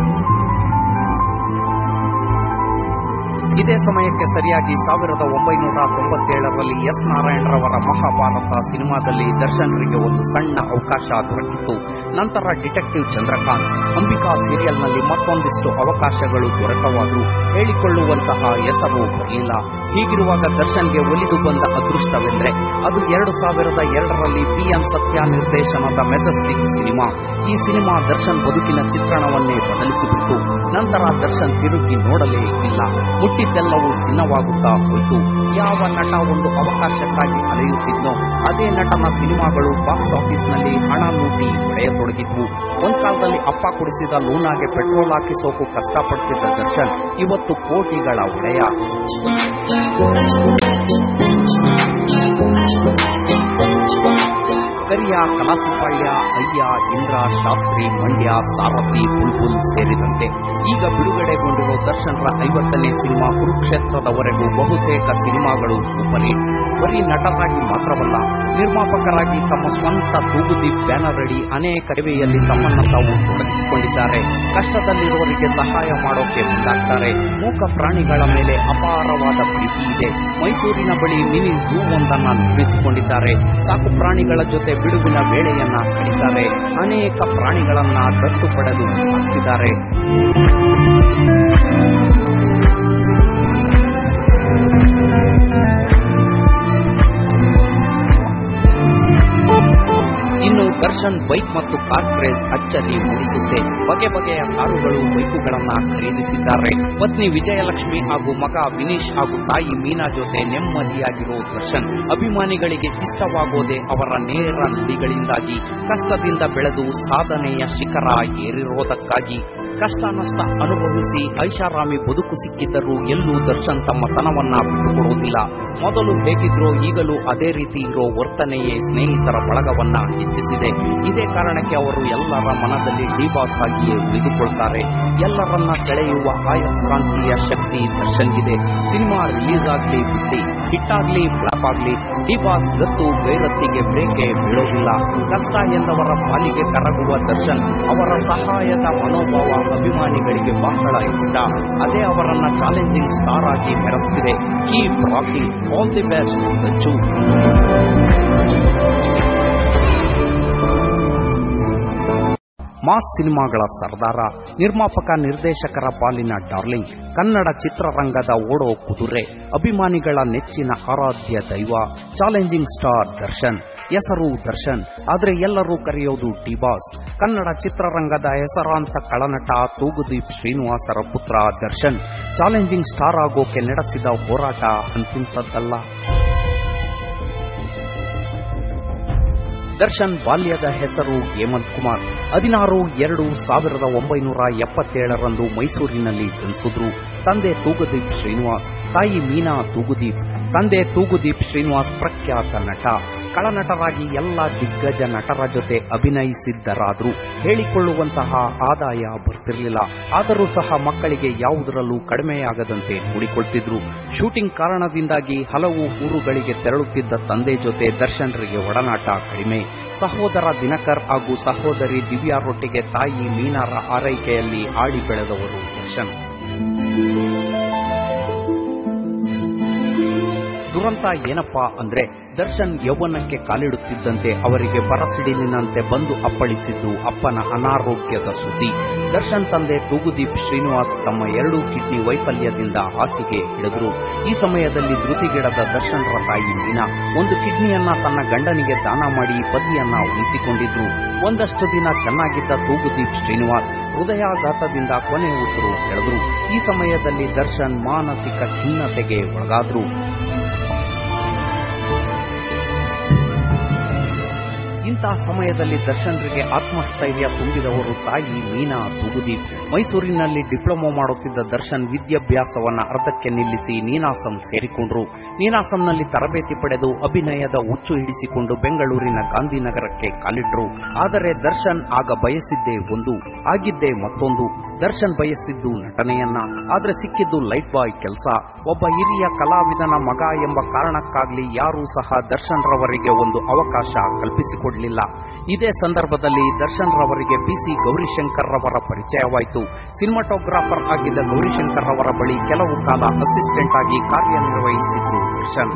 ಇದೇ ಸಮಯಕ್ಕೆ ಸರಿಯಾಗಿ ಸಾವಿರದ ಒಂಬೈನೂರ ತೊಂಬತ್ತೇಳರಲ್ಲಿ ಎಸ್ ನಾರಾಯಣರವರ ಮಹಾಭಾರತ ಸಿನಿಮಾದಲ್ಲಿ ದರ್ಶನ್ರಿಗೆ ಒಂದು ಸಣ್ಣ ಅವಕಾಶ ದೊರಕಿತ್ತು ನಂತರ ಡಿಟೆಕ್ಟಿವ್ ಚಂದ್ರಕಾಂತ್ ಅಂಬಿಕಾ ಸೀರಿಯಲ್ನಲ್ಲಿ ಮತ್ತೊಂದಿಷ್ಟು ಅವಕಾಶಗಳು ದೊರಕವಾದರೂ ಹೇಳಿಕೊಳ್ಳುವಂತಹ ಹೆಸರು ಬರಲಿಲ್ಲ ಹೀಗಿರುವಾಗ ದರ್ಶನ್ಗೆ ಒಲಿದು ಬಂದ ಅದೃಷ್ಟವೆಂದರೆ ಅದು ಎರಡು ಸಾವಿರದ ಎರಡರಲ್ಲಿ ಪಿ ಎನ್ ಸತ್ಯ ನಿರ್ದೇಶನದ ಮೆಜೆಸ್ಟಿಕ್ ಸಿನಿಮಾ ಈ ಸಿನಿಮಾ ದರ್ಶನ್ ಬದುಕಿನ ಚಿತ್ರಣವನ್ನೇ ಬದಲಿಸಿಬಿಟ್ಟು ನಂತರ ದರ್ಶನ್ ತಿರುಗಿ ನೋಡಲೇ ಇಲ್ಲ ಮುಟ್ಟಿದ್ದೆಲ್ಲವೂ ಚಿನ್ನವಾಗುತ್ತಾ ಹೋಯಿತು ಯಾವ ನಟ ಒಂದು ಅವಕಾಶಕ್ಕಾಗಿ ಅಲೆಯುತ್ತಿದ್ನೋ ಅದೇ ನಟನ ಸಿನಿಮಾಗಳು ಬಾಕ್ಸ್ ಆಫೀಸ್ನಲ್ಲಿ ಹಣ ಲೂಟಿ ಹೊಡೆಯತೊಡಗಿದ್ವು ಒಂದ್ ಕಾಲದಲ್ಲಿ ಅಪ್ಪ ಕುಡಿಸಿದ ಲೂನಾಗೆ ಪೆಟ್ರೋಲ್ ಹಾಕಿಸೋಕು ಕಷ್ಟಪಡ್ತಿದ್ದ ದರ್ಶನ್ ಇವತ್ತು ಕೋಟಿಗಳ ಒಡೆಯ ಕರಿಯ ಕಲಾಸಿಪಾಳ್ಯ ಅಯ್ಯ ಇಂದ್ರ ಶಾಸ್ತ್ರಿ ಮಂಡ್ಯ ಸಾರಥಿ ಬುಲ್ಬುಲ್ ಸೇರಿದಂತೆ ಈಗ ಬಿಡುಗಡೆಗೊಂಡಿರೋ ದರ್ಶನ್ರ ಐವತ್ತನೇ ಸಿನಿಮಾ ಕುರುಕ್ಷೇತ್ರದವರೆಗೂ ಬಹುತೇಕ ಸಿನಿಮಾಗಳು ಸೂಪರ್ ಹಿಟ್ ಬರೀ ನಟರಾಗಿ ಮಾತ್ರವಲ್ಲ ನಿರ್ಮಾಪಕರಾಗಿ ತಮ್ಮ ಸ್ವಂತ ತೂಗುದೀಪ್ ಬ್ಯಾನರ್ ಅಡಿ ಅನೇಕ ಸೇವೆಯಲ್ಲಿ ತಮ್ಮನ್ನು ತಾವು ತೊಡಗಿಸಿಕೊಂಡಿದ್ದಾರೆ ಕಷ್ಟದಲ್ಲಿರುವವರಿಗೆ ಸಹಾಯ ಮಾಡೋಕೆ ಮುಂದಾಗ್ತಾರೆ ಮೂಕ ಪ್ರಾಣಿಗಳ ಮೇಲೆ ಅಪಾರವಾದ ಪ್ರೀತಿ ಇದೆ ಮೈಸೂರಿನ ಬಳಿ ಮಿನಿ ಝೂ ಒಂದನ್ನ ನಿರ್ಮಿಸಿಕೊಂಡಿದ್ದಾರೆ ಸಾಕು ಪ್ರಾಣಿಗಳ ಜೊತೆ ಬಿಡುವಿನ ವೇಳೆಯನ್ನ ಕಳೀತಾರೆ ಅನೇಕ ಪ್ರಾಣಿಗಳನ್ನ ದತ್ತು ಪಡೆದು ಸಾಕ್ತಿದ್ದಾರೆ ದರ್ಶನ್ ಬೈಕ್ ಮತ್ತು ಕಾರ್ ಕ್ರೇಜ್ ಅಚ್ಚರಿ ಮೂಡಿಸುತ್ತೆ ಬಗೆ ಬಗೆಯ ಕಾರುಗಳು ಬೈಕುಗಳನ್ನ ಖರೀದಿಸಿದ್ದಾರೆ ಪತ್ನಿ ವಿಜಯಲಕ್ಷ್ಮಿ ಹಾಗೂ ಮಗ ವಿನೀಶ್ ಹಾಗೂ ತಾಯಿ ಮೀನಾ ಜೊತೆ ನೆಮ್ಮದಿಯಾಗಿರೋ ದರ್ಶನ್ ಅಭಿಮಾನಿಗಳಿಗೆ ಇಷ್ಟವಾಗೋದೇ ಅವರ ನೇರ ನುಡಿಗಳಿಂದಾಗಿ ಕಷ್ಟದಿಂದ ಬೆಳೆದು ಸಾಧನೆಯ ಶಿಖರ ಏರಿರೋದಕ್ಕಾಗಿ ಕಷ್ಟ ನಷ್ಟ ಅನುಭವಿಸಿ ಐಷಾರಾಮಿ ಬದುಕು ಸಿಕ್ಕಿದ್ದರೂ ಎಲ್ಲೂ ದರ್ಶನ್ ತಮ್ಮ ತನವನ್ನ ಬಿಟ್ಟುಕೊಡುವುದಿಲ್ಲ ಮೊದಲು ಹೇಗಿದ್ರೋ ಈಗಲೂ ಅದೇ ರೀತಿ ಇರೋ ವರ್ತನೆಯೇ ಸ್ನೇಹಿತರ ಬಳಗವನ್ನ ಹೆಚ್ಚಿಸಿದೆ ಇದೇ ಕಾರಣಕ್ಕೆ ಅವರು ಎಲ್ಲರ ಮನದಲ್ಲಿ ಡಿಬಾಸ್ ಆಗಿಯೇ ಉಳಿದುಕೊಳ್ತಾರೆ ಎಲ್ಲರನ್ನ ಸೆಳೆಯುವ ಆಯಸ್ಕಾಂತೀಯ ಶಕ್ತಿ ದರ್ಶನ್ಗಿದೆ ಸಿನಿಮಾ ರಿಲೀಸ್ ಆಗ್ಲಿ ಬಿಟ್ಟಿ ಹಿಟ್ ಆಗ್ಲಿ ಫ್ಲಾಪ್ ಆಗ್ಲಿ ಡಿಬಾಸ್ ಗತ್ತು ಗೈರತ್ತಿಗೆ ಬ್ರೇಕೆ ಬೀಳೋದಿಲ್ಲ ಕಷ್ಟ ಎಂದವರ ಪಾಲಿಗೆ ಕರಗುವ ದರ್ಶನ್ ಅವರ ಸಹಾಯದ ಮನೋಭಾವ ಅಭಿಮಾನಿಗಳಿಗೆ ಬಹಳ ಇಷ್ಟ ಅದೇ ಅವರನ್ನ ಚಾಲೆಂಜಿಂಗ್ ಸ್ಟಾರ್ ಆಗಿ ಮೆರೆಸ್ತಿದೆ keep rocking all the best Dachu mass ಸಿನಿಮಾಗಳ ಸರ್ದಾರ ನಿರ್ಮಾಪಕ ನಿರ್ದೇಶಕರ ಪಾಲಿನ ಡಾರ್ಲಿಂಗ್ ಕನ್ನಡ ಚಿತ್ರರಂಗದ ಓಡೋ ಕುದುರೆ ಅಭಿಮಾನಿಗಳ ನೆಚ್ಚಿನ ಆರಾಧ್ಯ ದೈವ ಚಾಲೆಂಜಿಂಗ್ ಸ್ಟಾರ್ ದರ್ಶನ್ ಹೆಸರು ದರ್ಶನ್ ಆದರೆ ಎಲ್ಲರೂ ಕರೆಯೋದು ಡಿಬಾಸ್ ಕನ್ನಡ ಚಿತ್ರರಂಗದ ಹೆಸರಾಂತ ಕಳನಟ ತೂಗುದೀಪ್ ಶ್ರೀನಿವಾಸರ ಪುತ್ರ ದರ್ಶನ್ ಚಾಲೆಂಜಿಂಗ್ ಸ್ಟಾರ್ ಆಗೋಕೆ ನಡೆಸಿದ ಹೋರಾಟ ಅಂತಿಂತದ್ದಲ್ಲ ದರ್ಶನ್ ಬಾಲ್ಯದ ಹೆಸರು ಹೇಮಂತ್ ಕುಮಾರ್ ಹದಿನಾರು ಎರಡು ಸಾವಿರದ ಒಂಬೈನೂರ ಎಪ್ಪತ್ತೇಳರಂದು ಮೈಸೂರಿನಲ್ಲಿ ಜನಿಸಿದ್ರು ತಂದೆ ತೂಗುದೀಪ್ ಶ್ರೀನಿವಾಸ್ ತಾಯಿ ಮೀನಾ ತೂಗುದೀಪ್ ತಂದೆ ತೂಗುದೀಪ್ ಶ್ರೀನಿವಾಸ್ ಪ್ರಖ್ಯಾತ ನಟ ಕಳನಟರಾಗಿ ಎಲ್ಲ ದಿಗ್ಗಜ ನಟರ ಜೊತೆ ಅಭಿನಯಿಸಿದ್ದರಾದರೂ ಹೇಳಿಕೊಳ್ಳುವಂತಹ ಆದಾಯ ಬರ್ತಿರಲಿಲ್ಲ ಆದರೂ ಸಹ ಮಕ್ಕಳಿಗೆ ಯಾವುದರಲ್ಲೂ ಕಡಿಮೆಯಾಗದಂತೆ ನೋಡಿಕೊಳ್ತಿದ್ರು ಶೂಟಿಂಗ್ ಕಾರಣದಿಂದಾಗಿ ಹಲವು ಊರುಗಳಿಗೆ ತೆರಳುತ್ತಿದ್ದ ತಂದೆ ಜೊತೆ ದರ್ಶನ್ರಿಗೆ ಒಡನಾಟ ಕಡಿಮೆ ಸಹೋದರ ದಿನಕರ್ ಹಾಗೂ ಸಹೋದರಿ ದಿವ್ಯಾರೊಟ್ಟಿಗೆ ತಾಯಿ ಮೀನಾರ ಆರೈಕೆಯಲ್ಲಿ ಆಡಿ ಬೆಳೆದವರು ದರ್ಶನ್ ದುರಂತ ಏನಪ್ಪಾ ಅಂದ್ರೆ ದರ್ಶನ್ ಯೌವನಕ್ಕೆ ಕಾಲಿಡುತ್ತಿದ್ದಂತೆ ಅವರಿಗೆ ಬರಸಿಡಿಲಿನಂತೆ ಬಂದು ಅಪ್ಪಳಿಸಿದ್ದು ಅಪ್ಪನ ಅನಾರೋಗ್ಯದ ಸುದ್ದಿ ದರ್ಶನ್ ತಂದೆ ತೂಗುದೀಪ್ ಶ್ರೀನಿವಾಸ್ ತಮ್ಮ ಎರಡೂ ಕಿಡ್ನಿ ವೈಫಲ್ಯದಿಂದ ಹಾಸಿಗೆ ಹಿಡಿದ್ರು ಈ ಸಮಯದಲ್ಲಿ ಧೃತಿಗೆಡದ ದರ್ಶನ್ರ ತಾಯಿ ಮೀನಾ ಒಂದು ಕಿಡ್ನಿಯನ್ನ ತನ್ನ ಗಂಡನಿಗೆ ದಾನ ಮಾಡಿ ಪತಿಯನ್ನ ಉಳಿಸಿಕೊಂಡಿದ್ರು ಒಂದಷ್ಟು ದಿನ ಚೆನ್ನಾಗಿದ್ದ ತೂಗುದೀಪ್ ಶ್ರೀನಿವಾಸ್ ಹೃದಯಾಘಾತದಿಂದ ಕೊನೆ ಉಸಿರು ಎಳೆದ್ರು ಈ ಸಮಯದಲ್ಲಿ ದರ್ಶನ್ ಮಾನಸಿಕ ಖಿನ್ನತೆಗೆ ಒಳಗಾದ್ರು ಇಂತಹ ಸಮಯದಲ್ಲಿ ದರ್ಶನ್ರಿಗೆ ಆತ್ಮಸ್ಥೈರ್ಯ ತುಂಬಿದವರು ತಾಯಿ ಮೀನಾ ತೂಗುದೀಪ್ ಮೈಸೂರಿನಲ್ಲಿ ಡಿಪ್ಲೊಮಾ ಮಾಡುತ್ತಿದ್ದ ದರ್ಶನ್ ವಿದ್ಯಾಭ್ಯಾಸವನ್ನ ಅರ್ಧಕ್ಕೆ ನಿಲ್ಲಿಸಿ ನೀನಾಸಂ ಸೇರಿಕೊಂಡ್ರು ನೀನಾಸಂನಲ್ಲಿ ತರಬೇತಿ ಪಡೆದು ಅಭಿನಯದ ಹುಚ್ಚು ಹಿಡಿಸಿಕೊಂಡು ಬೆಂಗಳೂರಿನ ಗಾಂಧಿನಗರಕ್ಕೆ ಕಾಲಿಟ್ರು ಆದರೆ ದರ್ಶನ್ ಆಗ ಬಯಸಿದ್ದೇ ಒಂದು ಆಗಿದ್ದೇ ಮತ್ತೊಂದು ದರ್ಶನ್ ಬಯಸಿದ್ದು ನಟನೆಯನ್ನ ಆದ್ರೆ ಸಿಕ್ಕಿದ್ದು ಲೈಟ್ ಬಾಯ್ ಕೆಲಸ ಒಬ್ಬ ಹಿರಿಯ ಕಲಾವಿದನ ಮಗ ಎಂಬ ಕಾರಣಕ್ಕಾಗ್ಲಿ ಯಾರೂ ಸಹ ದರ್ಶನ್ ರವರಿಗೆ ಒಂದು ಅವಕಾಶ ಕಲ್ಪಿಸಿಕೊಡ್ಲಿಲ್ಲ ಇದೇ ಸಂದರ್ಭದಲ್ಲಿ ದರ್ಶನ್ ರವರಿಗೆ ಪಿಸಿ ಗೌರಿಶಂಕರ್ ರವರ ಪರಿಚಯವಾಯಿತು ಸಿನಿಮಾಟೋಗ್ರಾಫರ್ ಆಗಿದ್ದ ಗೌರಿಶಂಕರ್ ರವರ ಬಳಿ ಕೆಲವು ಕಾಲ ಅಸಿಸ್ಟೆಂಟ್ ಆಗಿ ಕಾರ್ಯನಿರ್ವಹಿಸಿದ್ರು ದರ್ಶನ್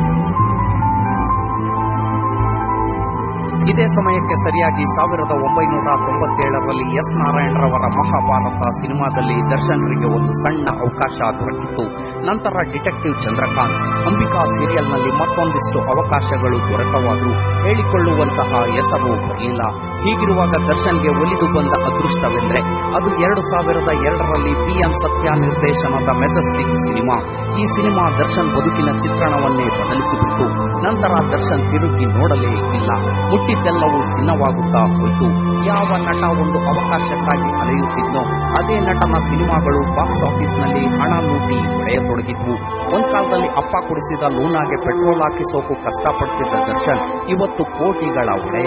ಇದೇ ಸಮಯಕ್ಕೆ ಸರಿಯಾಗಿ ಸಾವಿರದ ಒಂಬೈನೂರ ತೊಂಬತ್ತೇಳರಲ್ಲಿ ಎಸ್ ನಾರಾಯಣರವರ ಮಹಾಭಾರತ ಸಿನಿಮಾದಲ್ಲಿ ದರ್ಶನ್ರಿಗೆ ಒಂದು ಸಣ್ಣ ಅವಕಾಶ ದೊರಕಿತ್ತು ನಂತರ ಡಿಟೆಕ್ಟಿವ್ ಚಂದ್ರಕಾಂತ್ ಅಂಬಿಕಾ ಸೀರಿಯಲ್ನಲ್ಲಿ ಮತ್ತೊಂದಿಷ್ಟು ಅವಕಾಶಗಳು ದೊರಕವಾದರೂ ಹೇಳಿಕೊಳ್ಳುವಂತಹ ಹೆಸರು ಬರಲಿಲ್ಲ ಹೀಗಿರುವಾಗ ದರ್ಶನ್ಗೆ ಒಲಿದು ಬಂದ ಅದೃಷ್ಟವೆಂದರೆ ಅದು ಎರಡು ಸಾವಿರದ ಎರಡರಲ್ಲಿ ಪಿಎನ್ ಸತ್ಯ ನಿರ್ದೇಶನದ ಮೆಜೆಸ್ಟಿಕ್ ಸಿನಿಮಾ ಈ ಸಿನಿಮಾ ದರ್ಶನ್ ಬದುಕಿನ ಚಿತ್ರಣವನ್ನೇ ಬದಲಿಸಿಬಿಟ್ಟು ನಂತರ ದರ್ಶನ್ ತಿರುಗಿ ನೋಡಲೇ ಇಲ್ಲ ಮುಟ್ಟಿದ್ದೆಲ್ಲವೂ ಚಿನ್ನವಾಗುತ್ತಾ ಹೋಯಿತು ಯಾವ ನಟ ಒಂದು ಅವಕಾಶಕ್ಕಾಗಿ ಅಲೆಯುತ್ತಿದ್ನೋ ಅದೇ ನಟನ ಸಿನಿಮಾಗಳು ಬಾಕ್ಸ್ ಆಫೀಸ್ನಲ್ಲಿ ಹಣ ಲೂಟಿ ಹೊಡೆಯತೊಡಗಿದ್ವು ಒಂದ್ ಕಾಲದಲ್ಲಿ ಅಪ್ಪ ಕುಡಿಸಿದ ಲೂನಾಗೆ ಪೆಟ್ರೋಲ್ ಹಾಕಿಸೋಕು ಕಷ್ಟಪಡ್ತಿದ್ದ ದರ್ಶನ್ ಇವತ್ತು ಕೋಟಿಗಳ ಒಡೆಯ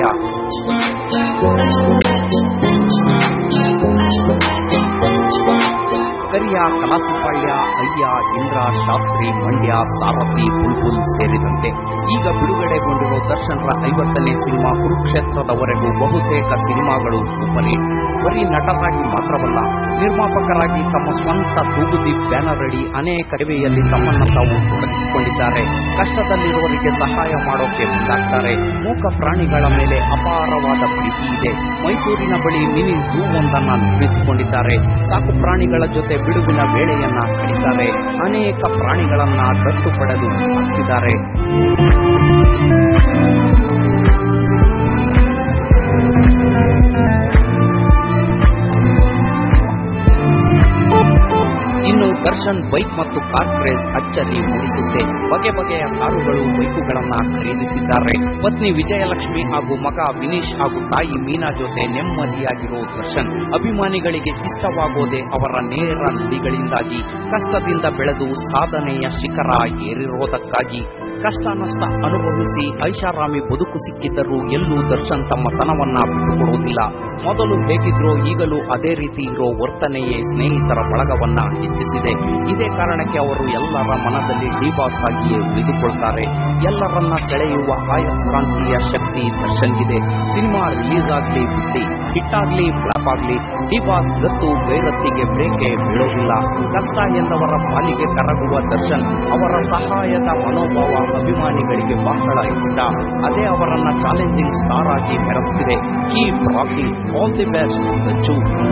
ಕರಿಯ ಕಲಾಸಿಪಾಳ್ಯ ಅಯ್ಯ ಇಂದ್ರ ಶಾಸ್ತ್ರಿ ಮಂಡ್ಯ ಸಾರಥಿ ಬುಲ್ಬುಲ್ ಸೇರಿದಂತೆ ಈಗ ಬಿಡುಗಡೆಗೊಂಡಿರೋ ದರ್ಶನ್ರ ಐವತ್ತನೇ ಸಿನಿಮಾ ಕುರುಕ್ಷೇತ್ರದವರೆಗೂ ಬಹುತೇಕ ಸಿನಿಮಾಗಳು ಸೂಪರ್ ಹಿಟ್ ಬರೀ ನಟರಾಗಿ ಮಾತ್ರವಲ್ಲ ನಿರ್ಮಾಪಕರಾಗಿ ತಮ್ಮ ಸ್ವಂತ ತೂಗುದೀಪ್ ಬ್ಯಾನರ್ ಅಡಿ ಅನೇಕ ಸೇವೆಯಲ್ಲಿ ತಮ್ಮನ್ನ ತಾವು ತೊಡಗಿಸಿಕೊಂಡಿದ್ದಾರೆ ಕಷ್ಟದಲ್ಲಿರುವವರಿಗೆ ಸಹಾಯ ಮಾಡೋಕೆ ಮುಂದಾಗ್ತಾರೆ ಮೂಕ ಪ್ರಾಣಿಗಳ ಮೇಲೆ ಅಪಾರವಾದ ಪ್ರೀತಿ ಇದೆ ಮೈಸೂರಿನ ಬಳಿ ಮಿನಿ ಝೂ ಒಂದನ್ನ ನಿರ್ಮಿಸಿಕೊಂಡಿದ್ದಾರೆ ಸಾಕು ಪ್ರಾಣಿಗಳ ಜೊತೆ ಬಿಡುವಿನ ವೇಳೆಯನ್ನ ಕಳಿತಾರೆ ಅನೇಕ ಪ್ರಾಣಿಗಳನ್ನ ದತ್ತು ಪಡೆದು ಸಾಕ್ತಿದ್ದಾರೆ ದರ್ಶನ್ ಬೈಕ್ ಮತ್ತು ಕಾರ್ ಕ್ರೇಜ್ ಅಚ್ಚರಿ ಮೂಡಿಸುತ್ತೆ ಬಗೆ ಬಗೆಯ ಕಾರುಗಳು ಬೈಕುಗಳನ್ನ ಖರೀದಿಸಿದ್ದಾರೆ ಪತ್ನಿ ವಿಜಯಲಕ್ಷ್ಮಿ ಹಾಗೂ ಮಗ ವಿನೀಶ್ ಹಾಗೂ ತಾಯಿ ಮೀನಾ ಜೊತೆ ನೆಮ್ಮದಿಯಾಗಿರೋ ದರ್ಶನ್ ಅಭಿಮಾನಿಗಳಿಗೆ ಇಷ್ಟವಾಗೋದೇ ಅವರ ನೇರ ನುಡಿಗಳಿಂದಾಗಿ ಕಷ್ಟದಿಂದ ಬೆಳೆದು ಸಾಧನೆಯ ಶಿಖರ ಏರಿರೋದಕ್ಕಾಗಿ ಕಷ್ಟ ನಷ್ಟ ಅನುಭವಿಸಿ ಐಷಾರಾಮಿ ಬದುಕು ಸಿಕ್ಕಿದ್ದರೂ ಎಲ್ಲೂ ದರ್ಶನ್ ತಮ್ಮ ತನವನ್ನ ಬಿಟ್ಟುಕೊಡುವುದಿಲ್ಲ ಮೊದಲು ಹೇಗಿದ್ರೋ ಈಗಲೂ ಅದೇ ರೀತಿ ಇರೋ ವರ್ತನೆಯೇ ಸ್ನೇಹಿತರ ಬಳಗವನ್ನ ಹೆಚ್ಚಿಸಿದೆ ಇದೇ ಕಾರಣಕ್ಕೆ ಅವರು ಎಲ್ಲರ ಮನದಲ್ಲಿ ಡಿಬಾಸ್ ಆಗಿಯೇ ಉಳಿದುಕೊಳ್ತಾರೆ ಎಲ್ಲರನ್ನ ಸೆಳೆಯುವ ಆಯಸ್ಕಾಂತೀಯ ಶಕ್ತಿ ದರ್ಶನ್ಗಿದೆ ಸಿನಿಮಾ ರಿಲೀಸ್ ಆಗ್ಲಿ ಬಿಡ್ಲಿ ಹಿಟ್ ಆಗ್ಲಿ ಫ್ಲಾಪ್ ಆಗ್ಲಿ ಡಿಬಾಸ್ ಗತ್ತು ಗೈರತ್ತಿಗೆ ಬ್ರೇಕೆ ಬೀಳೋದಿಲ್ಲ ಕಷ್ಟ ಎಂದವರ ಪಾಲಿಗೆ ಕರಗುವ ದರ್ಶನ್ ಅವರ ಸಹಾಯದ ಮನೋಭಾವ ಅಭಿಮಾನಿಗಳಿಗೆ ಬಹಳ ಇಷ್ಟ ಅದೇ ಅವರನ್ನ ಚಾಲೆಂಜಿಂಗ್ ಸ್ಟಾರ್ ಆಗಿ ಮೆರೆಸ್ತಿದೆ keep rocking all the best Dachu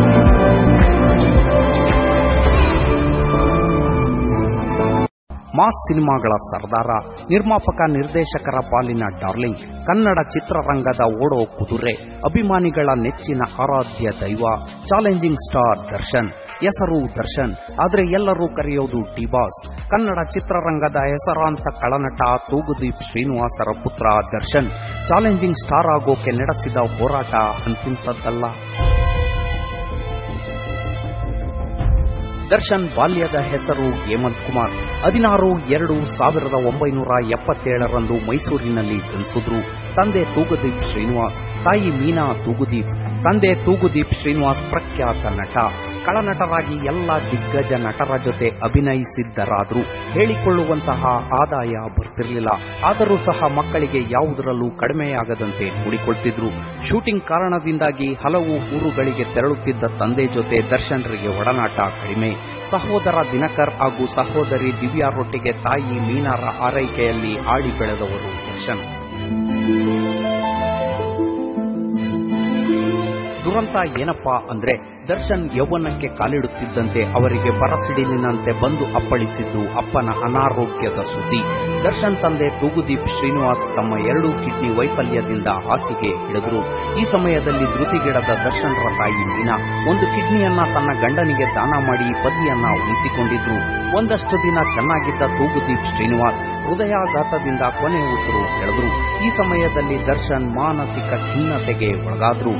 mass ಸಿನಿಮಾಗಳ ಸರ್ದಾರ ನಿರ್ಮಾಪಕ ನಿರ್ದೇಶಕರ ಪಾಲಿನ ಡಾರ್ಲಿಂಗ್ ಕನ್ನಡ ಚಿತ್ರರಂಗದ ಓಡೋ ಕುದುರೆ ಅಭಿಮಾನಿಗಳ ನೆಚ್ಚಿನ ಆರಾಧ್ಯ ದೈವ ಚಾಲೆಂಜಿಂಗ್ ಸ್ಟಾರ್ ದರ್ಶನ್ ಹೆಸರು ದರ್ಶನ್ ಆದರೆ ಎಲ್ಲರೂ ಕರೆಯೋದು ಡಿಬಾಸ್ ಕನ್ನಡ ಚಿತ್ರರಂಗದ ಹೆಸರಾಂತ ಕಳನಟ ತೂಗುದೀಪ್ ಶ್ರೀನಿವಾಸರ ಪುತ್ರ ದರ್ಶನ್ ಚಾಲೆಂಜಿಂಗ್ ಸ್ಟಾರ್ ಆಗೋಕೆ ನಡೆಸಿದ ಹೋರಾಟ ಅಂತಿಂತದ್ದಲ್ಲ ದರ್ಶನ್ ಬಾಲ್ಯದ ಹೆಸರು ಹೇಮಂತ್ ಕುಮಾರ್ ಹದಿನಾರು ಎರಡು ಸಾವಿರದ ಒಂಬೈನೂರ ಎಪ್ಪತ್ತೇಳರಂದು ಮೈಸೂರಿನಲ್ಲಿ ಜನಿಸಿದ್ರು ತಂದೆ ತೂಗುದೀಪ್ ಶ್ರೀನಿವಾಸ್ ತಾಯಿ ಮೀನಾ ತೂಗುದೀಪ್ ತಂದೆ ತೂಗುದೀಪ್ ಶ್ರೀನಿವಾಸ್ ಪ್ರಖ್ಯಾತ ನಟ ಕಳನಟರಾಗಿ ಎಲ್ಲ ದಿಗ್ಗಜ ನಟರ ಜೊತೆ ಅಭಿನಯಿಸಿದ್ದರಾದರೂ ಹೇಳಿಕೊಳ್ಳುವಂತಹ ಆದಾಯ ಬರ್ತಿರಲಿಲ್ಲ ಆದರೂ ಸಹ ಮಕ್ಕಳಿಗೆ ಯಾವುದರಲ್ಲೂ ಕಡಿಮೆಯಾಗದಂತೆ ನೋಡಿಕೊಳ್ತಿದ್ರು ಶೂಟಿಂಗ್ ಕಾರಣದಿಂದಾಗಿ ಹಲವು ಊರುಗಳಿಗೆ ತೆರಳುತ್ತಿದ್ದ ತಂದೆ ಜೊತೆ ದರ್ಶನ್ರಿಗೆ ಒಡನಾಟ ಕಡಿಮೆ ಸಹೋದರ ದಿನಕರ್ ಹಾಗೂ ಸಹೋದರಿ ದಿವ್ಯಾರೊಟ್ಟಿಗೆ ತಾಯಿ ಮೀನಾರ ಆರೈಕೆಯಲ್ಲಿ ಆಡಿ ಬೆಳೆದವರು ದರ್ಶನ್ ದುರಂತ ಏನಪ್ಪಾ ಅಂದ್ರೆ ದರ್ಶನ್ ಯೌವನಕ್ಕೆ ಕಾಲಿಡುತ್ತಿದ್ದಂತೆ ಅವರಿಗೆ ಬರಸಿಡಿಲಿನಂತೆ ಬಂದು ಅಪ್ಪಳಿಸಿದ್ದು ಅಪ್ಪನ ಅನಾರೋಗ್ಯದ ಸುದ್ದಿ ದರ್ಶನ್ ತಂದೆ ತೂಗುದೀಪ್ ಶ್ರೀನಿವಾಸ್ ತಮ್ಮ ಎರಡೂ ಕಿಡ್ನಿ ವೈಫಲ್ಯದಿಂದ ಹಾಸಿಗೆ ಹಿಡಿದ್ರು ಈ ಸಮಯದಲ್ಲಿ ಧೃತಿಗಿಡದ ದರ್ಶನ್ರ ತಾಯಿ ಮೀನಾ ಒಂದು ಕಿಡ್ನಿಯನ್ನ ತನ್ನ ಗಂಡನಿಗೆ ದಾನ ಮಾಡಿ ಪತಿಯನ್ನ ಉಳಿಸಿಕೊಂಡಿದ್ರು ಒಂದಷ್ಟು ದಿನ ಚೆನ್ನಾಗಿದ್ದ ತೂಗುದೀಪ್ ಶ್ರೀನಿವಾಸ್ ಹೃದಯಾಘಾತದಿಂದ ಕೊನೆ ಉಸಿರು ಎಳೆದ್ರು ಈ ಸಮಯದಲ್ಲಿ ದರ್ಶನ್ ಮಾನಸಿಕ ಖಿನ್ನತೆಗೆ ಒಳಗಾದ್ರು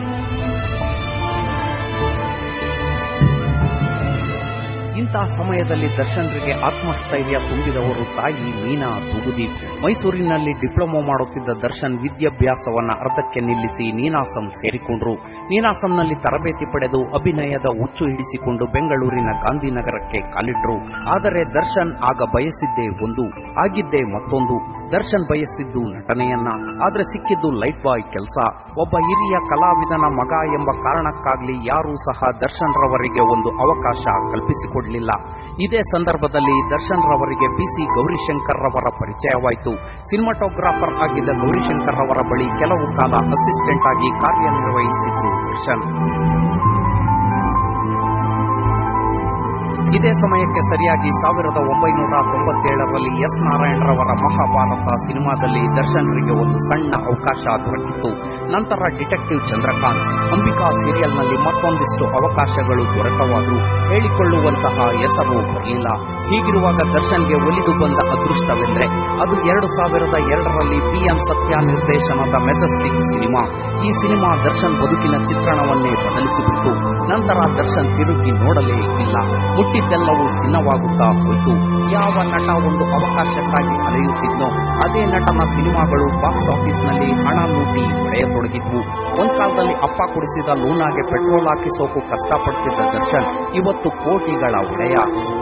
ಇಂತಹ ಸಮಯದಲ್ಲಿ ದರ್ಶನ್ರಿಗೆ ಆತ್ಮಸ್ಥೈರ್ಯ ತುಂಬಿದವರು ತಾಯಿ ಮೀನಾ ತೂಗುದೀಪ್ ಮೈಸೂರಿನಲ್ಲಿ ಡಿಪ್ಲೊಮಾ ಮಾಡುತ್ತಿದ್ದ ದರ್ಶನ್ ವಿದ್ಯಾಭ್ಯಾಸವನ್ನ ಅರ್ಧಕ್ಕೆ ನಿಲ್ಲಿಸಿ ನೀನಾಸಂ ಸೇರಿಕೊಂಡ್ರು ನೀನಾಸಂನಲ್ಲಿ ತರಬೇತಿ ಪಡೆದು ಅಭಿನಯದ ಹುಚ್ಚು ಹಿಡಿಸಿಕೊಂಡು ಬೆಂಗಳೂರಿನ ಗಾಂಧಿನಗರಕ್ಕೆ ಕಾಲಿಟ್ರು ಆದರೆ ದರ್ಶನ್ ಆಗ ಬಯಸಿದ್ದೇ ಒಂದು ಆಗಿದ್ದೇ ಮತ್ತೊಂದು ದರ್ಶನ್ ಬಯಸಿದ್ದು ನಟನೆಯನ್ನ ಆದ್ರೆ ಸಿಕ್ಕಿದ್ದು ಲೈಟ್ ಬಾಯ್ ಕೆಲಸ ಒಬ್ಬ ಹಿರಿಯ ಕಲಾವಿದನ ಮಗ ಎಂಬ ಕಾರಣಕ್ಕಾಗ್ಲಿ ಯಾರೂ ಸಹ ದರ್ಶನ್ ರವರಿಗೆ ಒಂದು ಅವಕಾಶ ಕಲ್ಪಿಸಿಕೊಡ್ಲಿಲ್ಲ ಇದೇ ಸಂದರ್ಭದಲ್ಲಿ ದರ್ಶನ್ ರವರಿಗೆ ಪಿಸಿ ಗೌರಿಶಂಕರ್ ರವರ ಪರಿಚಯವಾಯಿತು ಸಿನಿಮಾಟೋಗ್ರಾಫರ್ ಆಗಿದ್ದ ಗೌರಿಶಂಕರ್ ರವರ ಬಳಿ ಕೆಲವು ಕಾಲ ಅಸಿಸ್ಟೆಂಟ್ ಆಗಿ ಕಾರ್ಯನಿರ್ವಹಿಸಿದ್ರು ದರ್ಶನ್ ಇದೇ ಸಮಯಕ್ಕೆ ಸರಿಯಾಗಿ ಸಾವಿರದ ಒಂಬೈನೂರ ತೊಂಬತ್ತೇಳರಲ್ಲಿ ಎಸ್ ನಾರಾಯಣರವರ ಮಹಾಭಾರತ ಸಿನಿಮಾದಲ್ಲಿ ದರ್ಶನ್ರಿಗೆ ಒಂದು ಸಣ್ಣ ಅವಕಾಶ ದೊರಕಿತ್ತು ನಂತರ ಡಿಟೆಕ್ಟಿವ್ ಚಂದ್ರಕಾಂತ್ ಅಂಬಿಕಾ ಸೀರಿಯಲ್ನಲ್ಲಿ ಮತ್ತೊಂದಿಷ್ಟು ಅವಕಾಶಗಳು ದೊರಕವಾದರೂ ಹೇಳಿಕೊಳ್ಳುವಂತಹ ಹೆಸರು ಬರಲಿಲ್ಲ ಹೀಗಿರುವಾಗ ದರ್ಶನ್ಗೆ ಒಲಿದು ಬಂದ ಅದೃಷ್ಟವೆಂದರೆ ಅದು ಎರಡು ಸಾವಿರದ ಎರಡರಲ್ಲಿ ಪಿಎನ್ ಸತ್ಯ ನಿರ್ದೇಶನದ ಮೆಜೆಸ್ಟಿಕ್ ಸಿನಿಮಾ ಈ ಸಿನಿಮಾ ದರ್ಶನ್ ಬದುಕಿನ ಚಿತ್ರಣವನ್ನೇ ಬದಲಿಸಿಬಿಟ್ಟು ನಂತರ ದರ್ಶನ್ ತಿರುಗಿ ನೋಡಲೇ ಇಲ್ಲ ಮುಟ್ಟಿದ್ದೆಲ್ಲವೂ ಚಿನ್ನವಾಗುತ್ತಾ ಹೋಯಿತು ಯಾವ ನಟ ಒಂದು ಅವಕಾಶಕ್ಕಾಗಿ ಅಲೆಯುತ್ತಿದ್ನೋ ಅದೇ ನಟನ ಸಿನಿಮಾಗಳು ಬಾಕ್ಸ್ ಆಫೀಸ್ನಲ್ಲಿ ಹಣ ಲೂಟಿ ಹೊಡೆಯತೊಡಗಿದ್ವು ಒಂದ್ ಕಾಲದಲ್ಲಿ ಅಪ್ಪ ಕುಡಿಸಿದ ಲೂನಾಗೆ ಪೆಟ್ರೋಲ್ ಹಾಕಿಸೋಕು ಕಷ್ಟಪಡ್ತಿದ್ದ ದರ್ಶನ್ ಇವತ್ತು ಕೋಟಿಗಳ ಒಡೆಯ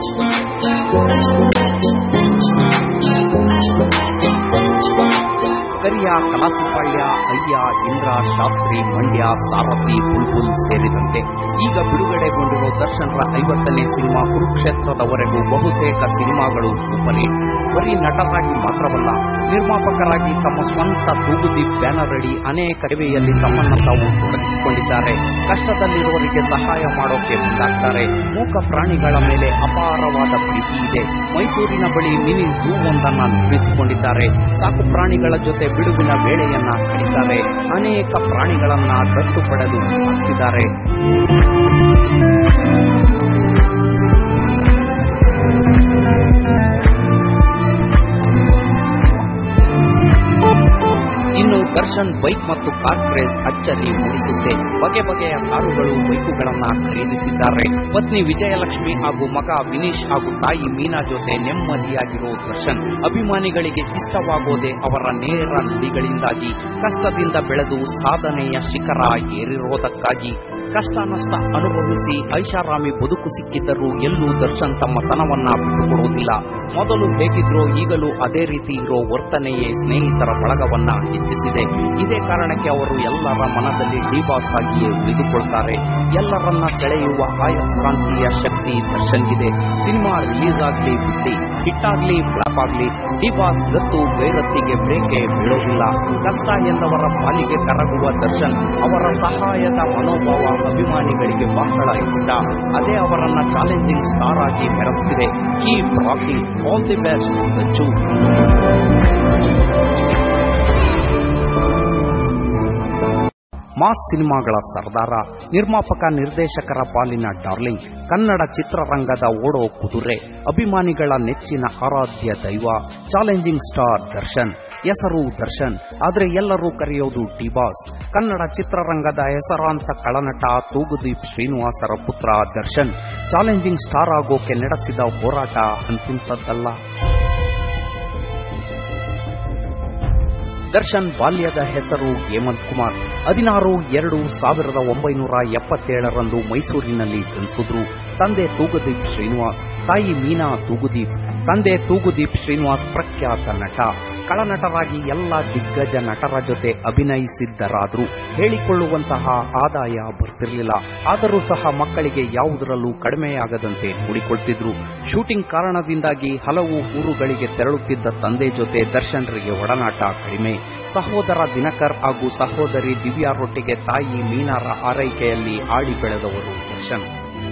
ಕರಿಯ ಕಲಾಸಿಪಾಳ್ಯ ಅಯ್ಯ ಇಂದ್ರ ಶಾಸ್ತ್ರಿ ಮಂಡ್ಯ ಸಾರಥಿ ಬುಲ್ಬುಲ್ ಸೇರಿದಂತೆ ಈಗ ಬಿಡುಗಡೆಗೊಂಡಿರೋ ದರ್ಶನ್ರ ಐವತ್ತನೇ ಸಿನಿಮಾ ಕುರುಕ್ಷೇತ್ರದವರೆಗೂ ಬಹುತೇಕ ಸಿನಿಮಾಗಳು ಸೂಪರ್ ಹಿಟ್ ಬರೀ ನಟರಾಗಿ ಮಾತ್ರವಲ್ಲ ನಿರ್ಮಾಪಕರಾಗಿ ತಮ್ಮ ಸ್ವಂತ ತೂಗುದೀಪ್ ಬ್ಯಾನರ್ ಅಡಿ ಅನೇಕ ಸೇವೆಯಲ್ಲಿ ತಮ್ಮನ್ನು ತಾವು ತೊಡಗಿಸಿಕೊಂಡಿದ್ದಾರೆ ಕಷ್ಟದಲ್ಲಿರುವವರಿಗೆ ಸಹಾಯ ಮಾಡೋಕೆ ಮುಂದಾಗ್ತಾರೆ ಮೂಕ ಪ್ರಾಣಿಗಳ ಮೇಲೆ ಅಪಾರವಾದ ಪ್ರೀತಿ ಇದೆ ಮೈಸೂರಿನ ಬಳಿ ಮಿನಿ ಝೂ ಒಂದನ್ನ ನಿರ್ಮಿಸಿಕೊಂಡಿದ್ದಾರೆ ಸಾಕು ಪ್ರಾಣಿಗಳ ಜೊತೆ ಬಿಡುವಿನ ವೇಳೆಯನ್ನ ಕಳೀತಾರೆ ಅನೇಕ ಪ್ರಾಣಿಗಳನ್ನ ದತ್ತು ಪಡೆದು ಸಾಕ್ತಿದ್ದಾರೆ ದರ್ಶನ್ ಬೈಕ್ ಮತ್ತು ಕಾರ್ ಕ್ರೇಜ್ ಅಚ್ಚರಿ ಮೂಡಿಸುತ್ತೆ ಬಗೆ ಬಗೆಯ ಕಾರುಗಳು ಬೈಕುಗಳನ್ನ ಖರೀದಿಸಿದ್ದಾರೆ ಪತ್ನಿ ವಿಜಯಲಕ್ಷ್ಮಿ ಹಾಗೂ ಮಗ ವಿನೀಶ್ ಹಾಗೂ ತಾಯಿ ಮೀನಾ ಜೊತೆ ನೆಮ್ಮದಿಯಾಗಿರೋ ದರ್ಶನ್ ಅಭಿಮಾನಿಗಳಿಗೆ ಇಷ್ಟವಾಗೋದೆ ಅವರ ನೇರ ನುಡಿಗಳಿಂದಾಗಿ ಕಷ್ಟದಿಂದ ಬೆಳೆದು ಸಾಧನೆಯ ಶಿಖರ ಏರಿರೋದಕ್ಕಾಗಿ ಕಷ್ಟ ನಷ್ಟ ಅನುಭವಿಸಿ ಐಷಾರಾಮಿ ಬದುಕು ಸಿಕ್ಕಿದ್ದರೂ ಎಲ್ಲೂ ದರ್ಶನ್ ತಮ್ಮ ತನವನ್ನ ಬಿಟ್ಟುಕೊಡುವುದಿಲ್ಲ ಮೊದಲು ಹೇಗಿದ್ರೋ ಈಗಲೂ ಅದೇ ರೀತಿ ಇರೋ ವರ್ತನೆಯೇ ಸ್ನೇಹಿತರ ಬಳಗವನ್ನ ಹೆಚ್ಚಿಸಿದೆ ಇದೇ ಕಾರಣಕ್ಕೆ ಅವರು ಎಲ್ಲರ ಮನದಲ್ಲಿ ಡಿಬಾಸ್ ಆಗಿಯೇ ಉಳಿದುಕೊಳ್ತಾರೆ ಎಲ್ಲರನ್ನ ಸೆಳೆಯುವ ಆಯಸ್ಕಾಂತೀಯ ಶಕ್ತಿ ದರ್ಶನ್ಗಿದೆ ಸಿನಿಮಾ ರಿಲೀಸ್ ಆಗ್ಲಿ ಬಿಟ್ಟಿ ಹಿಟ್ ಆಗ್ಲಿ ಫ್ಲಾಪ್ ಆಗ್ಲಿ ಡಿಬಾಸ್ ಗತ್ತು ಗೈರತ್ತಿಗೆ ಬ್ರೇಕೆ ಬೀಳೋದಿಲ್ಲ ಕಷ್ಟ ಎಂದವರ ಪಾಲಿಗೆ ಕರಗುವ ದರ್ಶನ್ ಅವರ ಸಹಾಯದ ಮನೋಭಾವ ಅಭಿಮಾನಿಗಳಿಗೆ ಬಹಳ ಇಷ್ಟ ಅದೇ ಅವರನ್ನ ಚಾಲೆಂಜಿಂಗ್ ಸ್ಟಾರ್ ಆಗಿ ಮೆರೆಸ್ತಿದೆ keep rocking all the best Dachu mass ಸಿನಿಮಾಗಳ ಸರ್ದಾರ ನಿರ್ಮಾಪಕ ನಿರ್ದೇಶಕರ ಪಾಲಿನ ಡಾರ್ಲಿಂಗ್ ಕನ್ನಡ ಚಿತ್ರರಂಗದ ಓಡೋ ಕುದುರೆ ಅಭಿಮಾನಿಗಳ ನೆಚ್ಚಿನ ಆರಾಧ್ಯ ದೈವ ಚಾಲೆಂಜಿಂಗ್ ಸ್ಟಾರ್ ದರ್ಶನ್ ಹೆಸರು ದರ್ಶನ್ ಆದರೆ ಎಲ್ಲರೂ ಕರೆಯೋದು ಡಿಬಾಸ್ ಕನ್ನಡ ಚಿತ್ರರಂಗದ ಹೆಸರಾಂತ ಕಳನಟ ತೂಗುದೀಪ್ ಶ್ರೀನಿವಾಸರ ಪುತ್ರ ದರ್ಶನ್ ಚಾಲೆಂಜಿಂಗ್ ಸ್ಟಾರ್ ಆಗೋಕೆ ನಡೆಸಿದ ಹೋರಾಟ ಅಂತಿಂತದ್ದಲ್ಲ ದರ್ಶನ್ ಬಾಲ್ಯದ ಹೆಸರು ಹೇಮಂತ್ ಕುಮಾರ್ ಹದಿನಾರು ಎರಡು ಸಾವಿರದ ಒಂಬೈನೂರ ಎಪ್ಪತ್ತೇಳರಂದು ಮೈಸೂರಿನಲ್ಲಿ ಜನಿಸಿದ್ರು ತಂದೆ ತೂಗುದೀಪ್ ಶ್ರೀನಿವಾಸ್ ತಾಯಿ ಮೀನಾ ತೂಗುದೀಪ್ ತಂದೆ ತೂಗುದೀಪ್ ಶ್ರೀನಿವಾಸ್ ಪ್ರಖ್ಯಾತ ನಟ ಕಳನಟರಾಗಿ ಎಲ್ಲ ದಿಗ್ಗಜ ನಟರ ಜೊತೆ ಅಭಿನಯಿಸಿದ್ದರಾದರೂ ಹೇಳಿಕೊಳ್ಳುವಂತಹ ಆದಾಯ ಬರ್ತಿರಲಿಲ್ಲ ಆದರೂ ಸಹ ಮಕ್ಕಳಿಗೆ ಯಾವುದರಲ್ಲೂ ಕಡಿಮೆಯಾಗದಂತೆ ನೋಡಿಕೊಳ್ತಿದ್ರು ಶೂಟಿಂಗ್ ಕಾರಣದಿಂದಾಗಿ ಹಲವು ಊರುಗಳಿಗೆ ತೆರಳುತ್ತಿದ್ದ ತಂದೆ ಜೊತೆ ದರ್ಶನ್ರಿಗೆ ಒಡನಾಟ ಕಡಿಮೆ ಸಹೋದರ ದಿನಕರ್ ಹಾಗೂ ಸಹೋದರಿ ದಿವ್ಯಾರೊಟ್ಟಿಗೆ ತಾಯಿ ಮೀನಾರ ಆರೈಕೆಯಲ್ಲಿ ಆಡಿ ಬೆಳೆದವರು ದರ್ಶನ್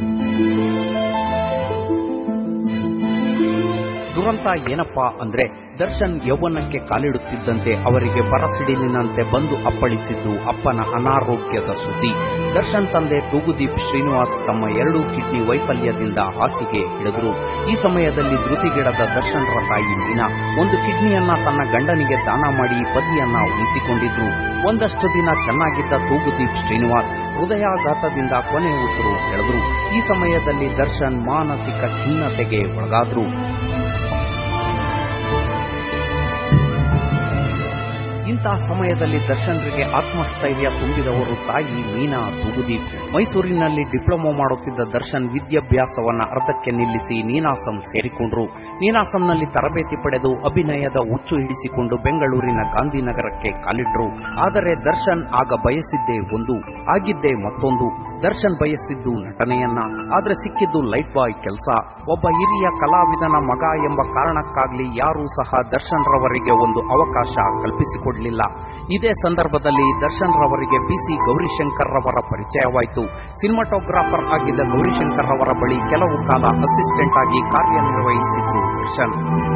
ದುರಂತ ಏನಪ್ಪಾ ಅಂದ್ರೆ ದರ್ಶನ್ ಯೌವನಕ್ಕೆ ಕಾಲಿಡುತ್ತಿದ್ದಂತೆ ಅವರಿಗೆ ಬರಸಿಡಿಲಿನಂತೆ ಬಂದು ಅಪ್ಪಳಿಸಿದ್ದು ಅಪ್ಪನ ಅನಾರೋಗ್ಯದ ಸುದ್ದಿ ದರ್ಶನ್ ತಂದೆ ತೂಗುದೀಪ್ ಶ್ರೀನಿವಾಸ್ ತಮ್ಮ ಎರಡೂ ಕಿಡ್ನಿ ವೈಫಲ್ಯದಿಂದ ಹಾಸಿಗೆ ಹಿಡಿದ್ರು ಈ ಸಮಯದಲ್ಲಿ ಧೃತಿಗಿಡದ ದರ್ಶನ್ರ ತಾಯಿ ಮೀನಾ ಒಂದು ಕಿಡ್ನಿಯನ್ನ ತನ್ನ ಗಂಡನಿಗೆ ದಾನ ಮಾಡಿ ಪತಿಯನ್ನ ಉಳಿಸಿಕೊಂಡಿದ್ರು ಒಂದಷ್ಟು ದಿನ ಚೆನ್ನಾಗಿದ್ದ ತೂಗುದೀಪ್ ಶ್ರೀನಿವಾಸ್ ಹೃದಯಾಘಾತದಿಂದ ಕೊನೆ ಉಸಿರು ಎಳೆದ್ರು ಈ ಸಮಯದಲ್ಲಿ ದರ್ಶನ್ ಮಾನಸಿಕ ಖಿನ್ನತೆಗೆ ಒಳಗಾದ್ರು ಇಂತಹ ಸಮಯದಲ್ಲಿ ದರ್ಶನ್ರಿಗೆ ಆತ್ಮಸ್ಥೈರ್ಯ ತುಂಬಿದವರು ತಾಯಿ ಮೀನಾ ತೂಗುದೀಪ್ ಮೈಸೂರಿನಲ್ಲಿ ಡಿಪ್ಲೊಮಾ ಮಾಡುತ್ತಿದ್ದ ದರ್ಶನ್ ವಿದ್ಯಾಭ್ಯಾಸವನ್ನ ಅರ್ಧಕ್ಕೆ ನಿಲ್ಲಿಸಿ ನೀನಾಸಂ ಸೇರಿಕೊಂಡ್ರು ನೀನಾಸಂನಲ್ಲಿ ತರಬೇತಿ ಪಡೆದು ಅಭಿನಯದ ಹುಚ್ಚು ಹಿಡಿಸಿಕೊಂಡು ಬೆಂಗಳೂರಿನ ಗಾಂಧಿನಗರಕ್ಕೆ ಕಾಲಿಟ್ರು ಆದರೆ ದರ್ಶನ್ ಆಗ ಬಯಸಿದ್ದೇ ಒಂದು ಆಗಿದ್ದೇ ಮತ್ತೊಂದು ದರ್ಶನ್ ಬಯಸಿದ್ದು ನಟನೆಯನ್ನ ಆದ್ರೆ ಸಿಕ್ಕಿದ್ದು ಲೈಟ್ ಬಾಯ್ ಕೆಲಸ ಒಬ್ಬ ಹಿರಿಯ ಕಲಾವಿದನ ಮಗ ಎಂಬ ಕಾರಣಕ್ಕಾಗ್ಲಿ ಯಾರೂ ಸಹ ದರ್ಶನ್ ರವರಿಗೆ ಒಂದು ಅವಕಾಶ ಕಲ್ಪಿಸಿಕೊಡ್ಲಿಲ್ಲ ಇದೇ ಸಂದರ್ಭದಲ್ಲಿ ದರ್ಶನ್ ರವರಿಗೆ ಪಿಸಿ ಗೌರಿಶಂಕರ್ ರವರ ಪರಿಚಯವಾಯಿತು ಸಿನಿಮಾಟೋಗ್ರಾಫರ್ ಆಗಿದ್ದ ಗೌರಿಶಂಕರ್ ರವರ ಬಳಿ ಕೆಲವು ಕಾಲ ಅಸಿಸ್ಟೆಂಟ್ ಆಗಿ ಕಾರ್ಯನಿರ್ವಹಿಸಿದ್ರು ದರ್ಶನ್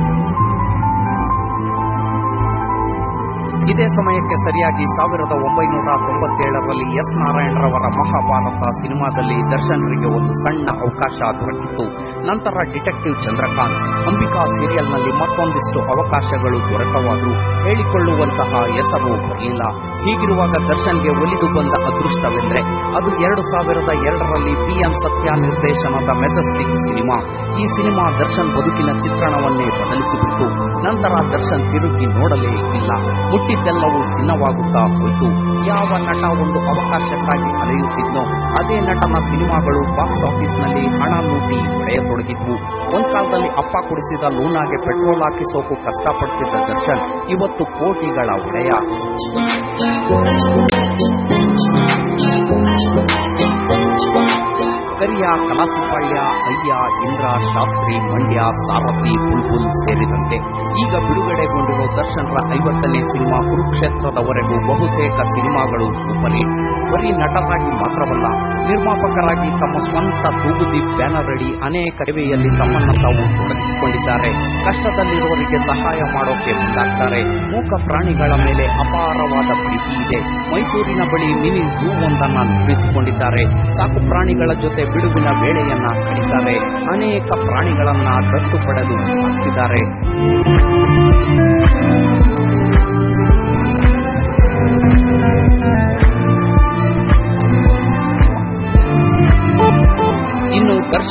ಇದೇ ಸಮಯಕ್ಕೆ ಸರಿಯಾಗಿ ಸಾವಿರದ ಒಂಬೈನೂರ ತೊಂಬತ್ತೇಳರಲ್ಲಿ ಎಸ್ ನಾರಾಯಣರವರ ಮಹಾಭಾರತ ಸಿನಿಮಾದಲ್ಲಿ ದರ್ಶನ್ರಿಗೆ ಒಂದು ಸಣ್ಣ ಅವಕಾಶ ದೊರಕಿತ್ತು ನಂತರ ಡಿಟೆಕ್ಟಿವ್ ಚಂದ್ರಕಾಂತ್ ಅಂಬಿಕಾ ಸೀರಿಯಲ್ನಲ್ಲಿ ಮತ್ತೊಂದಿಷ್ಟು ಅವಕಾಶಗಳು ದೊರಕವಾದರೂ ಹೇಳಿಕೊಳ್ಳುವಂತಹ ಹೆಸರು ಬರಲಿಲ್ಲ ಹೀಗಿರುವಾಗ ದರ್ಶನ್ಗೆ ಒಲಿದು ಬಂದ ಅದೃಷ್ಟವೆಂದರೆ ಅದು ಎರಡು ಸಾವಿರದ ಎರಡರಲ್ಲಿ ಪಿಎನ್ ಸತ್ಯ ನಿರ್ದೇಶನದ ಮೆಜೆಸ್ಟಿಕ್ ಸಿನಿಮಾ ಈ ಸಿನಿಮಾ ದರ್ಶನ್ ಬದುಕಿನ ಚಿತ್ರಣವನ್ನೇ ಬದಲಿಸಿಬಿಟ್ಟು ನಂತರ ದರ್ಶನ್ ತಿರುಗಿ ನೋಡಲೇ ಇಲ್ಲ ಮುಟ್ಟಿದ್ದೆಲ್ಲವೂ ಚಿನ್ನವಾಗುತ್ತಾ ಹೋಯಿತು ಯಾವ ನಟ ಒಂದು ಅವಕಾಶಕ್ಕಾಗಿ ಅಲೆಯುತ್ತಿದ್ನೋ ಅದೇ ನಟನ ಸಿನಿಮಾಗಳು ಬಾಕ್ಸ್ ಆಫೀಸ್ನಲ್ಲಿ ಹಣ ಲೂಟಿ ಹೊಡೆಯತೊಡಗಿದ್ವು ಒಂದ್ ಕಾಲದಲ್ಲಿ ಅಪ್ಪ ಕುಡಿಸಿದ ಲೂನಾಗೆ ಪೆಟ್ರೋಲ್ ಹಾಕಿಸೋಕು ಕಷ್ಟಪಡ್ತಿದ್ದ ದರ್ಶನ್ ಇವತ್ತು ಕೋಟಿಗಳ ಒಡೆಯ ಕರಿಯ ಕಲಾಸಿಪಾಳ್ಯ ಅಯ್ಯ ಇಂದ್ರ ಶಾಸ್ತ್ರಿ ಮಂಡ್ಯ ಸಾರಥಿ ಬುಲ್ಬುಲ್ ಸೇರಿದಂತೆ ಈಗ ಬಿಡುಗಡೆಗೊಂಡಿರೋ ದರ್ಶನ್ರ ಐವತ್ತನೇ ಸಿನಿಮಾ ಕುರುಕ್ಷೇತ್ರದವರೆಗೂ ಬಹುತೇಕ ಸಿನಿಮಾಗಳು ಸೂಪರ್ ಹಿಟ್ ಬರೀ ನಟರಾಗಿ ಮಾತ್ರವಲ್ಲ ನಿರ್ಮಾಪಕರಾಗಿ ತಮ್ಮ ಸ್ವಂತ ತೂಗುದೀಪ್ ಬ್ಯಾನರ್ ಅಡಿ ಅನೇಕ ಸೇವೆಯಲ್ಲಿ ತಮ್ಮನ್ನು ತಾವು ತೊಡಗಿಸಿಕೊಂಡಿದ್ದಾರೆ ಕಷ್ಟದಲ್ಲಿರುವವರಿಗೆ ಸಹಾಯ ಮಾಡೋಕೆ ಮುಂದಾಗ್ತಾರೆ ಮೂಕ ಪ್ರಾಣಿಗಳ ಮೇಲೆ ಅಪಾರವಾದ ಪ್ರೀತಿ ಇದೆ ಮೈಸೂರಿನ ಬಳಿ ಮಿನಿ ಝೂ ಒಂದನ್ನ ನಿರ್ಮಿಸಿಕೊಂಡಿದ್ದಾರೆ ಸಾಕು ಪ್ರಾಣಿಗಳ ಜೊತೆ ಬಿಡುವಿನ ವೇಳೆಯನ್ನ ಕಳೀತಾರೆ ಅನೇಕ ಪ್ರಾಣಿಗಳನ್ನ ದತ್ತು ಪಡೆದು ಸಾಕ್ತಿದ್ದಾರೆ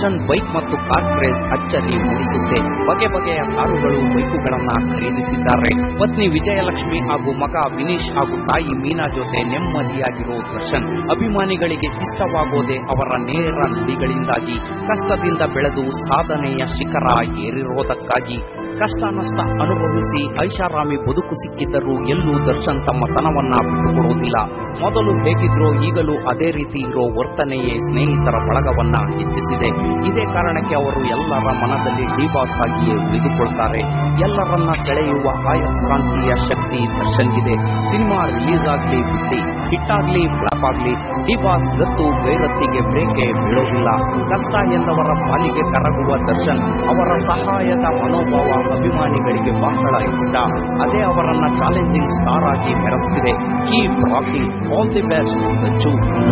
ದರ್ಶನ್ ಬೈಕ್ ಮತ್ತು ಕಾರ್ ಕ್ರೇಜ್ ಅಚ್ಚರಿ ಮೂಡಿಸುತ್ತೆ ಬಗೆ ಬಗೆಯ ಕಾರುಗಳು ಬೈಕುಗಳನ್ನ ಖರೀದಿಸಿದ್ದಾರೆ ಪತ್ನಿ ವಿಜಯಲಕ್ಷ್ಮಿ ಹಾಗೂ ಮಗ ವಿನೀಶ್ ಹಾಗೂ ತಾಯಿ ಮೀನಾ ಜೊತೆ ನೆಮ್ಮದಿಯಾಗಿರೋ ದರ್ಶನ್ ಅಭಿಮಾನಿಗಳಿಗೆ ಇಷ್ಟವಾಗೋದೇ ಅವರ ನೇರ ನುಡಿಗಳಿಂದಾಗಿ ಕಷ್ಟದಿಂದ ಬೆಳೆದು ಸಾಧನೆಯ ಶಿಖರ ಏರಿರೋದಕ್ಕಾಗಿ ಕಷ್ಟ ನಷ್ಟ ಅನುಭವಿಸಿ ಐಷಾರಾಮಿ ಬದುಕು ಸಿಕ್ಕಿದ್ದರೂ ಎಲ್ಲೂ ದರ್ಶನ್ ತಮ್ಮ ತನವನ್ನ ಬಿಟ್ಟುಕೊಡುವುದಿಲ್ಲ ಮೊದಲು ಹೇಗಿದ್ರೋ ಈಗಲೂ ಅದೇ ರೀತಿ ಇರೋ ವರ್ತನೆಯೇ ಸ್ನೇಹಿತರ ಬಳಗವನ್ನ ಹೆಚ್ಚಿಸಿದೆ ಇದೇ ಕಾರಣಕ್ಕೆ ಅವರು ಎಲ್ಲರ ಮನದಲ್ಲಿ ಡಿಬಾಸ್ ಆಗಿಯೇ ಉಳಿದುಕೊಳ್ತಾರೆ ಎಲ್ಲರನ್ನ ಸೆಳೆಯುವ ಆಯಸ್ಕಾಂತೀಯ ಶಕ್ತಿ ದರ್ಶನ್ಗಿದೆ ಸಿನಿಮಾ ರಿಲೀಸ್ ಆಗಲಿ ಬಿಟ್ಟಿ ಹಿಟ್ಟಾಗ್ಲಿ ಫ್ಲಾಪ್ ಆಗ್ಲಿ ಡಿಬಾಸ್ ಗತ್ತು ಗೈರತ್ತಿಗೆ ಬ್ರೇಕೆ ಬೀಳೋದಿಲ್ಲ ಕಷ್ಟ ಎಂದವರ ಪಾಲಿಗೆ ಕರಗುವ ದರ್ಶನ್ ಅವರ ಸಹಾಯದ ಮನೋಭಾವ ಅಭಿಮಾನಿಗಳಿಗೆ ಬಹಳ ಇಷ್ಟ ಅದೇ ಅವರನ್ನ ಚಾಲೆಂಜಿಂಗ್ ಸ್ಟಾರ್ ಆಗಿ ಮೆರೆಸ್ತಿದೆ keep rocking all the best Dachu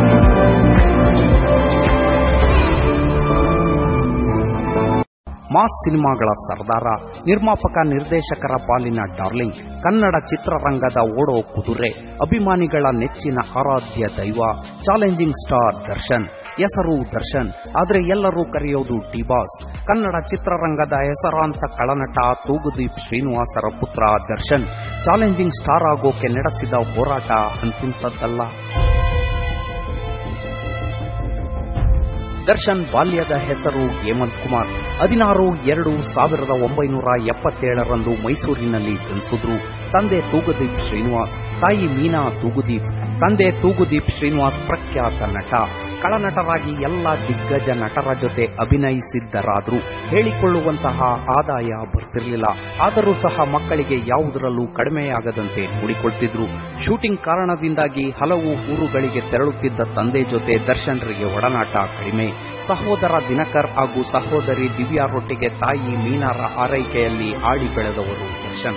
mass ಸಿನಿಮಾಗಳ ಸರ್ದಾರ ನಿರ್ಮಾಪಕ ನಿರ್ದೇಶಕರ ಪಾಲಿನ ಡಾರ್ಲಿಂಗ್ ಕನ್ನಡ ಚಿತ್ರರಂಗದ ಓಡೋ ಕುದುರೆ ಅಭಿಮಾನಿಗಳ ನೆಚ್ಚಿನ ಆರಾಧ್ಯ ದೈವ ಚಾಲೆಂಜಿಂಗ್ ಸ್ಟಾರ್ ದರ್ಶನ್ ಹೆಸರು ದರ್ಶನ್ ಆದರೆ ಎಲ್ಲರೂ ಕರೆಯೋದು ಡಿಬಾಸ್ ಕನ್ನಡ ಚಿತ್ರರಂಗದ ಹೆಸರಾಂತ ಕಳನಟ ತೂಗುದೀಪ್ ಶ್ರೀನಿವಾಸರ ಪುತ್ರ ದರ್ಶನ್ ಚಾಲೆಂಜಿಂಗ್ ಸ್ಟಾರ್ ಆಗೋಕೆ ನಡೆಸಿದ ಹೋರಾಟ ಅಂತಿಂತದ್ದಲ್ಲ ದರ್ಶನ್ ಬಾಲ್ಯದ ಹೆಸರು ಹೇಮಂತ್ ಕುಮಾರ್ ಹದಿನಾರು ಎರಡು ಸಾವಿರದ ಒಂಬೈನೂರ ಎಪ್ಪತ್ತೇಳರಂದು ಮೈಸೂರಿನಲ್ಲಿ ಜನಿಸಿದ್ರು ತಂದೆ ತೂಗುದೀಪ್ ಶ್ರೀನಿವಾಸ್ ತಾಯಿ ಮೀನಾ ತೂಗುದೀಪ್ ತಂದೆ ತೂಗುದೀಪ್ ಶ್ರೀನಿವಾಸ್ ಪ್ರಖ್ಯಾತ ನಟ ಕಳನಟರಾಗಿ ಎಲ್ಲ ದಿಗ್ಗಜ ನಟರ ಜೊತೆ ಅಭಿನಯಿಸಿದ್ದರಾದರೂ ಹೇಳಿಕೊಳ್ಳುವಂತಹ ಆದಾಯ ಬರ್ತಿರಲಿಲ್ಲ ಆದರೂ ಸಹ ಮಕ್ಕಳಿಗೆ ಯಾವುದರಲ್ಲೂ ಕಡಿಮೆಯಾಗದಂತೆ ನೋಡಿಕೊಳ್ತಿದ್ರು ಶೂಟಿಂಗ್ ಕಾರಣದಿಂದಾಗಿ ಹಲವು ಊರುಗಳಿಗೆ ತೆರಳುತ್ತಿದ್ದ ತಂದೆ ಜೊತೆ ದರ್ಶನ್ರಿಗೆ ಒಡನಾಟ ಕಡಿಮೆ ಸಹೋದರ ದಿನಕರ್ ಹಾಗೂ ಸಹೋದರಿ ದಿವ್ಯಾರೊಟ್ಟಿಗೆ ತಾಯಿ ಮೀನಾರ ಆರೈಕೆಯಲ್ಲಿ ಆಡಿ ಬೆಳೆದವರು ದರ್ಶನ್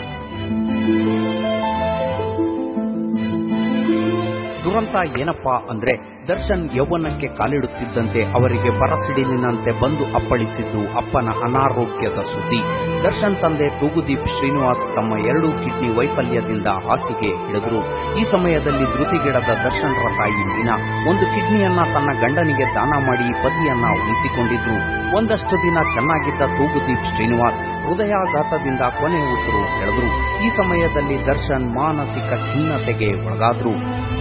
ದುರಂತ ಏನಪ್ಪಾ ಅಂದ್ರೆ ದರ್ಶನ್ ಯೌವನಕ್ಕೆ ಕಾಲಿಡುತ್ತಿದ್ದಂತೆ ಅವರಿಗೆ ಬರಸಿಡಿಲಿನಂತೆ ಬಂದು ಅಪ್ಪಳಿಸಿದ್ದು ಅಪ್ಪನ ಅನಾರೋಗ್ಯದ ಸುದ್ದಿ ದರ್ಶನ್ ತಂದೆ ತೂಗುದೀಪ್ ಶ್ರೀನಿವಾಸ್ ತಮ್ಮ ಎರಡೂ ಕಿಡ್ನಿ ವೈಫಲ್ಯದಿಂದ ಹಾಸಿಗೆ ಹಿಡಿದ್ರು ಈ ಸಮಯದಲ್ಲಿ ಧೃತಿಗಿಡದ ದರ್ಶನ್ರ ತಾಯಿ ಮೀನಾ ಒಂದು ಕಿಡ್ನಿಯನ್ನ ತನ್ನ ಗಂಡನಿಗೆ ದಾನ ಮಾಡಿ ಪತಿಯನ್ನ ಉಳಿಸಿಕೊಂಡಿದ್ರು ಒಂದಷ್ಟು ದಿನ ಚೆನ್ನಾಗಿದ್ದ ತೂಗುದೀಪ್ ಶ್ರೀನಿವಾಸ್ ಹೃದಯಾಘಾತದಿಂದ ಕೊನೆ ಉಸಿರು ಎಳೆದ್ರು ಈ ಸಮಯದಲ್ಲಿ ದರ್ಶನ್ ಮಾನಸಿಕ ಖಿನ್ನತೆಗೆ ಒಳಗಾದ್ರು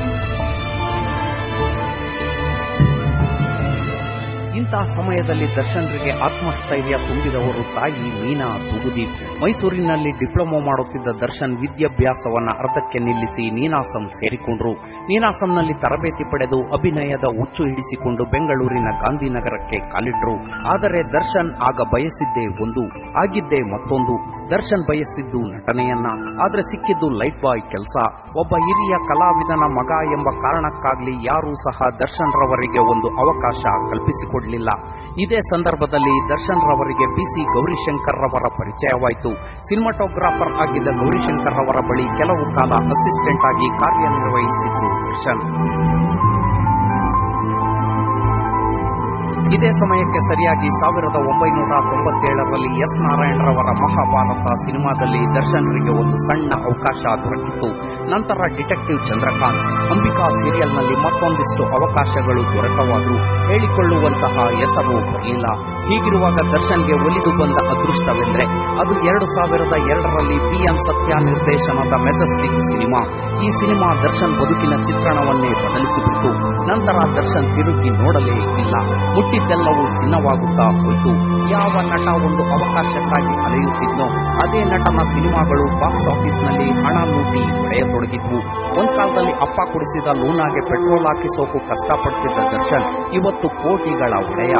ಇಂತಹ ಸಮಯದಲ್ಲಿ ದರ್ಶನ್ರಿಗೆ ಆತ್ಮಸ್ಥೈರ್ಯ ತುಂಬಿದವರು ತಾಯಿ ಮೀನಾ ತೂಗುದೀಪ್ ಮೈಸೂರಿನಲ್ಲಿ ಡಿಪ್ಲೊಮಾ ಮಾಡುತ್ತಿದ್ದ ದರ್ಶನ್ ವಿದ್ಯಾಭ್ಯಾಸವನ್ನ ಅರ್ಧಕ್ಕೆ ನಿಲ್ಲಿಸಿ ನೀನಾಸಂ ಸೇರಿಕೊಂಡ್ರು ನೀನಾಸಂನಲ್ಲಿ ತರಬೇತಿ ಪಡೆದು ಅಭಿನಯದ ಹುಚ್ಚು ಹಿಡಿಸಿಕೊಂಡು ಬೆಂಗಳೂರಿನ ಗಾಂಧಿನಗರಕ್ಕೆ ಕಾಲಿಟ್ರು ಆದರೆ ದರ್ಶನ್ ಆಗ ಬಯಸಿದ್ದೇ ಒಂದು ಆಗಿದ್ದೇ ಮತ್ತೊಂದು ದರ್ಶನ್ ಬಯಸಿದ್ದು ನಟನೆಯನ್ನ ಆದ್ರೆ ಸಿಕ್ಕಿದ್ದು ಲೈಟ್ ಬಾಯ್ ಕೆಲಸ ಒಬ್ಬ ಹಿರಿಯ ಕಲಾವಿದನ ಮಗ ಎಂಬ ಕಾರಣಕ್ಕಾಗ್ಲಿ ಯಾರೂ ಸಹ ದರ್ಶನ್ ರವರಿಗೆ ಒಂದು ಅವಕಾಶ ಕಲ್ಪಿಸಿಕೊಡ್ಲಿಲ್ಲ ಇದೇ ಸಂದರ್ಭದಲ್ಲಿ ದರ್ಶನ್ ರವರಿಗೆ ಪಿಸಿ ಗೌರಿಶಂಕರ್ ರವರ ಪರಿಚಯವಾಯಿತು ಸಿನಿಮಾಟೋಗ್ರಾಫರ್ ಆಗಿದ್ದ ಗೌರಿಶಂಕರ್ ರವರ ಬಳಿ ಕೆಲವು ಕಾಲ ಅಸಿಸ್ಟೆಂಟ್ ಆಗಿ ಕಾರ್ಯನಿರ್ವಹಿಸಿದ್ದು ದರ್ಶನ್ ಇದೇ ಸಮಯಕ್ಕೆ ಸರಿಯಾಗಿ ಸಾವಿರದ ಒಂಬೈನೂರ ತೊಂಬತ್ತೇಳರಲ್ಲಿ ಎಸ್ ನಾರಾಯಣರವರ ಮಹಾಭಾರತ ಸಿನಿಮಾದಲ್ಲಿ ದರ್ಶನ್ರಿಗೆ ಒಂದು ಸಣ್ಣ ಅವಕಾಶ ದೊರಕಿತ್ತು ನಂತರ ಡಿಟೆಕ್ಟಿವ್ ಚಂದ್ರಕಾಂತ್ ಅಂಬಿಕಾ ಸೀರಿಯಲ್ನಲ್ಲಿ ಮತ್ತೊಂದಿಷ್ಟು ಅವಕಾಶಗಳು ದೊರಕವಾದರೂ ಹೇಳಿಕೊಳ್ಳುವಂತಹ ಹೆಸರು ಬರಲಿಲ್ಲ ಹೀಗಿರುವಾಗ ದರ್ಶನ್ಗೆ ಒಲಿದು ಬಂದ ಅದೃಷ್ಟವೆಂದರೆ ಅದು ಎರಡು ಸಾವಿರದ ಎರಡರಲ್ಲಿ ಪಿ ಎನ್ ಸತ್ಯ ನಿರ್ದೇಶನದ ಮೆಜೆಸ್ಟಿಕ್ ಸಿನಿಮಾ ಈ ಸಿನಿಮಾ ದರ್ಶನ್ ಬದುಕಿನ ಚಿತ್ರಣವನ್ನೇ ಬದಲಿಸಿಬಿಟ್ಟು ನಂತರ ದರ್ಶನ್ ತಿರುಗಿ ನೋಡಲೇ ಇಲ್ಲ ಮುಟ್ಟಿದ್ದೆಲ್ಲವೂ ಚಿನ್ನವಾಗುತ್ತಾ ಹೋಯಿತು ಯಾವ ನಟ ಒಂದು ಅವಕಾಶಕ್ಕಾಗಿ ಅಲೆಯುತ್ತಿದ್ನೋ ಅದೇ ನಟನ ಸಿನಿಮಾಗಳು ಬಾಕ್ಸ್ ಆಫೀಸ್ನಲ್ಲಿ ಹಣ ಲೂಟಿ ಹೊಡೆಯತೊಡಗಿದ್ವು ಒಂದ್ ಕಾಲದಲ್ಲಿ ಅಪ್ಪ ಕುಡಿಸಿದ ಲೂನಾಗೆ ಪೆಟ್ರೋಲ್ ಹಾಕಿಸೋಕು ಕಷ್ಟಪಡ್ತಿದ್ದ ದರ್ಶನ್ ಇವತ್ತು ಕೋಟಿಗಳ ಒಡೆಯ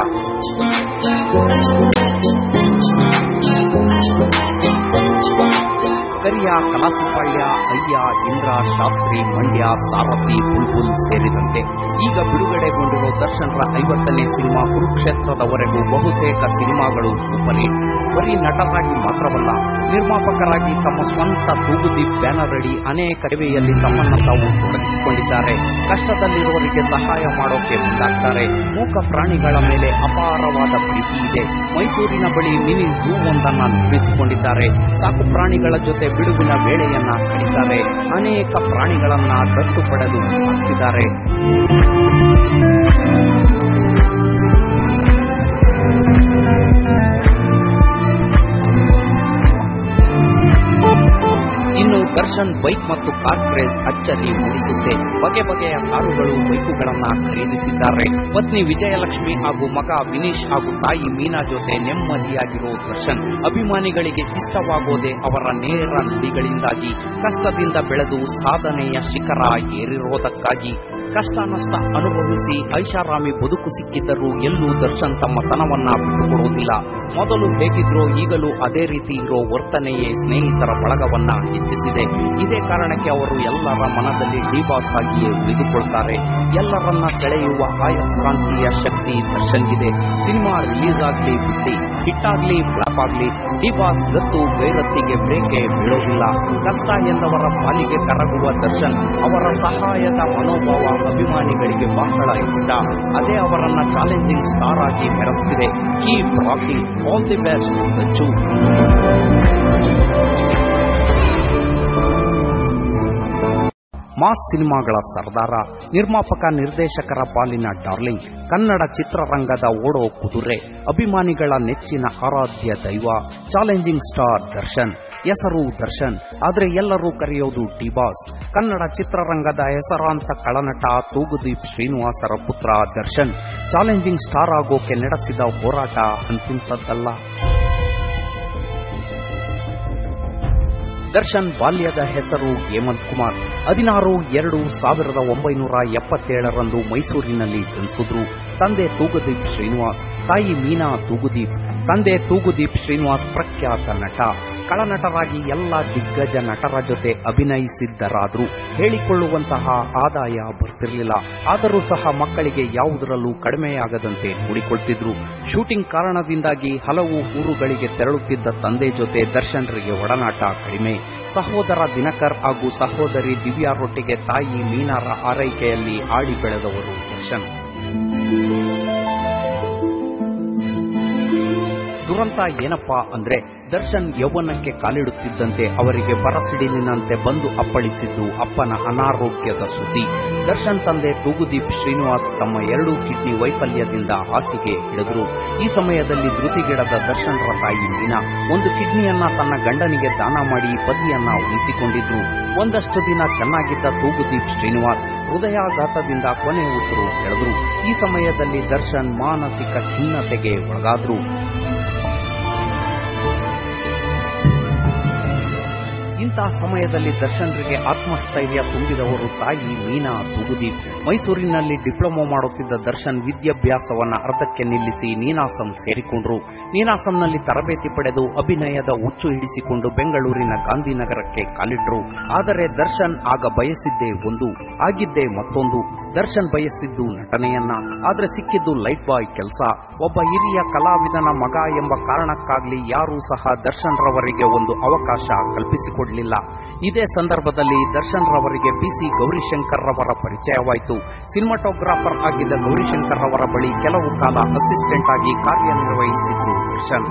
ಕರಿಯ ಕಲಾಸಿಪಾಳ್ಯ ಅಯ್ಯ ಇಂದ್ರ ಶಾಸ್ತ್ರಿ ಮಂಡ್ಯ ಸಾರಥಿ ಬುಲ್ಬುಲ್ ಸೇರಿದಂತೆ ಈಗ ಬಿಡುಗಡೆಗೊಂಡಿರೋ ದರ್ಶನ್ರ ಐವತ್ತನೇ ಸಿನಿಮಾ ಕುರುಕ್ಷೇತ್ರದವರೆಗೂ ಬಹುತೇಕ ಸಿನಿಮಾಗಳು ಸೂಪರ್ ಹಿಟ್ ಬರೀ ನಟರಾಗಿ ಮಾತ್ರವಲ್ಲ ನಿರ್ಮಾಪಕರಾಗಿ ತಮ್ಮ ಸ್ವಂತ ತೂಗುದೀಪ್ ಬ್ಯಾನರ್ ಅಡಿ ಅನೇಕ ಸೇವೆಯಲ್ಲಿ ತಮ್ಮನ್ನು ತಾವು ತೊಡಗಿಸಿಕೊಂಡಿದ್ದಾರೆ ಕಷ್ಟದಲ್ಲಿರುವವರಿಗೆ ಸಹಾಯ ಮಾಡೋಕೆ ಮುಂದಾಗ್ತಾರೆ ಮೂಕ ಪ್ರಾಣಿಗಳ ಮೇಲೆ ಅಪಾರವಾದ ಪ್ರೀತಿ ಇದೆ ಮೈಸೂರಿನ ಬಳಿ ಮಿನಿ ಝೂ ಒಂದನ್ನ ನಿರ್ಮಿಸಿಕೊಂಡಿದ್ದಾರೆ ಸಾಕು ಪ್ರಾಣಿಗಳ ಜೊತೆ ಬಿಡುವಿನ ವೇಳೆಯನ್ನ ಕಡಿತಾರೆ ಅನೇಕ ಪ್ರಾಣಿಗಳನ್ನ ದತ್ತು ಪಡೆದು ಸಾಕ್ತಿದ್ದಾರೆ ದರ್ಶನ್ ಬೈಕ್ ಮತ್ತು ಕಾರ್ ಕ್ರೇಜ್ ಅಚ್ಚರಿ ಮೂಡಿಸುತ್ತೆ ಬಗೆ ಬಗೆಯ ಕಾರುಗಳು ಬೈಕುಗಳನ್ನ ಖರೀದಿಸಿದ್ದಾರೆ ಪತ್ನಿ ವಿಜಯಲಕ್ಷ್ಮಿ ಹಾಗೂ ಮಗ ವಿನೀಶ್ ಹಾಗೂ ತಾಯಿ ಮೀನಾ ಜೊತೆ ನೆಮ್ಮದಿಯಾಗಿರೋ ದರ್ಶನ್ ಅಭಿಮಾನಿಗಳಿಗೆ ಇಷ್ಟವಾಗೋದೇ ಅವರ ನೇರ ನುಡಿಗಳಿಂದಾಗಿ ಕಷ್ಟದಿಂದ ಬೆಳೆದು ಸಾಧನೆಯ ಶಿಖರ ಏರಿರೋದಕ್ಕಾಗಿ ಕಷ್ಟ ನಷ್ಟ ಅನುಭವಿಸಿ ಐಷಾರಾಮಿ ಬದುಕು ಸಿಕ್ಕಿದ್ದರೂ ಎಲ್ಲೂ ದರ್ಶನ್ ತಮ್ಮ ತನವನ್ನ ಬಿಟ್ಟುಕೊಡುವುದಿಲ್ಲ ಮೊದಲು ಹೇಗಿದ್ರೋ ಈಗಲೂ ಅದೇ ರೀತಿ ಇರೋ ವರ್ತನೆಯೇ ಸ್ನೇಹಿತರ ಬಳಗವನ್ನ ಹೆಚ್ಚಿಸಿದೆ ಇದೇ ಕಾರಣಕ್ಕೆ ಅವರು ಎಲ್ಲರ ಮನದಲ್ಲಿ ಡಿಬಾಸ್ ಆಗಿಯೇ ಉಳಿದುಕೊಳ್ತಾರೆ ಎಲ್ಲರನ್ನ ಸೆಳೆಯುವ ಆಯಸ್ಕಾಂತೀಯ ಶಕ್ತಿ ದರ್ಶನ್ಗಿದೆ ಸಿನಿಮಾ ರಿಲೀಸ್ ಆಗಲಿ ಬಿಟ್ಟಿ ಹಿಟ್ ಆಗ್ಲಿ ಫ್ಲಾಪ್ ಆಗ್ಲಿ ಡಿಬಾಸ್ ಗತ್ತು ಗೈರತ್ತಿಗೆ ಬ್ರೇಕೆ ಬೀಳೋದಿಲ್ಲ ಕಷ್ಟ ಎಂದವರ ಪಾಲಿಗೆ ಕರಗುವ ದರ್ಶನ್ ಅವರ ಸಹಾಯದ ಮನೋಭಾವ ಅಭಿಮಾನಿಗಳಿಗೆ ಬಹಳ ಇಷ್ಟ ಅದೇ ಅವರನ್ನ ಚಾಲೆಂಜಿಂಗ್ ಸ್ಟಾರ್ ಆಗಿ ಮೆರೆಸ್ತಿದೆ keep rocking all the best Dachu mass ಸಿನಿಮಾಗಳ ಸರ್ದಾರ ನಿರ್ಮಾಪಕ ನಿರ್ದೇಶಕರ ಪಾಲಿನ ಡಾರ್ಲಿಂಗ್ ಕನ್ನಡ ಚಿತ್ರರಂಗದ ಓಡೋ ಕುದುರೆ ಅಭಿಮಾನಿಗಳ ನೆಚ್ಚಿನ ಆರಾಧ್ಯ ದೈವ ಚಾಲೆಂಜಿಂಗ್ ಸ್ಟಾರ್ ದರ್ಶನ್ ಹೆಸರು ದರ್ಶನ್ ಆದರೆ ಎಲ್ಲರೂ ಕರೆಯೋದು ಡಿಬಾಸ್ ಕನ್ನಡ ಚಿತ್ರರಂಗದ ಹೆಸರಾಂತ ಕಳನಟ ತೂಗುದೀಪ್ ಶ್ರೀನಿವಾಸರ ಪುತ್ರ ದರ್ಶನ್ ಚಾಲೆಂಜಿಂಗ್ ಸ್ಟಾರ್ ಆಗೋಕೆ ನಡೆಸಿದ ಹೋರಾಟ ಅಂತಿಂತದ್ದಲ್ಲ ದರ್ಶನ್ ಬಾಲ್ಯದ ಹೆಸರು ಹೇಮಂತ್ ಕುಮಾರ್ ಹದಿನಾರು ಎರಡು ಸಾವಿರದ ಒಂಬೈನೂರ ಎಪ್ಪತ್ತೇಳರಂದು ಮೈಸೂರಿನಲ್ಲಿ ಜನಿಸಿದ್ರು ತಂದೆ ತೂಗುದೀಪ್ ಶ್ರೀನಿವಾಸ್ ತಾಯಿ ಮೀನಾ ತೂಗುದೀಪ್ ತಂದೆ ತೂಗುದೀಪ್ ಶ್ರೀನಿವಾಸ್ ಪ್ರಖ್ಯಾತ ನಟ ಕಳನಟರಾಗಿ ಎಲ್ಲ ದಿಗ್ಗಜ ನಟರ ಜೊತೆ ಅಭಿನಯಿಸಿದ್ದರಾದರೂ ಹೇಳಿಕೊಳ್ಳುವಂತಹ ಆದಾಯ ಬರ್ತಿರಲಿಲ್ಲ ಆದರೂ ಸಹ ಮಕ್ಕಳಿಗೆ ಯಾವುದರಲ್ಲೂ ಕಡಿಮೆಯಾಗದಂತೆ ನೋಡಿಕೊಳ್ತಿದ್ರು ಶೂಟಿಂಗ್ ಕಾರಣದಿಂದಾಗಿ ಹಲವು ಊರುಗಳಿಗೆ ತೆರಳುತ್ತಿದ್ದ ತಂದೆ ಜೊತೆ ದರ್ಶನ್ರಿಗೆ ಒಡನಾಟ ಕಡಿಮೆ ಸಹೋದರ ದಿನಕರ್ ಹಾಗೂ ಸಹೋದರಿ ದಿವ್ಯಾರೊಟ್ಟಿಗೆ ತಾಯಿ ಮೀನಾರ ಆರೈಕೆಯಲ್ಲಿ ಆಡಿ ಬೆಳೆದವರು ದರ್ಶನ್ ದುರಂತ ಏನಪ್ಪಾ ಅಂದ್ರೆ ದರ್ಶನ್ ಯೌವನಕ್ಕೆ ಕಾಲಿಡುತ್ತಿದ್ದಂತೆ ಅವರಿಗೆ ಬರಸಿಡಿಲಿನಂತೆ ಬಂದು ಅಪ್ಪಳಿಸಿದ್ದು ಅಪ್ಪನ ಅನಾರೋಗ್ಯದ ಸುದ್ದಿ ದರ್ಶನ್ ತಂದೆ ತೂಗುದೀಪ್ ಶ್ರೀನಿವಾಸ್ ತಮ್ಮ ಎರಡೂ ಕಿಡ್ನಿ ವೈಫಲ್ಯದಿಂದ ಹಾಸಿಗೆ ಹಿಡಿದ್ರು ಈ ಸಮಯದಲ್ಲಿ ಧೃತಿಗೆಡದ ದರ್ಶನ್ರ ತಾಯಿ ಮೀನಾ ಒಂದು ಕಿಡ್ನಿಯನ್ನ ತನ್ನ ಗಂಡನಿಗೆ ದಾನ ಮಾಡಿ ಪತಿಯನ್ನ ಉಳಿಸಿಕೊಂಡಿದ್ರು ಒಂದಷ್ಟು ದಿನ ಚೆನ್ನಾಗಿದ್ದ ತೂಗುದೀಪ್ ಶ್ರೀನಿವಾಸ್ ಹೃದಯಾಘಾತದಿಂದ ಕೊನೆ ಉಸಿರು ಎಳೆದ್ರು ಈ ಸಮಯದಲ್ಲಿ ದರ್ಶನ್ ಮಾನಸಿಕ ಖಿನ್ನತೆಗೆ ಒಳಗಾದ್ರು ಇಂತಹ ಸಮಯದಲ್ಲಿ ದರ್ಶನ್ರಿಗೆ ಆತ್ಮಸ್ಥೈರ್ಯ ತುಂಬಿದವರು ತಾಯಿ ಮೀನಾ ತೂಗುದೀಪ್ ಮೈಸೂರಿನಲ್ಲಿ ಡಿಪ್ಲೊಮಾ ಮಾಡುತ್ತಿದ್ದ ದರ್ಶನ್ ವಿದ್ಯಾಭ್ಯಾಸವನ್ನ ಅರ್ಧಕ್ಕೆ ನಿಲ್ಲಿಸಿ ನೀನಾಸಂ ಸೇರಿಕೊಂಡ್ರು ನೀನಾಸಂನಲ್ಲಿ ತರಬೇತಿ ಪಡೆದು ಅಭಿನಯದ ಹುಚ್ಚು ಹಿಡಿಸಿಕೊಂಡು ಬೆಂಗಳೂರಿನ ಗಾಂಧಿನಗರಕ್ಕೆ ಕಾಲಿಟ್ರು ಆದರೆ ದರ್ಶನ್ ಆಗ ಬಯಸಿದ್ದೇ ಒಂದು ಆಗಿದ್ದೇ ಮತ್ತೊಂದು ದರ್ಶನ್ ಬಯಸಿದ್ದು ನಟನೆಯನ್ನ ಆದ್ರೆ ಸಿಕ್ಕಿದ್ದು ಲೈಫ್ ಬಾಯ್ ಕೆಲಸ ಒಬ್ಬ ಹಿರಿಯ ಕಲಾವಿದನ ಮಗ ಎಂಬ ಕಾರಣಕ್ಕಾಗ್ಲಿ ಯಾರೂ ಸಹ ದರ್ಶನ್ ರವರಿಗೆ ಒಂದು ಅವಕಾಶ ಕಲ್ಪಿಸಿಕೊಡ್ಲಿಲ್ಲ ಇದೇ ಸಂದರ್ಭದಲ್ಲಿ ದರ್ಶನ್ ರವರಿಗೆ ಪಿಸಿ ಗೌರಿಶಂಕರ್ ರವರ ಪರಿಚಯವಾಯಿತು ಸಿನಿಮಾಟೋಗ್ರಾಫರ್ ಆಗಿದ್ದ ಗೌರಿಶಂಕರ್ ರವರ ಬಳಿ ಕೆಲವು ಕಾಲ ಅಸಿಸ್ಟೆಂಟ್ ಆಗಿ ಕಾರ್ಯನಿರ್ವಹಿಸಿದ್ರು ದರ್ಶನ್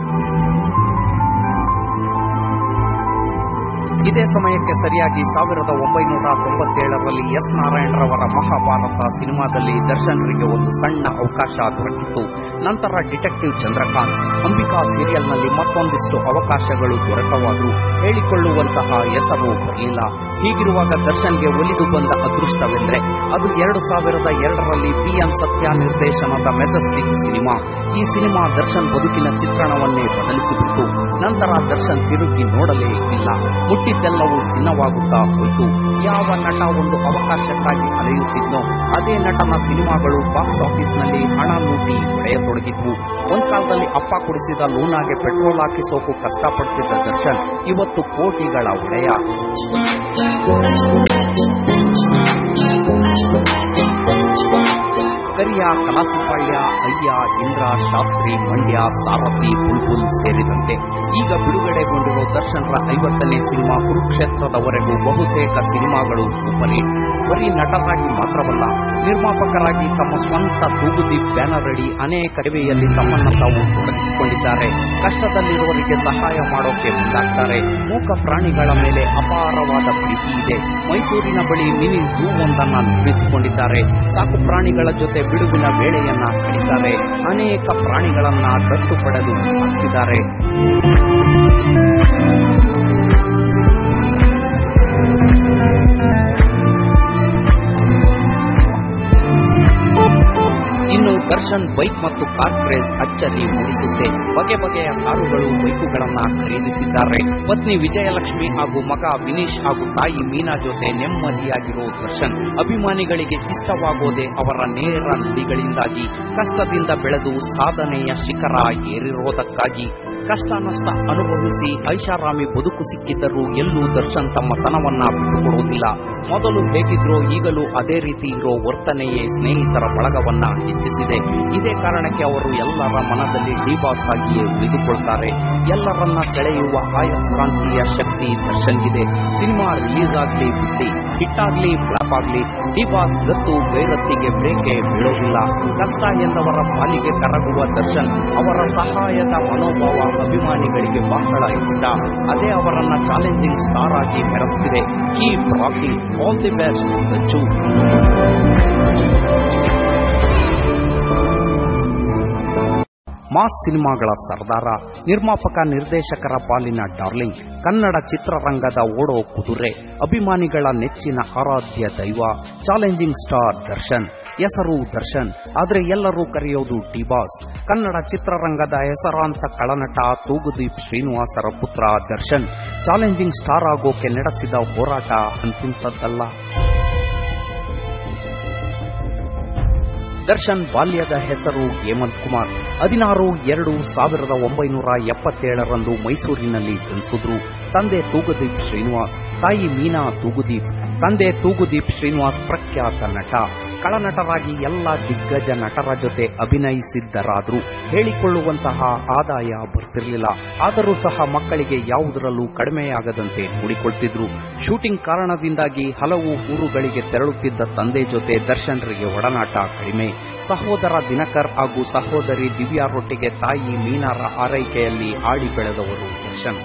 ಇದೇ ಸಮಯಕ್ಕೆ ಸರಿಯಾಗಿ ಸಾವಿರದ ಒಂಬೈನೂರ ತೊಂಬತ್ತೇಳರಲ್ಲಿ ಎಸ್ ನಾರಾಯಣರವರ ಮಹಾಭಾರತ ಸಿನಿಮಾದಲ್ಲಿ ದರ್ಶನ್ರಿಗೆ ಒಂದು ಸಣ್ಣ ಅವಕಾಶ ದೊರಕಿತ್ತು ನಂತರ ಡಿಟೆಕ್ಟಿವ್ ಚಂದ್ರಕಾಂತ್ ಅಂಬಿಕಾ ಸೀರಿಯಲ್ನಲ್ಲಿ ಮತ್ತೊಂದಿಷ್ಟು ಅವಕಾಶಗಳು ದೊರಕವಾದರೂ ಹೇಳಿಕೊಳ್ಳುವಂತಹ ಹೆಸರು ಬರಲಿಲ್ಲ ಹೀಗಿರುವಾಗ ದರ್ಶನ್ಗೆ ಒಲಿದು ಬಂದ ಅದೃಷ್ಟವೆಂದರೆ ಅದು ಎರಡು ಸಾವಿರದ ಎರಡರಲ್ಲಿ ಪಿಎನ್ ಸತ್ಯ ನಿರ್ದೇಶನದ ಮೆಜೆಸ್ಟಿಕ್ ಸಿನಿಮಾ ಈ ಸಿನಿಮಾ ದರ್ಶನ್ ಬದುಕಿನ ಚಿತ್ರಣವನ್ನೇ ಬದಲಿಸಿಬಿಟ್ಟು ನಂತರ ದರ್ಶನ್ ತಿರುಗಿ ನೋಡಲೇ ಇಲ್ಲ ಮುಟ್ಟಿದ್ದೆಲ್ಲವೂ ಚಿನ್ನವಾಗುತ್ತಾ ಹೋಯಿತು ಯಾವ ನಟ ಒಂದು ಅವಕಾಶಕ್ಕಾಗಿ ಅಲೆಯುತ್ತಿದ್ನೋ ಅದೇ ನಟನ ಸಿನಿಮಾಗಳು ಬಾಕ್ಸ್ ಆಫೀಸ್ನಲ್ಲಿ ಹಣ ಲೂಟಿ ಹೊಡೆಯತೊಡಗಿದ್ವು ಒಂದ್ ಕಾಲದಲ್ಲಿ ಅಪ್ಪ ಕುಡಿಸಿದ ಲೂನಾಗೆ ಪೆಟ್ರೋಲ್ ಹಾಕಿಸೋಕು ಕಷ್ಟಪಡ್ತಿದ್ದ ದರ್ಶನ್ ಇವತ್ತು ಕೋಟಿಗಳ ಒಡೆಯ ಕರಿಯ ಕಲಾಸಿಪಾಳ್ಯ ಅಯ್ಯ ಇಂದ್ರ ಶಾಸ್ತ್ರಿ ಮಂಡ್ಯ ಸಾರಥಿ ಬುಲ್ಬುಲ್ ಸೇರಿದಂತೆ ಈಗ ಬಿಡುಗಡೆಗೊಂಡಿರೋ ದರ್ಶನ್ರ ಐವತ್ತನೇ ಸಿನಿಮಾ ಕುರುಕ್ಷೇತ್ರದವರೆಗೂ ಬಹುತೇಕ ಸಿನಿಮಾಗಳು ಸೂಪರ್ ಹಿಟ್ ಬರೀ ನಟರಾಗಿ ಮಾತ್ರವಲ್ಲ ನಿರ್ಮಾಪಕರಾಗಿ ತಮ್ಮ ಸ್ವಂತ ತೂಗುದೀಪ್ ಬ್ಯಾನರ್ ಅಡಿ ಅನೇಕ ಕಡಿವೆಯಲ್ಲಿ ತಮ್ಮನ್ನ ತಾವು ತೊಡಗಿಸಿಕೊಂಡಿದ್ದಾರೆ ಕಷ್ಟದಲ್ಲಿರುವವರಿಗೆ ಸಹಾಯ ಮಾಡೋಕೆ ಮುಂದಾಗ್ತಾರೆ ಮೂಕ ಪ್ರಾಣಿಗಳ ಮೇಲೆ ಅಪಾರವಾದ ಪ್ರೀತಿ ಇದೆ ಮೈಸೂರಿನ ಬಳಿ ಮಿನಿ ಝೂ ಒಂದನ್ನ ನಿರ್ಮಿಸಿಕೊಂಡಿದ್ದಾರೆ ಸಾಕು ಪ್ರಾಣಿಗಳ ಜೊತೆ ಬಿಡುವಿನ ವೇಳೆಯನ್ನ ಕಳೀತಾರೆ ಅನೇಕ ಪ್ರಾಣಿಗಳನ್ನ ದತ್ತು ಪಡೆದು ಸಾಕ್ತಿದ್ದಾರೆ ದರ್ಶನ್ ಬೈಕ್ ಮತ್ತು ಕಾರ್ ಕ್ರೇಜ್ ಅಚ್ಚರಿ ಮೂಡಿಸುತ್ತೆ ಬಗೆ ಬಗೆಯ ಕಾರುಗಳು ಬೈಕುಗಳನ್ನ ಖರೀದಿಸಿದ್ದಾರೆ ಪತ್ನಿ ವಿಜಯಲಕ್ಷ್ಮಿ ಹಾಗೂ ಮಗ ವಿನೀಶ್ ಹಾಗೂ ತಾಯಿ ಮೀನಾ ಜೊತೆ ನೆಮ್ಮದಿಯಾಗಿರೋ ದರ್ಶನ್ ಅಭಿಮಾನಿಗಳಿಗೆ ಇಷ್ಟವಾಗೋದೇ ಅವರ ನೇರ ನುಡಿಗಳಿಂದಾಗಿ ಕಷ್ಟದಿಂದ ಬೆಳೆದು ಸಾಧನೆಯ ಶಿಖರ ಏರಿರೋದಕ್ಕಾಗಿ ಕಷ್ಟ ನಷ್ಟ ಅನುಭವಿಸಿ ಐಷಾರಾಮಿ ಬದುಕು ಸಿಕ್ಕಿದ್ದರೂ ಎಲ್ಲೂ ದರ್ಶನ್ ತಮ್ಮ ತನವನ್ನ ಬಿಟ್ಟುಕೊಡುವುದಿಲ್ಲ ಮೊದಲು ಹೇಗಿದ್ರೋ ಈಗಲೂ ಅದೇ ರೀತಿ ಇರೋ ವರ್ತನೆಯೇ ಸ್ನೇಹಿತರ ಬಳಗವನ್ನ ಹೆಚ್ಚಿಸಿದೆ ಇದೇ ಕಾರಣಕ್ಕೆ ಅವರು ಎಲ್ಲರ ಮನದಲ್ಲಿ ಡಿಬಾಸ್ ಆಗಿಯೇ ಉಳಿದುಕೊಳ್ತಾರೆ ಎಲ್ಲರನ್ನ ಸೆಳೆಯುವ ಆಯಸ್ಕಾಂತೀಯ ಶಕ್ತಿ ದರ್ಶನ್ಗಿದೆ ಸಿನಿಮಾ ರಿಲೀಸ್ ಆಗ್ಲಿ ಬಿಟ್ಟಿ ಹಿಟ್ ಆಗ್ಲಿ ಫ್ಲಾಪ್ ಆಗ್ಲಿ ಡಿಬಾಸ್ ಗತ್ತು ಗೈರತ್ತಿಗೆ ಬ್ರೇಕೆ ಬೀಳೋದಿಲ್ಲ ಕಷ್ಟ ಎಂದವರ ಪಾಲಿಗೆ ಕರಗುವ ದರ್ಶನ್ ಅವರ ಸಹಾಯದ ಮನೋಭಾವ ಅಭಿಮಾನಿಗಳಿಗೆ ಬಹಳ ಇಷ್ಟ ಅದೇ ಅವರನ್ನ ಚಾಲೆಂಜಿಂಗ್ ಸ್ಟಾರ್ ಆಗಿ ಮೆರೆಸ್ತಿದೆ keep rocking all the best Dachu mass ಸಿನಿಮಾಗಳ ಸರ್ದಾರ ನಿರ್ಮಾಪಕ ನಿರ್ದೇಶಕರ ಪಾಲಿನ ಡಾರ್ಲಿಂಗ್ ಕನ್ನಡ ಚಿತ್ರರಂಗದ ಓಡೋ ಕುದುರೆ ಅಭಿಮಾನಿಗಳ ನೆಚ್ಚಿನ ಆರಾಧ್ಯ ದೈವ ಚಾಲೆಂಜಿಂಗ್ ಸ್ಟಾರ್ ದರ್ಶನ್ ಹೆಸರು ದರ್ಶನ್ ಆದರೆ ಎಲ್ಲರೂ ಕರೆಯೋದು ಡಿಬಾಸ್ ಕನ್ನಡ ಚಿತ್ರರಂಗದ ಹೆಸರಾಂತ ಕಳನಟ ತೂಗುದೀಪ್ ಶ್ರೀನಿವಾಸರ ಪುತ್ರ ದರ್ಶನ್ ಚಾಲೆಂಜಿಂಗ್ ಸ್ಟಾರ್ ಆಗೋಕೆ ನಡೆಸಿದ ಹೋರಾಟ ಅಂತಿಂತದ್ದಲ್ಲ ದರ್ಶನ್ ಬಾಲ್ಯದ ಹೆಸರು ಹೇಮಂತ್ ಕುಮಾರ್ ಹದಿನಾರು ಎರಡು ಸಾವಿರದ ಒಂಬೈನೂರ ಎಪ್ಪತ್ತೇಳರಂದು ಮೈಸೂರಿನಲ್ಲಿ ಜನಿಸಿದ್ರು ತಂದೆ ತೂಗುದೀಪ್ ಶ್ರೀನಿವಾಸ್ ತಾಯಿ ಮೀನಾ ತೂಗುದೀಪ್ ತಂದೆ ತೂಗುದೀಪ್ ಶ್ರೀನಿವಾಸ್ ಪ್ರಖ್ಯಾತ ನಟ ಕಳನಟರಾಗಿ ಎಲ್ಲ ದಿಗ್ಗಜ ನಟರ ಜೊತೆ ಅಭಿನಯಿಸಿದ್ದರಾದರೂ ಹೇಳಿಕೊಳ್ಳುವಂತಹ ಆದಾಯ ಬರ್ತಿರಲಿಲ್ಲ ಆದರೂ ಸಹ ಮಕ್ಕಳಿಗೆ ಯಾವುದರಲ್ಲೂ ಕಡಿಮೆಯಾಗದಂತೆ ನೋಡಿಕೊಳ್ತಿದ್ರು ಶೂಟಿಂಗ್ ಕಾರಣದಿಂದಾಗಿ ಹಲವು ಊರುಗಳಿಗೆ ತೆರಳುತ್ತಿದ್ದ ತಂದೆ ಜೊತೆ ದರ್ಶನ್ರಿಗೆ ಒಡನಾಟ ಕಡಿಮೆ ಸಹೋದರ ದಿನಕರ್ ಹಾಗೂ ಸಹೋದರಿ ದಿವ್ಯಾರೊಟ್ಟಿಗೆ ತಾಯಿ ಮೀನಾರ ಆರೈಕೆಯಲ್ಲಿ ಆಡಿ ಬೆಳೆದವರು ದರ್ಶನ್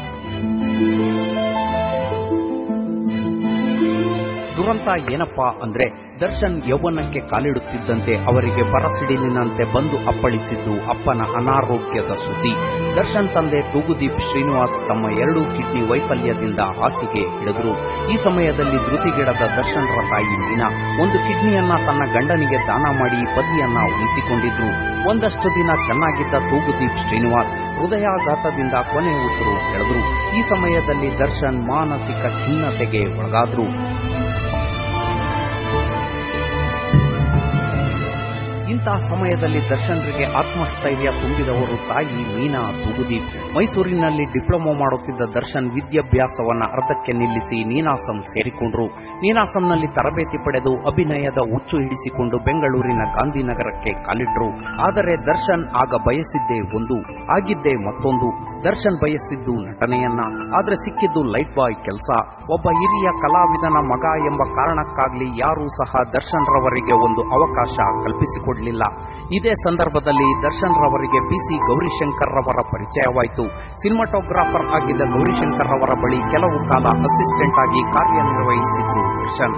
ದುರಂತ ಏನಪ್ಪಾ ಅಂದ್ರೆ ದರ್ಶನ್ ಯೌವನಕ್ಕೆ ಕಾಲಿಡುತ್ತಿದ್ದಂತೆ ಅವರಿಗೆ ಬರಸಿಡಿಲಿನಂತೆ ಬಂದು ಅಪ್ಪಳಿಸಿದ್ದು ಅಪ್ಪನ ಅನಾರೋಗ್ಯದ ಸುದ್ದಿ ದರ್ಶನ್ ತಂದೆ ತೂಗುದೀಪ್ ಶ್ರೀನಿವಾಸ್ ತಮ್ಮ ಎರಡೂ ಕಿಡ್ನಿ ವೈಫಲ್ಯದಿಂದ ಹಾಸಿಗೆ ಹಿಡಿದ್ರು ಈ ಸಮಯದಲ್ಲಿ ಧೃತಿಗೆಡದ ದರ್ಶನ್ರ ತಾಯಿ ಮೀನಾ ಒಂದು ಕಿಡ್ನಿಯನ್ನ ತನ್ನ ಗಂಡನಿಗೆ ದಾನ ಮಾಡಿ ಪತಿಯನ್ನ ಉಳಿಸಿಕೊಂಡಿದ್ರು ಒಂದಷ್ಟು ದಿನ ಚೆನ್ನಾಗಿದ್ದ ತೂಗುದೀಪ್ ಶ್ರೀನಿವಾಸ್ ಹೃದಯಾಘಾತದಿಂದ ಕೊನೆ ಉಸಿರು ಎಳೆದ್ರು ಈ ಸಮಯದಲ್ಲಿ ದರ್ಶನ್ ಮಾನಸಿಕ ಖಿನ್ನತೆಗೆ ಒಳಗಾದ್ರು ಇಂತಹ ಸಮಯದಲ್ಲಿ ದರ್ಶನ್ರಿಗೆ ಆತ್ಮಸ್ಥೈರ್ಯ ತುಂಬಿದವರು ತಾಯಿ ಮೀನಾ ತೂಗುದೀಪ್ ಮೈಸೂರಿನಲ್ಲಿ ಡಿಪ್ಲೊಮಾ ಮಾಡುತ್ತಿದ್ದ ದರ್ಶನ್ ವಿದ್ಯಾಭ್ಯಾಸವನ್ನ ಅರ್ಧಕ್ಕೆ ನಿಲ್ಲಿಸಿ ನೀನಾಸಂ ಸೇರಿಕೊಂಡ್ರು ನೀನಾಸಂನಲ್ಲಿ ತರಬೇತಿ ಪಡೆದು ಅಭಿನಯದ ಹುಚ್ಚು ಹಿಡಿಸಿಕೊಂಡು ಬೆಂಗಳೂರಿನ ಗಾಂಧಿನಗರಕ್ಕೆ ಕಾಲಿಟ್ರು ಆದರೆ ದರ್ಶನ್ ಆಗ ಬಯಸಿದ್ದೇ ಒಂದು ಆಗಿದ್ದೇ ಮತ್ತೊಂದು ದರ್ಶನ್ ಬಯಸಿದ್ದು ನಟನೆಯನ್ನ ಆದ್ರೆ ಸಿಕ್ಕಿದ್ದು ಲೈಟ್ ಬಾಯ್ ಕೆಲಸ ಒಬ್ಬ ಹಿರಿಯ ಕಲಾವಿದನ ಮಗ ಎಂಬ ಕಾರಣಕ್ಕಾಗ್ಲಿ ಯಾರೂ ಸಹ ದರ್ಶನ್ ರವರಿಗೆ ಒಂದು ಅವಕಾಶ ಕಲ್ಪಿಸಿಕೊಡ್ಲಿಲ್ಲ ಇದೇ ಸಂದರ್ಭದಲ್ಲಿ ದರ್ಶನ್ ರವರಿಗೆ ಪಿಸಿ ಗೌರಿಶಂಕರ್ ರವರ ಪರಿಚಯವಾಯಿತು ಸಿನಿಮಾಟೋಗ್ರಾಫರ್ ಆಗಿದ್ದ ಗೌರಿಶಂಕರ್ ರವರ ಬಳಿ ಕೆಲವು ಕಾಲ ಅಸಿಸ್ಟೆಂಟ್ ಆಗಿ ಕಾರ್ಯನಿರ್ವಹಿಸಿದ್ರು ದರ್ಶನ್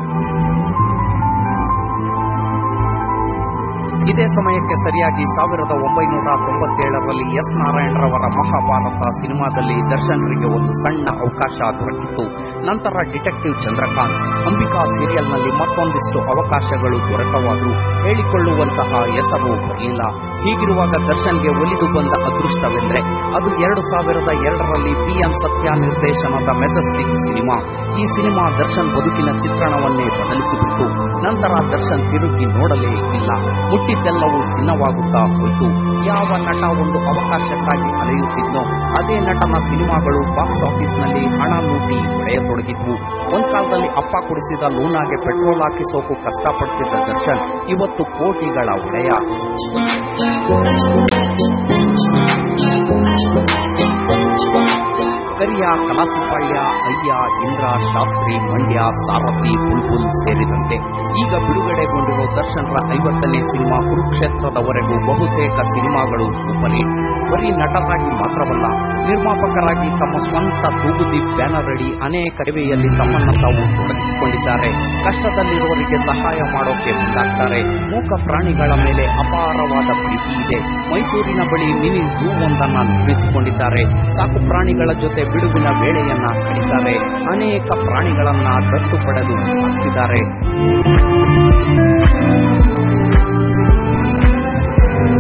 ಇದೇ ಸಮಯಕ್ಕೆ ಸರಿಯಾಗಿ ಸಾವಿರದ ಒಂಬೈನೂರ ತೊಂಬತ್ತೇಳರಲ್ಲಿ ಎಸ್ ನಾರಾಯಣರವರ ಮಹಾಭಾರತ ಸಿನಿಮಾದಲ್ಲಿ ದರ್ಶನ್ರಿಗೆ ಒಂದು ಸಣ್ಣ ಅವಕಾಶ ದೊರಕಿತ್ತು ನಂತರ ಡಿಟೆಕ್ಟಿವ್ ಚಂದ್ರಕಾಂತ್ ಅಂಬಿಕಾ ಸೀರಿಯಲ್ನಲ್ಲಿ ಮತ್ತೊಂದಿಷ್ಟು ಅವಕಾಶಗಳು ದೊರಕವಾದರೂ ಹೇಳಿಕೊಳ್ಳುವಂತಹ ಹೆಸರು ಬರಲಿಲ್ಲ ಹೀಗಿರುವಾಗ ದರ್ಶನ್ಗೆ ಒಲಿದು ಬಂದ ಅದೃಷ್ಟವೆಂದರೆ ಅದು ಎರಡು ಸಾವಿರದ ಎರಡರಲ್ಲಿ ಪಿ ಎನ್ ಸತ್ಯ ನಿರ್ದೇಶನದ ಮೆಜೆಸ್ಟಿಕ್ ಸಿನಿಮಾ ಈ ಸಿನಿಮಾ ದರ್ಶನ್ ಬದುಕಿನ ಚಿತ್ರಣವನ್ನೇ ಬದಲಿಸಿಬಿಟ್ಟು ನಂತರ ದರ್ಶನ್ ತಿರುಗಿ ನೋಡಲೇ ಇಲ್ಲ ಮುಟ್ಟಿದ್ದೆಲ್ಲವೂ ಚಿನ್ನವಾಗುತ್ತಾ ಹೋಯಿತು ಯಾವ ನಟ ಒಂದು ಅವಕಾಶಕ್ಕಾಗಿ ಅಲೆಯುತ್ತಿದ್ನೋ ಅದೇ ನಟನ ಸಿನಿಮಾಗಳು ಬಾಕ್ಸ್ ಆಫೀಸ್ನಲ್ಲಿ ಹಣ ಲೂಟಿ ಹೊಡೆಯತೊಡಗಿದ್ವು ಒಂದ್ ಕಾಲದಲ್ಲಿ ಅಪ್ಪ ಕುಡಿಸಿದ ಲೂನಾಗೆ ಪೆಟ್ರೋಲ್ ಹಾಕಿಸೋಕು ಕಷ್ಟಪಡ್ತಿದ್ದ ದರ್ಶನ್ ಇವತ್ತು ಕೋಟಿಗಳ ಒಡೆಯ ಕರಿಯ ಕಲಾಸಿಪಾಳ್ಯ ಅಯ್ಯ ಇಂದ್ರ ಶಾಸ್ತ್ರಿ ಮಂಡ್ಯ ಸಾರಥಿ ಬುಲ್ಬುಲ್ ಸೇರಿದಂತೆ ಈಗ ಬಿಡುಗಡೆಗೊಂಡಿರೋ ದರ್ಶನ್ರ ಐವತ್ತನೇ ಸಿನಿಮಾ ಕುರುಕ್ಷೇತ್ರದವರೆಗೂ ಬಹುತೇಕ ಸಿನಿಮಾಗಳು ಸೂಪರ್ ಹಿಟ್ ಬರೀ ನಟರಾಗಿ ಮಾತ್ರವಲ್ಲ ನಿರ್ಮಾಪಕರಾಗಿ ತಮ್ಮ ಸ್ವಂತ ತೂಗುದೀಪ್ ಬ್ಯಾನರ್ ಅಡಿ ಅನೇಕ ಸೇವೆಯಲ್ಲಿ ತಮ್ಮನ್ನು ತಾವು ತೊಡಗಿಸಿಕೊಂಡಿದ್ದಾರೆ ಕಷ್ಟದಲ್ಲಿರುವವರಿಗೆ ಸಹಾಯ ಮಾಡೋಕೆ ಮುಂದಾಗ್ತಾರೆ ಮೂಕ ಪ್ರಾಣಿಗಳ ಮೇಲೆ ಅಪಾರವಾದ ಪ್ರೀತಿ ಇದೆ ಮೈಸೂರಿನ ಬಳಿ ಮಿನಿ ಝೂ ಒಂದನ್ನ ನಿರ್ಮಿಸಿಕೊಂಡಿದ್ದಾರೆ ಸಾಕು ಪ್ರಾಣಿಗಳ ಜೊತೆ ಬಿಡುವಿನ ವೇಳೆಯನ್ನ ಕಡಿತಾರೆ ಅನೇಕ ಪ್ರಾಣಿಗಳನ್ನ ದತ್ತು ಪಡೆದು ಸಾಕ್ತಿದ್ದಾರೆ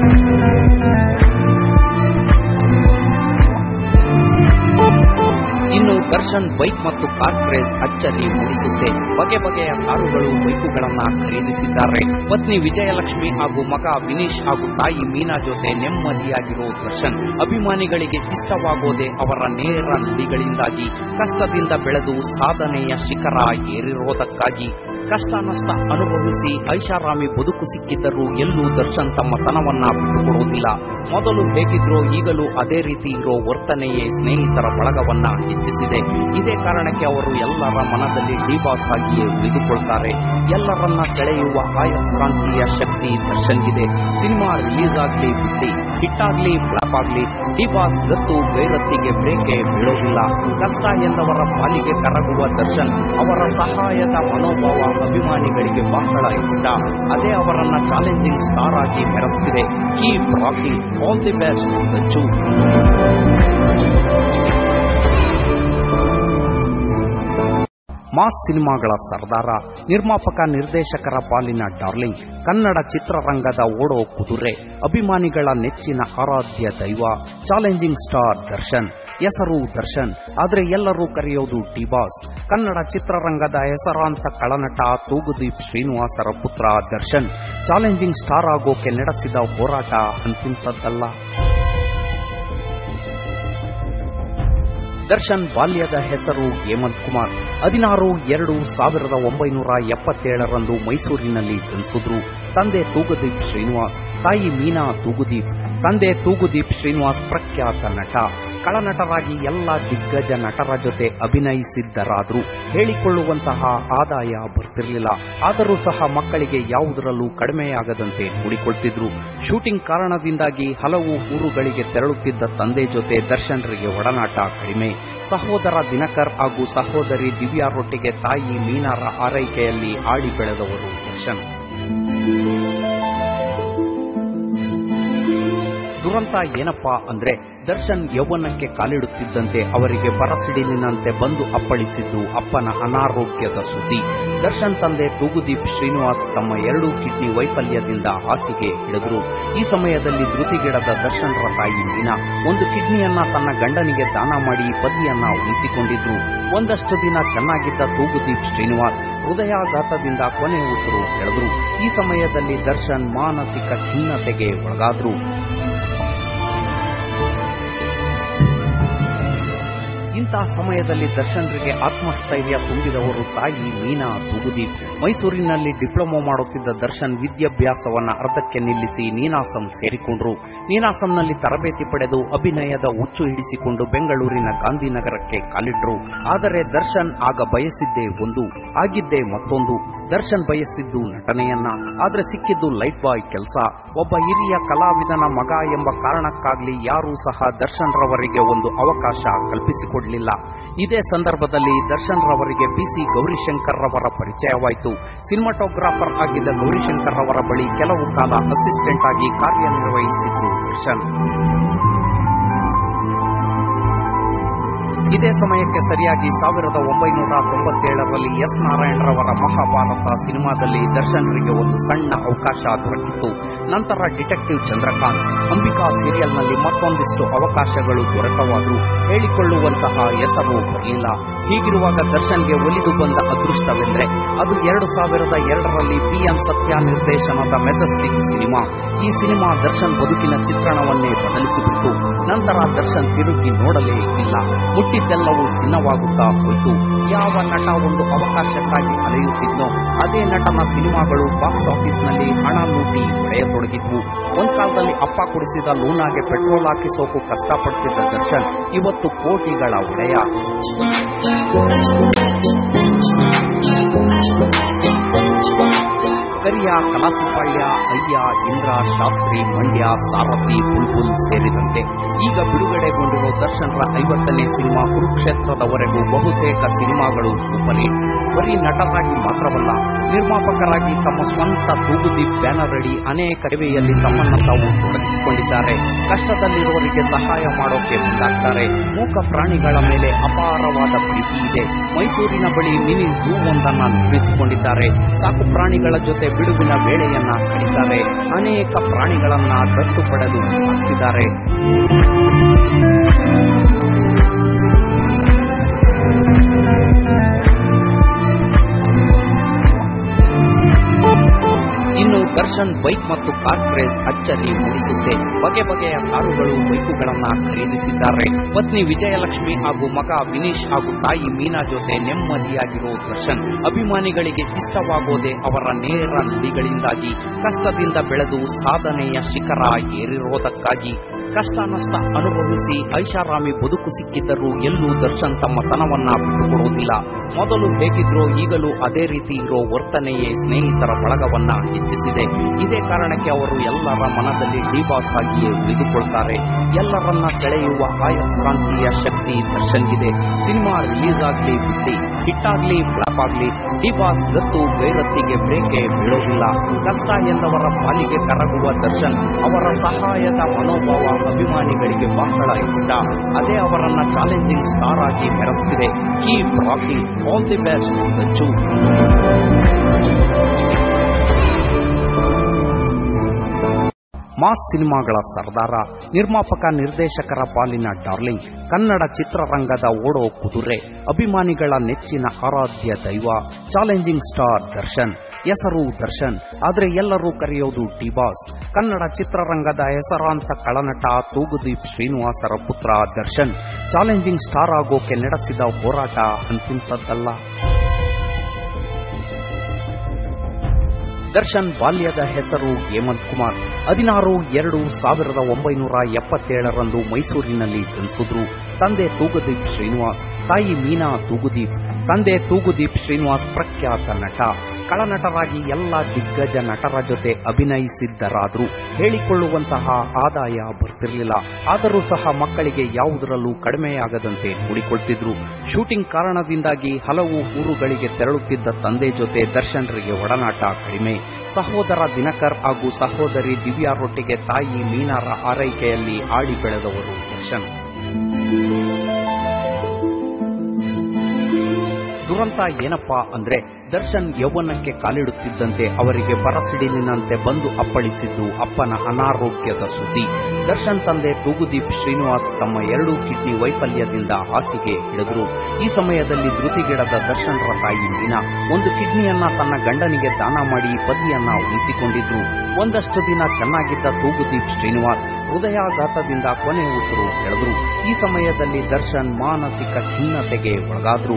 ದರ್ಶನ್ ಬೈಕ್ ಮತ್ತು ಕಾರ್ ಕ್ರೇಜ್ ಅಚ್ಚರಿ ಮೂಡಿಸುತ್ತೆ ಬಗೆ ಬಗೆಯ ಕಾರುಗಳು ಬೈಕುಗಳನ್ನ ಖರೀದಿಸಿದ್ದಾರೆ ಪತ್ನಿ ವಿಜಯಲಕ್ಷ್ಮಿ ಹಾಗೂ ಮಗ ವಿನೀಶ್ ಹಾಗೂ ತಾಯಿ ಮೀನಾ ಜೊತೆ ನೆಮ್ಮದಿಯಾಗಿರೋ ದರ್ಶನ್ ಅಭಿಮಾನಿಗಳಿಗೆ ಇಷ್ಟವಾಗೋದೆ ಅವರ ನೇರ ನುಡಿಗಳಿಂದಾಗಿ ಕಷ್ಟದಿಂದ ಬೆಳೆದು ಸಾಧನೆಯ ಶಿಖರ ಏರಿರೋದಕ್ಕಾಗಿ ಕಷ್ಟ ನಷ್ಟ ಅನುಭವಿಸಿ ಐಷಾರಾಮಿ ಬದುಕು ಸಿಕ್ಕಿದ್ದರೂ ಎಲ್ಲೂ ದರ್ಶನ್ ತಮ್ಮ ತನವನ್ನ ಬಿಟ್ಟುಕೊಡುವುದಿಲ್ಲ ಮೊದಲು ಹೇಗಿದ್ರೋ ಈಗಲೂ ಅದೇ ರೀತಿ ಇರೋ ವರ್ತನೆಯೇ ಸ್ನೇಹಿತರ ಬಳಗವನ್ನ ಹೆಚ್ಚಿಸಿದೆ ಇದೇ ಕಾರಣಕ್ಕೆ ಅವರು ಎಲ್ಲರ ಮನದಲ್ಲಿ ಡಿಬಾಸ್ ಆಗಿಯೇ ಉಳಿದುಕೊಳ್ತಾರೆ ಎಲ್ಲರನ್ನ ಸೆಳೆಯುವ ಆಯಸ್ಕಾಂತೀಯ ಶಕ್ತಿ ದರ್ಶನ್ಗಿದೆ ಸಿನಿಮಾ ರಿಲೀಸ್ ಆಗ್ಲಿ ಬಿಟ್ಟಿ ಹಿಟ್ ಆಗ್ಲಿ ಫ್ಲಾಪ್ ಆಗ್ಲಿ ಡಿಬಾಸ್ ಗತ್ತು ಗೈರತ್ತಿಗೆ ಬ್ರೇಕೆ ಬೀಳೋದಿಲ್ಲ ಕಷ್ಟ ಎಂದವರ ಪಾಲಿಗೆ ಕರಗುವ ದರ್ಶನ್ ಅವರ ಸಹಾಯದ ಮನೋಭಾವ ಅಭಿಮಾನಿಗಳಿಗೆ ಬಹಳ ಇಷ್ಟ ಅದೇ ಅವರನ್ನ ಚಾಲೆಂಜಿಂಗ್ ಸ್ಟಾರ್ ಆಗಿ ಮೆರೆಸ್ತಿದೆ keep rocking all the best Dachu mass ಸಿನಿಮಾಗಳ ಸರ್ದಾರ ನಿರ್ಮಾಪಕ ನಿರ್ದೇಶಕರ ಪಾಲಿನ ಡಾರ್ಲಿಂಗ್ ಕನ್ನಡ ಚಿತ್ರರಂಗದ ಓಡೋ ಕುದುರೆ ಅಭಿಮಾನಿಗಳ ನೆಚ್ಚಿನ ಆರಾಧ್ಯ ದೈವ ಚಾಲೆಂಜಿಂಗ್ ಸ್ಟಾರ್ ದರ್ಶನ್ ಹೆಸರು ದರ್ಶನ್ ಆದರೆ ಎಲ್ಲರೂ ಕರೆಯೋದು ಟಿಬಾಸ್ ಕನ್ನಡ ಚಿತ್ರರಂಗದ ಹೆಸರಾಂತ ಕಳನಟ ತೂಗುದೀಪ್ ಶ್ರೀನಿವಾಸರ ಪುತ್ರ ದರ್ಶನ್ ಚಾಲೆಂಜಿಂಗ್ ಸ್ಟಾರ್ ಆಗೋಕೆ ನಡೆಸಿದ ಹೋರಾಟ ಅಂತಿಂತದ್ದಲ್ಲ ದರ್ಶನ್ ಬಾಲ್ಯದ ಹೆಸರು ಹೇಮಂತ್ ಕುಮಾರ್ ಹದಿನಾರು ಎರಡು ಸಾವಿರದ ಒಂಬೈನೂರ ಎಪ್ಪತ್ತೇಳರಂದು ಮೈಸೂರಿನಲ್ಲಿ ಜನಿಸಿದ್ರು ತಂದೆ ತೂಗುದೀಪ್ ಶ್ರೀನಿವಾಸ್ ತಾಯಿ ಮೀನಾ ತೂಗುದೀಪ್ ತಂದೆ ತೂಗುದೀಪ್ ಶ್ರೀನಿವಾಸ್ ಪ್ರಖ್ಯಾತ ನಟ ಕಳನಟರಾಗಿ ಎಲ್ಲ ದಿಗ್ಗಜ ನಟರ ಜೊತೆ ಅಭಿನಯಿಸಿದ್ದರಾದರೂ ಹೇಳಿಕೊಳ್ಳುವಂತಹ ಆದಾಯ ಬರ್ತಿರಲಿಲ್ಲ ಆದರೂ ಸಹ ಮಕ್ಕಳಿಗೆ ಯಾವುದರಲ್ಲೂ ಕಡಿಮೆಯಾಗದಂತೆ ನೋಡಿಕೊಳ್ತಿದ್ರು ಶೂಟಿಂಗ್ ಕಾರಣದಿಂದಾಗಿ ಹಲವು ಊರುಗಳಿಗೆ ತೆರಳುತ್ತಿದ್ದ ತಂದೆ ಜೊತೆ ದರ್ಶನ್ರಿಗೆ ಒಡನಾಟ ಕಡಿಮೆ ಸಹೋದರ ದಿನಕರ್ ಹಾಗೂ ಸಹೋದರಿ ದಿವ್ಯಾರೊಟ್ಟಿಗೆ ತಾಯಿ ಮೀನಾರ ಆರೈಕೆಯಲ್ಲಿ ಆಡಿ ಬೆಳೆದವರು ದರ್ಶನ್ ದುರಂತ ಏನಪ್ಪಾ ಅಂದ್ರೆ ದರ್ಶನ್ ಯೌವನಕ್ಕೆ ಕಾಲಿಡುತ್ತಿದ್ದಂತೆ ಅವರಿಗೆ ಬರಸಿಡಿಲಿನಂತೆ ಬಂದು ಅಪ್ಪಳಿಸಿದ್ದು ಅಪ್ಪನ ಅನಾರೋಗ್ಯದ ಸುದ್ದಿ ದರ್ಶನ್ ತಂದೆ ತೂಗುದೀಪ್ ಶ್ರೀನಿವಾಸ್ ತಮ್ಮ ಎರಡೂ ಕಿಡ್ನಿ ವೈಫಲ್ಯದಿಂದ ಹಾಸಿಗೆ ಹಿಡಿದ್ರು ಈ ಸಮಯದಲ್ಲಿ ಧೃತಿಗಿಡದ ದರ್ಶನ್ರ ತಾಯಿ ಮೀನಾ ಒಂದು ಕಿಡ್ನಿಯನ್ನ ತನ್ನ ಗಂಡನಿಗೆ ದಾನ ಮಾಡಿ ಪತಿಯನ್ನ ಉಳಿಸಿಕೊಂಡಿದ್ರು ಒಂದಷ್ಟು ದಿನ ಚೆನ್ನಾಗಿದ್ದ ತೂಗುದೀಪ್ ಶ್ರೀನಿವಾಸ್ ಹೃದಯಾಘಾತದಿಂದ ಕೊನೆ ಉಸಿರು ಎಳೆದ್ರು ಈ ಸಮಯದಲ್ಲಿ ದರ್ಶನ್ ಮಾನಸಿಕ ಖಿನ್ನತೆಗೆ ಒಳಗಾದ್ರು ಇಂತಹ ಸಮಯದಲ್ಲಿ ದರ್ಶನ್ರಿಗೆ ಆತ್ಮಸ್ಥೈರ್ಯ ತುಂಬಿದವರು ತಾಯಿ ಮೀನಾ ತೂಗುದೀಪ್ ಮೈಸೂರಿನಲ್ಲಿ ಡಿಪ್ಲೊಮಾ ಮಾಡುತ್ತಿದ್ದ ದರ್ಶನ್ ವಿದ್ಯಾಭ್ಯಾಸವನ್ನ ಅರ್ಧಕ್ಕೆ ನಿಲ್ಲಿಸಿ ನೀನಾಸಂ ಸೇರಿಕೊಂಡ್ರು ನೀನಾಸಂನಲ್ಲಿ ತರಬೇತಿ ಪಡೆದು ಅಭಿನಯದ ಹುಚ್ಚು ಹಿಡಿಸಿಕೊಂಡು ಬೆಂಗಳೂರಿನ ಗಾಂಧಿನಗರಕ್ಕೆ ಕಾಲಿಟ್ರು ಆದರೆ ದರ್ಶನ್ ಆಗ ಬಯಸಿದ್ದೇ ಒಂದು ಆಗಿದ್ದೇ ಮತ್ತೊಂದು ದರ್ಶನ್ ಬಯಸಿದ್ದು ನಟನೆಯನ್ನ ಆದ್ರೆ ಸಿಕ್ಕಿದ್ದು ಲೈಫ್ ಬಾಯ್ ಕೆಲಸ ಒಬ್ಬ ಹಿರಿಯ ಕಲಾವಿದನ ಮಗ ಎಂಬ ಕಾರಣಕ್ಕಾಗ್ಲಿ ಯಾರೂ ಸಹ ದರ್ಶನ್ ರವರಿಗೆ ಒಂದು ಅವಕಾಶ ಕಲ್ಪಿಸಿಕೊಡ್ಲಿಲ್ಲ ಇದೇ ಸಂದರ್ಭದಲ್ಲಿ ದರ್ಶನ್ ರವರಿಗೆ ಪಿಸಿ ಗೌರಿಶಂಕರ್ ರವರ ಪರಿಚಯವಾಯಿತು ಸಿನಿಮಾಟೋಗ್ರಾಫರ್ ಆಗಿದ್ದ ಗೌರಿಶಂಕರ್ ರವರ ಬಳಿ ಕೆಲವು ಕಾಲ ಅಸಿಸ್ಟೆಂಟ್ ಆಗಿ ಕಾರ್ಯನಿರ್ವಹಿಸಿದ್ರು ದರ್ಶನ್ ಇದೇ ಸಮಯಕ್ಕೆ ಸರಿಯಾಗಿ ಸಾವಿರದ ಒಂಬೈನೂರ ತೊಂಬತ್ತೇಳರಲ್ಲಿ ಎಸ್ ನಾರಾಯಣರವರ ಮಹಾಭಾರತ ಸಿನಿಮಾದಲ್ಲಿ ದರ್ಶನ್ರಿಗೆ ಒಂದು ಸಣ್ಣ ಅವಕಾಶ ದೊರಕಿತ್ತು ನಂತರ ಡಿಟೆಕ್ಟಿವ್ ಚಂದ್ರಕಾಂತ್ ಅಂಬಿಕಾ ಸೀರಿಯಲ್ನಲ್ಲಿ ಮತ್ತೊಂದಿಷ್ಟು ಅವಕಾಶಗಳು ದೊರಕವಾದರೂ ಹೇಳಿಕೊಳ್ಳುವಂತಹ ಹೆಸರು ಬರಲಿಲ್ಲ ಹೀಗಿರುವಾಗ ದರ್ಶನ್ಗೆ ಒಲಿದು ಬಂದ ಅದೃಷ್ಟವೆಂದರೆ ಅದು ಎರಡು ಸಾವಿರದ ಎರಡರಲ್ಲಿ ಪಿಎನ್ ಸತ್ಯ ನಿರ್ದೇಶನದ ಮೆಜೆಸ್ಟಿಕ್ ಸಿನಿಮಾ ಈ ಸಿನಿಮಾ ದರ್ಶನ್ ಬದುಕಿನ ಚಿತ್ರಣವನ್ನೇ ಬದಲಿಸಿಬಿಟ್ಟು ನಂತರ ದರ್ಶನ್ ತಿರುಗಿ ನೋಡಲೇ ಇಲ್ಲ ಮುಟ್ಟಿದ್ದೆಲ್ಲವೂ ಚಿನ್ನವಾಗುತ್ತಾ ಹೋಯಿತು ಯಾವ ನಟ ಒಂದು ಅವಕಾಶಕ್ಕಾಗಿ ಅಲೆಯುತ್ತಿದ್ನೋ ಅದೇ ನಟನ ಸಿನಿಮಾಗಳು ಬಾಕ್ಸ್ ಆಫೀಸ್ನಲ್ಲಿ ಹಣ ಲೂಟಿ ಹೊಡೆಯತೊಡಗಿದ್ವು ಒಂದ್ ಕಾಲದಲ್ಲಿ ಅಪ್ಪ ಕುಡಿಸಿದ ಲೂನಾಗೆ ಪೆಟ್ರೋಲ್ ಹಾಕಿಸೋಕು ಕಷ್ಟಪಡ್ತಿದ್ದ ದರ್ಶನ್ ಇವತ್ತು ಕೋಟಿಗಳ ಒಡೆಯ ಕರಿಯ ಕಲಾಸಿಪಾಳ್ಯ ಅಯ್ಯ ಇಂದ್ರ ಶಾಸ್ತ್ರಿ ಮಂಡ್ಯ ಸಾರಥಿ ಬುಲ್ಬುಲ್ ಸೇರಿದಂತೆ ಈಗ ಬಿಡುಗಡೆಗೊಂಡಿರೋ ದರ್ಶನ್ರ ಐವತ್ತನೇ ಸಿನಿಮಾ ಕುರುಕ್ಷೇತ್ರದವರೆಗೂ ಬಹುತೇಕ ಸಿನಿಮಾಗಳು ಸೂಪರ್ ಹಿಟ್ ಬರೀ ನಟರಾಗಿ ಮಾತ್ರವಲ್ಲ ನಿರ್ಮಾಪಕರಾಗಿ ತಮ್ಮ ಸ್ವಂತ ತೂಗುದೀಪ್ ಬ್ಯಾನರ್ ಅಡಿ ಅನೇಕ ಸೇವೆಯಲ್ಲಿ ತಮ್ಮನ್ನ ತಾವು ತೊಡಗಿಸಿಕೊಂಡಿದ್ದಾರೆ ಕಷ್ಟದಲ್ಲಿರುವವರಿಗೆ ಸಹಾಯ ಮಾಡೋಕೆ ಮುಂದಾಗ್ತಾರೆ ಮೂಕ ಪ್ರಾಣಿಗಳ ಮೇಲೆ ಅಪಾರವಾದ ಪ್ರೀತಿ ಇದೆ ಮೈಸೂರಿನ ಬಳಿ ಮಿನಿ ಝೂ ಒಂದನ್ನ ನಿರ್ಮಿಸಿಕೊಂಡಿದ್ದಾರೆ ಸಾಕು ಪ್ರಾಣಿಗಳ ಜೊತೆ ಬಿಡುವಿನ ವೇಳೆಯನ್ನ ಕಡಿತಾರೆ ಅನೇಕ ಪ್ರಾಣಿಗಳನ್ನ ದತ್ತು ಪಡೆದು ಸಾಕ್ತಿದ್ದಾರೆ ದರ್ಶನ್ ಬೈಕ್ ಮತ್ತು ಕಾರ್ ಕ್ರೇಜ್ ಅಚ್ಚರಿ ಮೂಡಿಸುತ್ತೆ ಬಗೆ ಬಗೆಯ ಕಾರುಗಳು ಬೈಕುಗಳನ್ನ ಖರೀದಿಸಿದ್ದಾರೆ ಪತ್ನಿ ವಿಜಯಲಕ್ಷ್ಮಿ ಹಾಗೂ ಮಗ ವಿನೀಶ್ ಹಾಗೂ ತಾಯಿ ಮೀನಾ ಜೊತೆ ನೆಮ್ಮದಿಯಾಗಿರೋ ದರ್ಶನ್ ಅಭಿಮಾನಿಗಳಿಗೆ ಇಷ್ಟವಾಗೋದೇ ಅವರ ನೇರ ನುಡಿಗಳಿಂದಾಗಿ ಕಷ್ಟದಿಂದ ಬೆಳೆದು ಸಾಧನೆಯ ಶಿಖರ ಏರಿರೋದಕ್ಕಾಗಿ ಕಷ್ಟ ನಷ್ಟ ಅನುಭವಿಸಿ ಐಷಾರಾಮಿ ಬದುಕು ಸಿಕ್ಕಿದ್ದರೂ ಎಲ್ಲೂ ದರ್ಶನ್ ತಮ್ಮ ತನವನ್ನ ಬಿಟ್ಟುಕೊಡುವುದಿಲ್ಲ ಮೊದಲು ಹೇಗಿದ್ರೋ ಈಗಲೂ ಅದೇ ರೀತಿ ಇರೋ ವರ್ತನೆಯೇ ಸ್ನೇಹಿತರ ಬಳಗವನ್ನ ಹೆಚ್ಚಿಸಿದೆ ಇದೇ ಕಾರಣಕ್ಕೆ ಅವರು ಎಲ್ಲರ ಮನದಲ್ಲಿ ಡಿಬಾಸ್ ಆಗಿಯೇ ಉಳಿದುಕೊಳ್ತಾರೆ ಎಲ್ಲರನ್ನ ಸೆಳೆಯುವ ಆಯಸ್ಕಾಂತೀಯ ಶಕ್ತಿ ದರ್ಶನ್ಗಿದೆ ಸಿನಿಮಾ ರಿಲೀಸ್ ಆಗ್ಲಿ ಬಿಟ್ಟಿ ಹಿಟ್ ಆಗ್ಲಿ ಫ್ಲಾಪ್ ಆಗ್ಲಿ ಡಿಬಾಸ್ ಗತ್ತು ಗೈರತ್ತಿಗೆ ಬ್ರೇಕೆ ಬೀಳೋದಿಲ್ಲ ಕಷ್ಟ ಎಂದವರ ಪಾಲಿಗೆ ಕರಗುವ ದರ್ಶನ್ ಅವರ ಸಹಾಯದ ಮನೋಭಾವ ಅಭಿಮಾನಿಗಳಿಗೆ ಬಹಳ ಇಷ್ಟ ಅದೇ ಅವರನ್ನ ಚಾಲೆಂಜಿಂಗ್ ಸ್ಟಾರ್ ಆಗಿ ಮೆರೆಸ್ತಿದೆ keep rocking all the best Dachu mass ಸಿನಿಮಾಗಳ ಸರ್ದಾರ ನಿರ್ಮಾಪಕ ನಿರ್ದೇಶಕರ ಪಾಲಿನ ಡಾರ್ಲಿಂಗ್ ಕನ್ನಡ ಚಿತ್ರರಂಗದ ಓಡೋ ಕುದುರೆ ಅಭಿಮಾನಿಗಳ ನೆಚ್ಚಿನ ಆರಾಧ್ಯ ದೈವ ಚಾಲೆಂಜಿಂಗ್ ಸ್ಟಾರ್ ದರ್ಶನ್ ಹೆಸರು ದರ್ಶನ್ ಆದರೆ ಎಲ್ಲರೂ ಕರೆಯೋದು ಡಿಬಾಸ್ ಕನ್ನಡ ಚಿತ್ರರಂಗದ ಹೆಸರಾಂತ ಕಳನಟ ತೂಗುದೀಪ್ ಶ್ರೀನಿವಾಸರ ಪುತ್ರ ದರ್ಶನ್ ಚಾಲೆಂಜಿಂಗ್ ಸ್ಟಾರ್ ಆಗೋಕೆ ನಡೆಸಿದ ಹೋರಾಟ ಅಂತಿಂತದ್ದಲ್ಲ ದರ್ಶನ್ ಬಾಲ್ಯದ ಹೆಸರು ಹೇಮಂತ್ ಕುಮಾರ್ ಹದಿನಾರು ಎರಡು ಸಾವಿರದ ಒಂಬೈನೂರ ಎಪ್ಪತ್ತೇಳರಂದು ಮೈಸೂರಿನಲ್ಲಿ ಜನಿಸಿದ್ರು ತಂದೆ ತೂಗುದೀಪ್ ಶ್ರೀನಿವಾಸ್ ತಾಯಿ ಮೀನಾ ತೂಗುದೀಪ್ ತಂದೆ ತೂಗುದೀಪ್ ಶ್ರೀನಿವಾಸ್ ಪ್ರಖ್ಯಾತ ನಟ ಕಳನಟರಾಗಿ ಎಲ್ಲ ದಿಗ್ಗಜ ನಟರ ಜೊತೆ ಅಭಿನಯಿಸಿದ್ದರಾದರೂ ಹೇಳಿಕೊಳ್ಳುವಂತಹ ಆದಾಯ ಬರ್ತಿರಲಿಲ್ಲ ಆದರೂ ಸಹ ಮಕ್ಕಳಿಗೆ ಯಾವುದರಲ್ಲೂ ಕಡಿಮೆಯಾಗದಂತೆ ನೋಡಿಕೊಳ್ತಿದ್ರು ಶೂಟಿಂಗ್ ಕಾರಣದಿಂದಾಗಿ ಹಲವು ಊರುಗಳಿಗೆ ತೆರಳುತ್ತಿದ್ದ ತಂದೆ ಜೊತೆ ದರ್ಶನ್ರಿಗೆ ಒಡನಾಟ ಕಡಿಮೆ ಸಹೋದರ ದಿನಕರ್ ಹಾಗೂ ಸಹೋದರಿ ದಿವ್ಯಾರೊಟ್ಟಿಗೆ ತಾಯಿ ಮೀನಾರ ಆರೈಕೆಯಲ್ಲಿ ಆಡಿ ಬೆಳೆದವರು ದರ್ಶನ್ ದುರಂತ ಏನಪ್ಪಾ ಅಂದ್ರೆ ದರ್ಶನ್ ಯೌವನಕ್ಕೆ ಕಾಲಿಡುತ್ತಿದ್ದಂತೆ ಅವರಿಗೆ ಬರಸಿಡಿಲಿನಂತೆ ಬಂದು ಅಪ್ಪಳಿಸಿದ್ದು ಅಪ್ಪನ ಅನಾರೋಗ್ಯದ ಸುದ್ದಿ ದರ್ಶನ್ ತಂದೆ ತೂಗುದೀಪ್ ಶ್ರೀನಿವಾಸ್ ತಮ್ಮ ಎರಡೂ ಕಿಡ್ನಿ ವೈಫಲ್ಯದಿಂದ ಹಾಸಿಗೆ ಹಿಡಿದ್ರು ಈ ಸಮಯದಲ್ಲಿ ಧೃತಿಗೆಡದ ದರ್ಶನ್ರ ತಾಯಿ ಮೀನಾ ಒಂದು ಕಿಡ್ನಿಯನ್ನ ತನ್ನ ಗಂಡನಿಗೆ ದಾನ ಮಾಡಿ ಪತಿಯನ್ನ ಉಳಿಸಿಕೊಂಡಿದ್ರು ಒಂದಷ್ಟು ದಿನ ಚೆನ್ನಾಗಿದ್ದ ತೂಗುದೀಪ್ ಶ್ರೀನಿವಾಸ್ ಹೃದಯಾಘಾತದಿಂದ ಕೊನೆ ಉಸಿರು ಎಳೆದ್ರು ಈ ಸಮಯದಲ್ಲಿ ದರ್ಶನ್ ಮಾನಸಿಕ ಖಿನ್ನತೆಗೆ ಒಳಗಾದ್ರು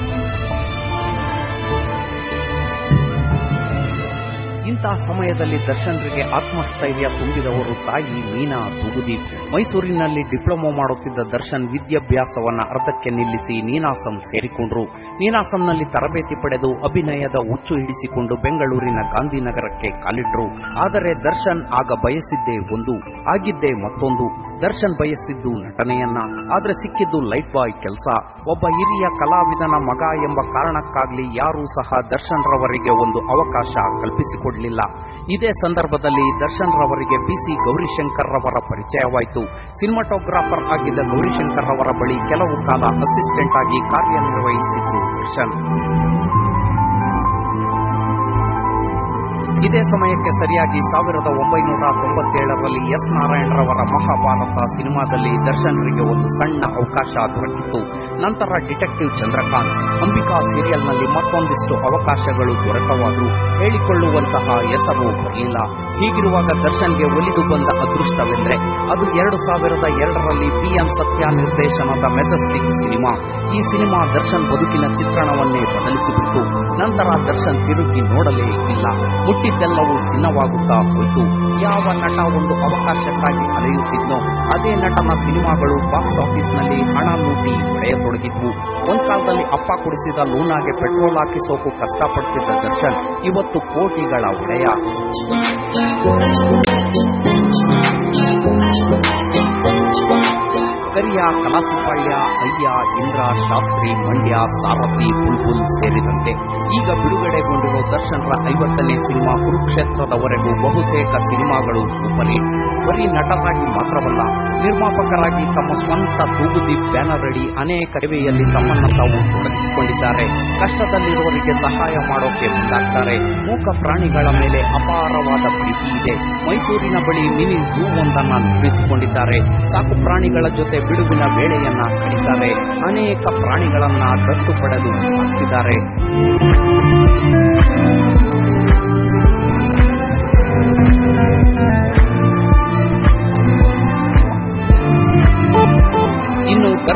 ಇಂತಹ ಸಮಯದಲ್ಲಿ ದರ್ಶನ್ರಿಗೆ ಆತ್ಮಸ್ಥೈರ್ಯ ತುಂಬಿದವರು ತಾಯಿ ಮೀನಾ ತೂಗುದೀಪ್ ಮೈಸೂರಿನಲ್ಲಿ ಡಿಪ್ಲೊಮಾ ಮಾಡುತ್ತಿದ್ದ ದರ್ಶನ್ ವಿದ್ಯಾಭ್ಯಾಸವನ್ನ ಅರ್ಧಕ್ಕೆ ನಿಲ್ಲಿಸಿ ನೀನಾಸಂ ಸೇರಿಕೊಂಡ್ರು ನೀನಾಸಂನಲ್ಲಿ ತರಬೇತಿ ಪಡೆದು ಅಭಿನಯದ ಹುಚ್ಚು ಹಿಡಿಸಿಕೊಂಡು ಬೆಂಗಳೂರಿನ ಗಾಂಧಿನಗರಕ್ಕೆ ಕಾಲಿಟ್ರು ಆದರೆ ದರ್ಶನ್ ಆಗ ಬಯಸಿದ್ದೇ ಒಂದು ಆಗಿದ್ದೇ ಮತ್ತೊಂದು ದರ್ಶನ್ ಬಯಸಿದ್ದು ನಟನೆಯನ್ನ ಆದ್ರೆ ಸಿಕ್ಕಿದ್ದು ಲೈಟ್ ಬಾಯ್ ಕೆಲಸ ಒಬ್ಬ ಹಿರಿಯ ಕಲಾವಿದನ ಮಗ ಎಂಬ ಕಾರಣಕ್ಕಾಗ್ಲಿ ಯಾರೂ ಸಹ ದರ್ಶನ್ ರವರಿಗೆ ಒಂದು ಅವಕಾಶ ಕಲ್ಪಿಸಿಕೊಡಲಿಲ್ಲ ಇದೇ ಸಂದರ್ಭದಲ್ಲಿ ದರ್ಶನ್ ರವರಿಗೆ ಬಿಸಿ ಗೌರಿಶಂಕರ್ ರವರ ಪರಿಚಯವಾಯಿತು ಸಿನಿಮಾಟೋಗ್ರಾಫರ್ ಆಗಿದ್ದ ಗೌರಿಶಂಕರ್ ರವರ ಬಳಿ ಕೆಲವು ಕಾಲ ಅಸಿಸ್ಟೆಂಟ್ ಆಗಿ ಕಾರ್ಯನಿರ್ವಹಿಸಿದ್ದು ದರ್ಶನ್ ಇದೇ ಸಮಯಕ್ಕೆ ಸರಿಯಾಗಿ ಸಾವಿರದ ಒಂಬೈನೂರ ತೊಂಬತ್ತೇಳರಲ್ಲಿ ಎಸ್ ನಾರಾಯಣರವರ ಮಹಾಭಾರತ ಸಿನಿಮಾದಲ್ಲಿ ದರ್ಶನ್ರಿಗೆ ಒಂದು ಸಣ್ಣ ಅವಕಾಶ ದೊರಕಿತ್ತು ನಂತರ ಡಿಟೆಕ್ಟಿವ್ ಚಂದ್ರಕಾಂತ್ ಅಂಬಿಕಾ ಸೀರಿಯಲ್ನಲ್ಲಿ ಮತ್ತೊಂದಿಷ್ಟು ಅವಕಾಶಗಳು ದೊರಕವಾದರೂ ಹೇಳಿಕೊಳ್ಳುವಂತಹ ಹೆಸರು ಬರಲಿಲ್ಲ ಹೀಗಿರುವಾಗ ದರ್ಶನ್ಗೆ ಒಲಿದು ಬಂದ ಅದೃಷ್ಟವೆಂದರೆ ಅದು ಎರಡು ಸಾವಿರದ ಎರಡರಲ್ಲಿ ಪಿ ಎನ್ ಸತ್ಯ ನಿರ್ದೇಶನದ ಮೆಜೆಸ್ಟಿಕ್ ಸಿನಿಮಾ ಈ ಸಿನಿಮಾ ದರ್ಶನ್ ಬದುಕಿನ ಚಿತ್ರಣವನ್ನೇ ಬದಲಿಸಿಬಿಟ್ಟು ನಂತರ ದರ್ಶನ್ ತಿರುಗಿ ನೋಡಲೇ ಇಲ್ಲ ಮುಟ್ಟಿದ್ದೆಲ್ಲವೂ ಚಿನ್ನವಾಗುತ್ತಾ ಹೋಯಿತು ಯಾವ ನಟ ಒಂದು ಅವಕಾಶಕ್ಕಾಗಿ ಅಲೆಯುತ್ತಿದ್ನೋ ಅದೇ ನಟನ ಸಿನಿಮಾಗಳು ಬಾಕ್ಸ್ ಆಫೀಸ್ನಲ್ಲಿ ಹಣ ಲೂಟಿ ಹೊಡೆಯತೊಡಗಿದ್ವು ಒಂದ್ ಕಾಲದಲ್ಲಿ ಅಪ್ಪ ಕುಡಿಸಿದ ಲೂನಾಗೆ ಪೆಟ್ರೋಲ್ ಹಾಕಿಸೋಕು ಕಷ್ಟಪಡ್ತಿದ್ದ ದರ್ಶನ್ ಇವತ್ತು ಕೋಟಿಗಳ ಒಡೆಯ ಕರಿಯ ಕಲಾಸಿಪಾಳ್ಯ ಅಯ್ಯ ಇಂದ್ರ ಶಾಸ್ತ್ರಿ ಮಂಡ್ಯ ಸಾರಥಿ ಬುಲ್ಬುಲ್ ಸೇರಿದಂತೆ ಈಗ ಬಿಡುಗಡೆಗೊಂಡಿರೋ ದರ್ಶನ್ರ ಐವತ್ತನೇ ಸಿನಿಮಾ ಕುರುಕ್ಷೇತ್ರದವರೆಗೂ ಬಹುತೇಕ ಸಿನಿಮಾಗಳು ಸೂಪರ್ ಹಿಟ್ ಬರೀ ನಟರಾಗಿ ಮಾತ್ರವಲ್ಲ ನಿರ್ಮಾಪಕರಾಗಿ ತಮ್ಮ ಸ್ವಂತ ತೂಗುದೀಪ್ ಬ್ಯಾನರ್ ಅಡಿ ಅನೇಕ ಸೇವೆಯಲ್ಲಿ ತಮ್ಮನ್ನ ತಾವು ತೊಡಗಿಸಿಕೊಂಡಿದ್ದಾರೆ ಕಷ್ಟದಲ್ಲಿರುವವರಿಗೆ ಸಹಾಯ ಮಾಡೋಕೆ ಮುಂದಾಗ್ತಾರೆ ಮೂಕ ಪ್ರಾಣಿಗಳ ಮೇಲೆ ಅಪಾರವಾದ ಪ್ರೀತಿ ಇದೆ ಮೈಸೂರಿನ ಬಳಿ ಮಿನಿ ಝೂ ಒಂದನ್ನ ನಿರ್ಮಿಸಿಕೊಂಡಿದ್ದಾರೆ ಸಾಕು ಪ್ರಾಣಿಗಳ ಜೊತೆ ಬಿಡುವಿನ ವೇಳೆಯನ್ನ ಕಡಿತಾರೆ ಅನೇಕ ಪ್ರಾಣಿಗಳನ್ನ ದತ್ತು ಪಡೆದು ಸಾಕ್ತಿದ್ದಾರೆ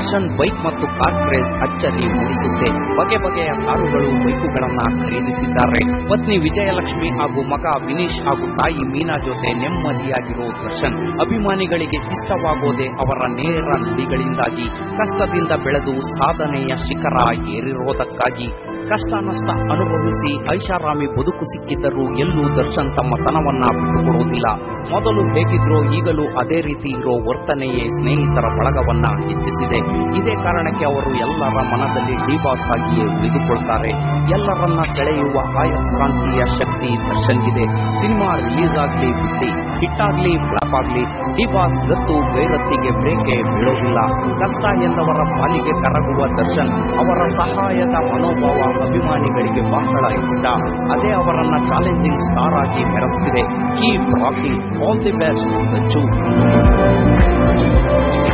ದರ್ಶನ್ ಬೈಕ್ ಮತ್ತು ಕಾರ್ ಕ್ರೇಜ್ ಅಚ್ಚರಿ ಮೂಡಿಸುತ್ತೆ ಬಗೆ ಬಗೆಯ ಕಾರುಗಳು ಬೈಕುಗಳನ್ನ ಖರೀದಿಸಿದ್ದಾರೆ ಪತ್ನಿ ವಿಜಯಲಕ್ಷ್ಮಿ ಹಾಗೂ ಮಗ ವಿನೀಶ್ ಹಾಗೂ ತಾಯಿ ಮೀನಾ ಜೊತೆ ನೆಮ್ಮದಿಯಾಗಿರೋ ದರ್ಶನ್ ಅಭಿಮಾನಿಗಳಿಗೆ ಇಷ್ಟವಾಗೋದೆ ಅವರ ನೇರ ನುಡಿಗಳಿಂದಾಗಿ ಕಷ್ಟದಿಂದ ಬೆಳೆದು ಸಾಧನೆಯ ಶಿಖರ ಏರಿರೋದಕ್ಕಾಗಿ ಕಷ್ಟ ನಷ್ಟ ಅನುಭವಿಸಿ ಐಷಾರಾಮಿ ಬದುಕು ಸಿಕ್ಕಿದ್ದರೂ ಎಲ್ಲೂ ದರ್ಶನ್ ತಮ್ಮ ತನವನ್ನ ಬಿಟ್ಟುಕೊಡುವುದಿಲ್ಲ ಮೊದಲು ಹೇಗಿದ್ರೋ ಈಗಲೂ ಅದೇ ರೀತಿ ಇರೋ ವರ್ತನೆಯೇ ಸ್ನೇಹಿತರ ಬಳಗವನ್ನ ಹೆಚ್ಚಿಸಿದೆ ಇದೇ ಕಾರಣಕ್ಕೆ ಅವರು ಎಲ್ಲರ ಮನದಲ್ಲಿ ಡಿಬಾಸ್ ಆಗಿಯೇ ಉಳಿದುಕೊಳ್ತಾರೆ ಎಲ್ಲರನ್ನ ಸೆಳೆಯುವ ಆಯಸ್ಕಾಂತೀಯ ಶಕ್ತಿ ದರ್ಶನ್ಗಿದೆ ಸಿನಿಮಾ ರಿಲೀಸ್ ಆಗ್ಲಿ ಬಿಟ್ಟಿ ಹಿಟ್ ಆಗ್ಲಿ ಫ್ಲಾಪ್ ಆಗ್ಲಿ ಡಿಬಾಸ್ ಗತ್ತು ಗೈರತ್ತಿಗೆ ಬ್ರೇಕೆ ಬೀಳೋದಿಲ್ಲ ಕಷ್ಟ ಎಂದವರ ಪಾಲಿಗೆ ಕರಗುವ ದರ್ಶನ್ ಅವರ ಸಹಾಯದ ಮನೋಭಾವ ಅಭಿಮಾನಿಗಳಿಗೆ ಬಹಳ ಇಷ್ಟ ಅದೇ ಅವರನ್ನ ಚಾಲೆಂಜಿಂಗ್ ಸ್ಟಾರ್ ಆಗಿ ಮೆರೆಸ್ತಿದೆ keep rocking all the best Dachu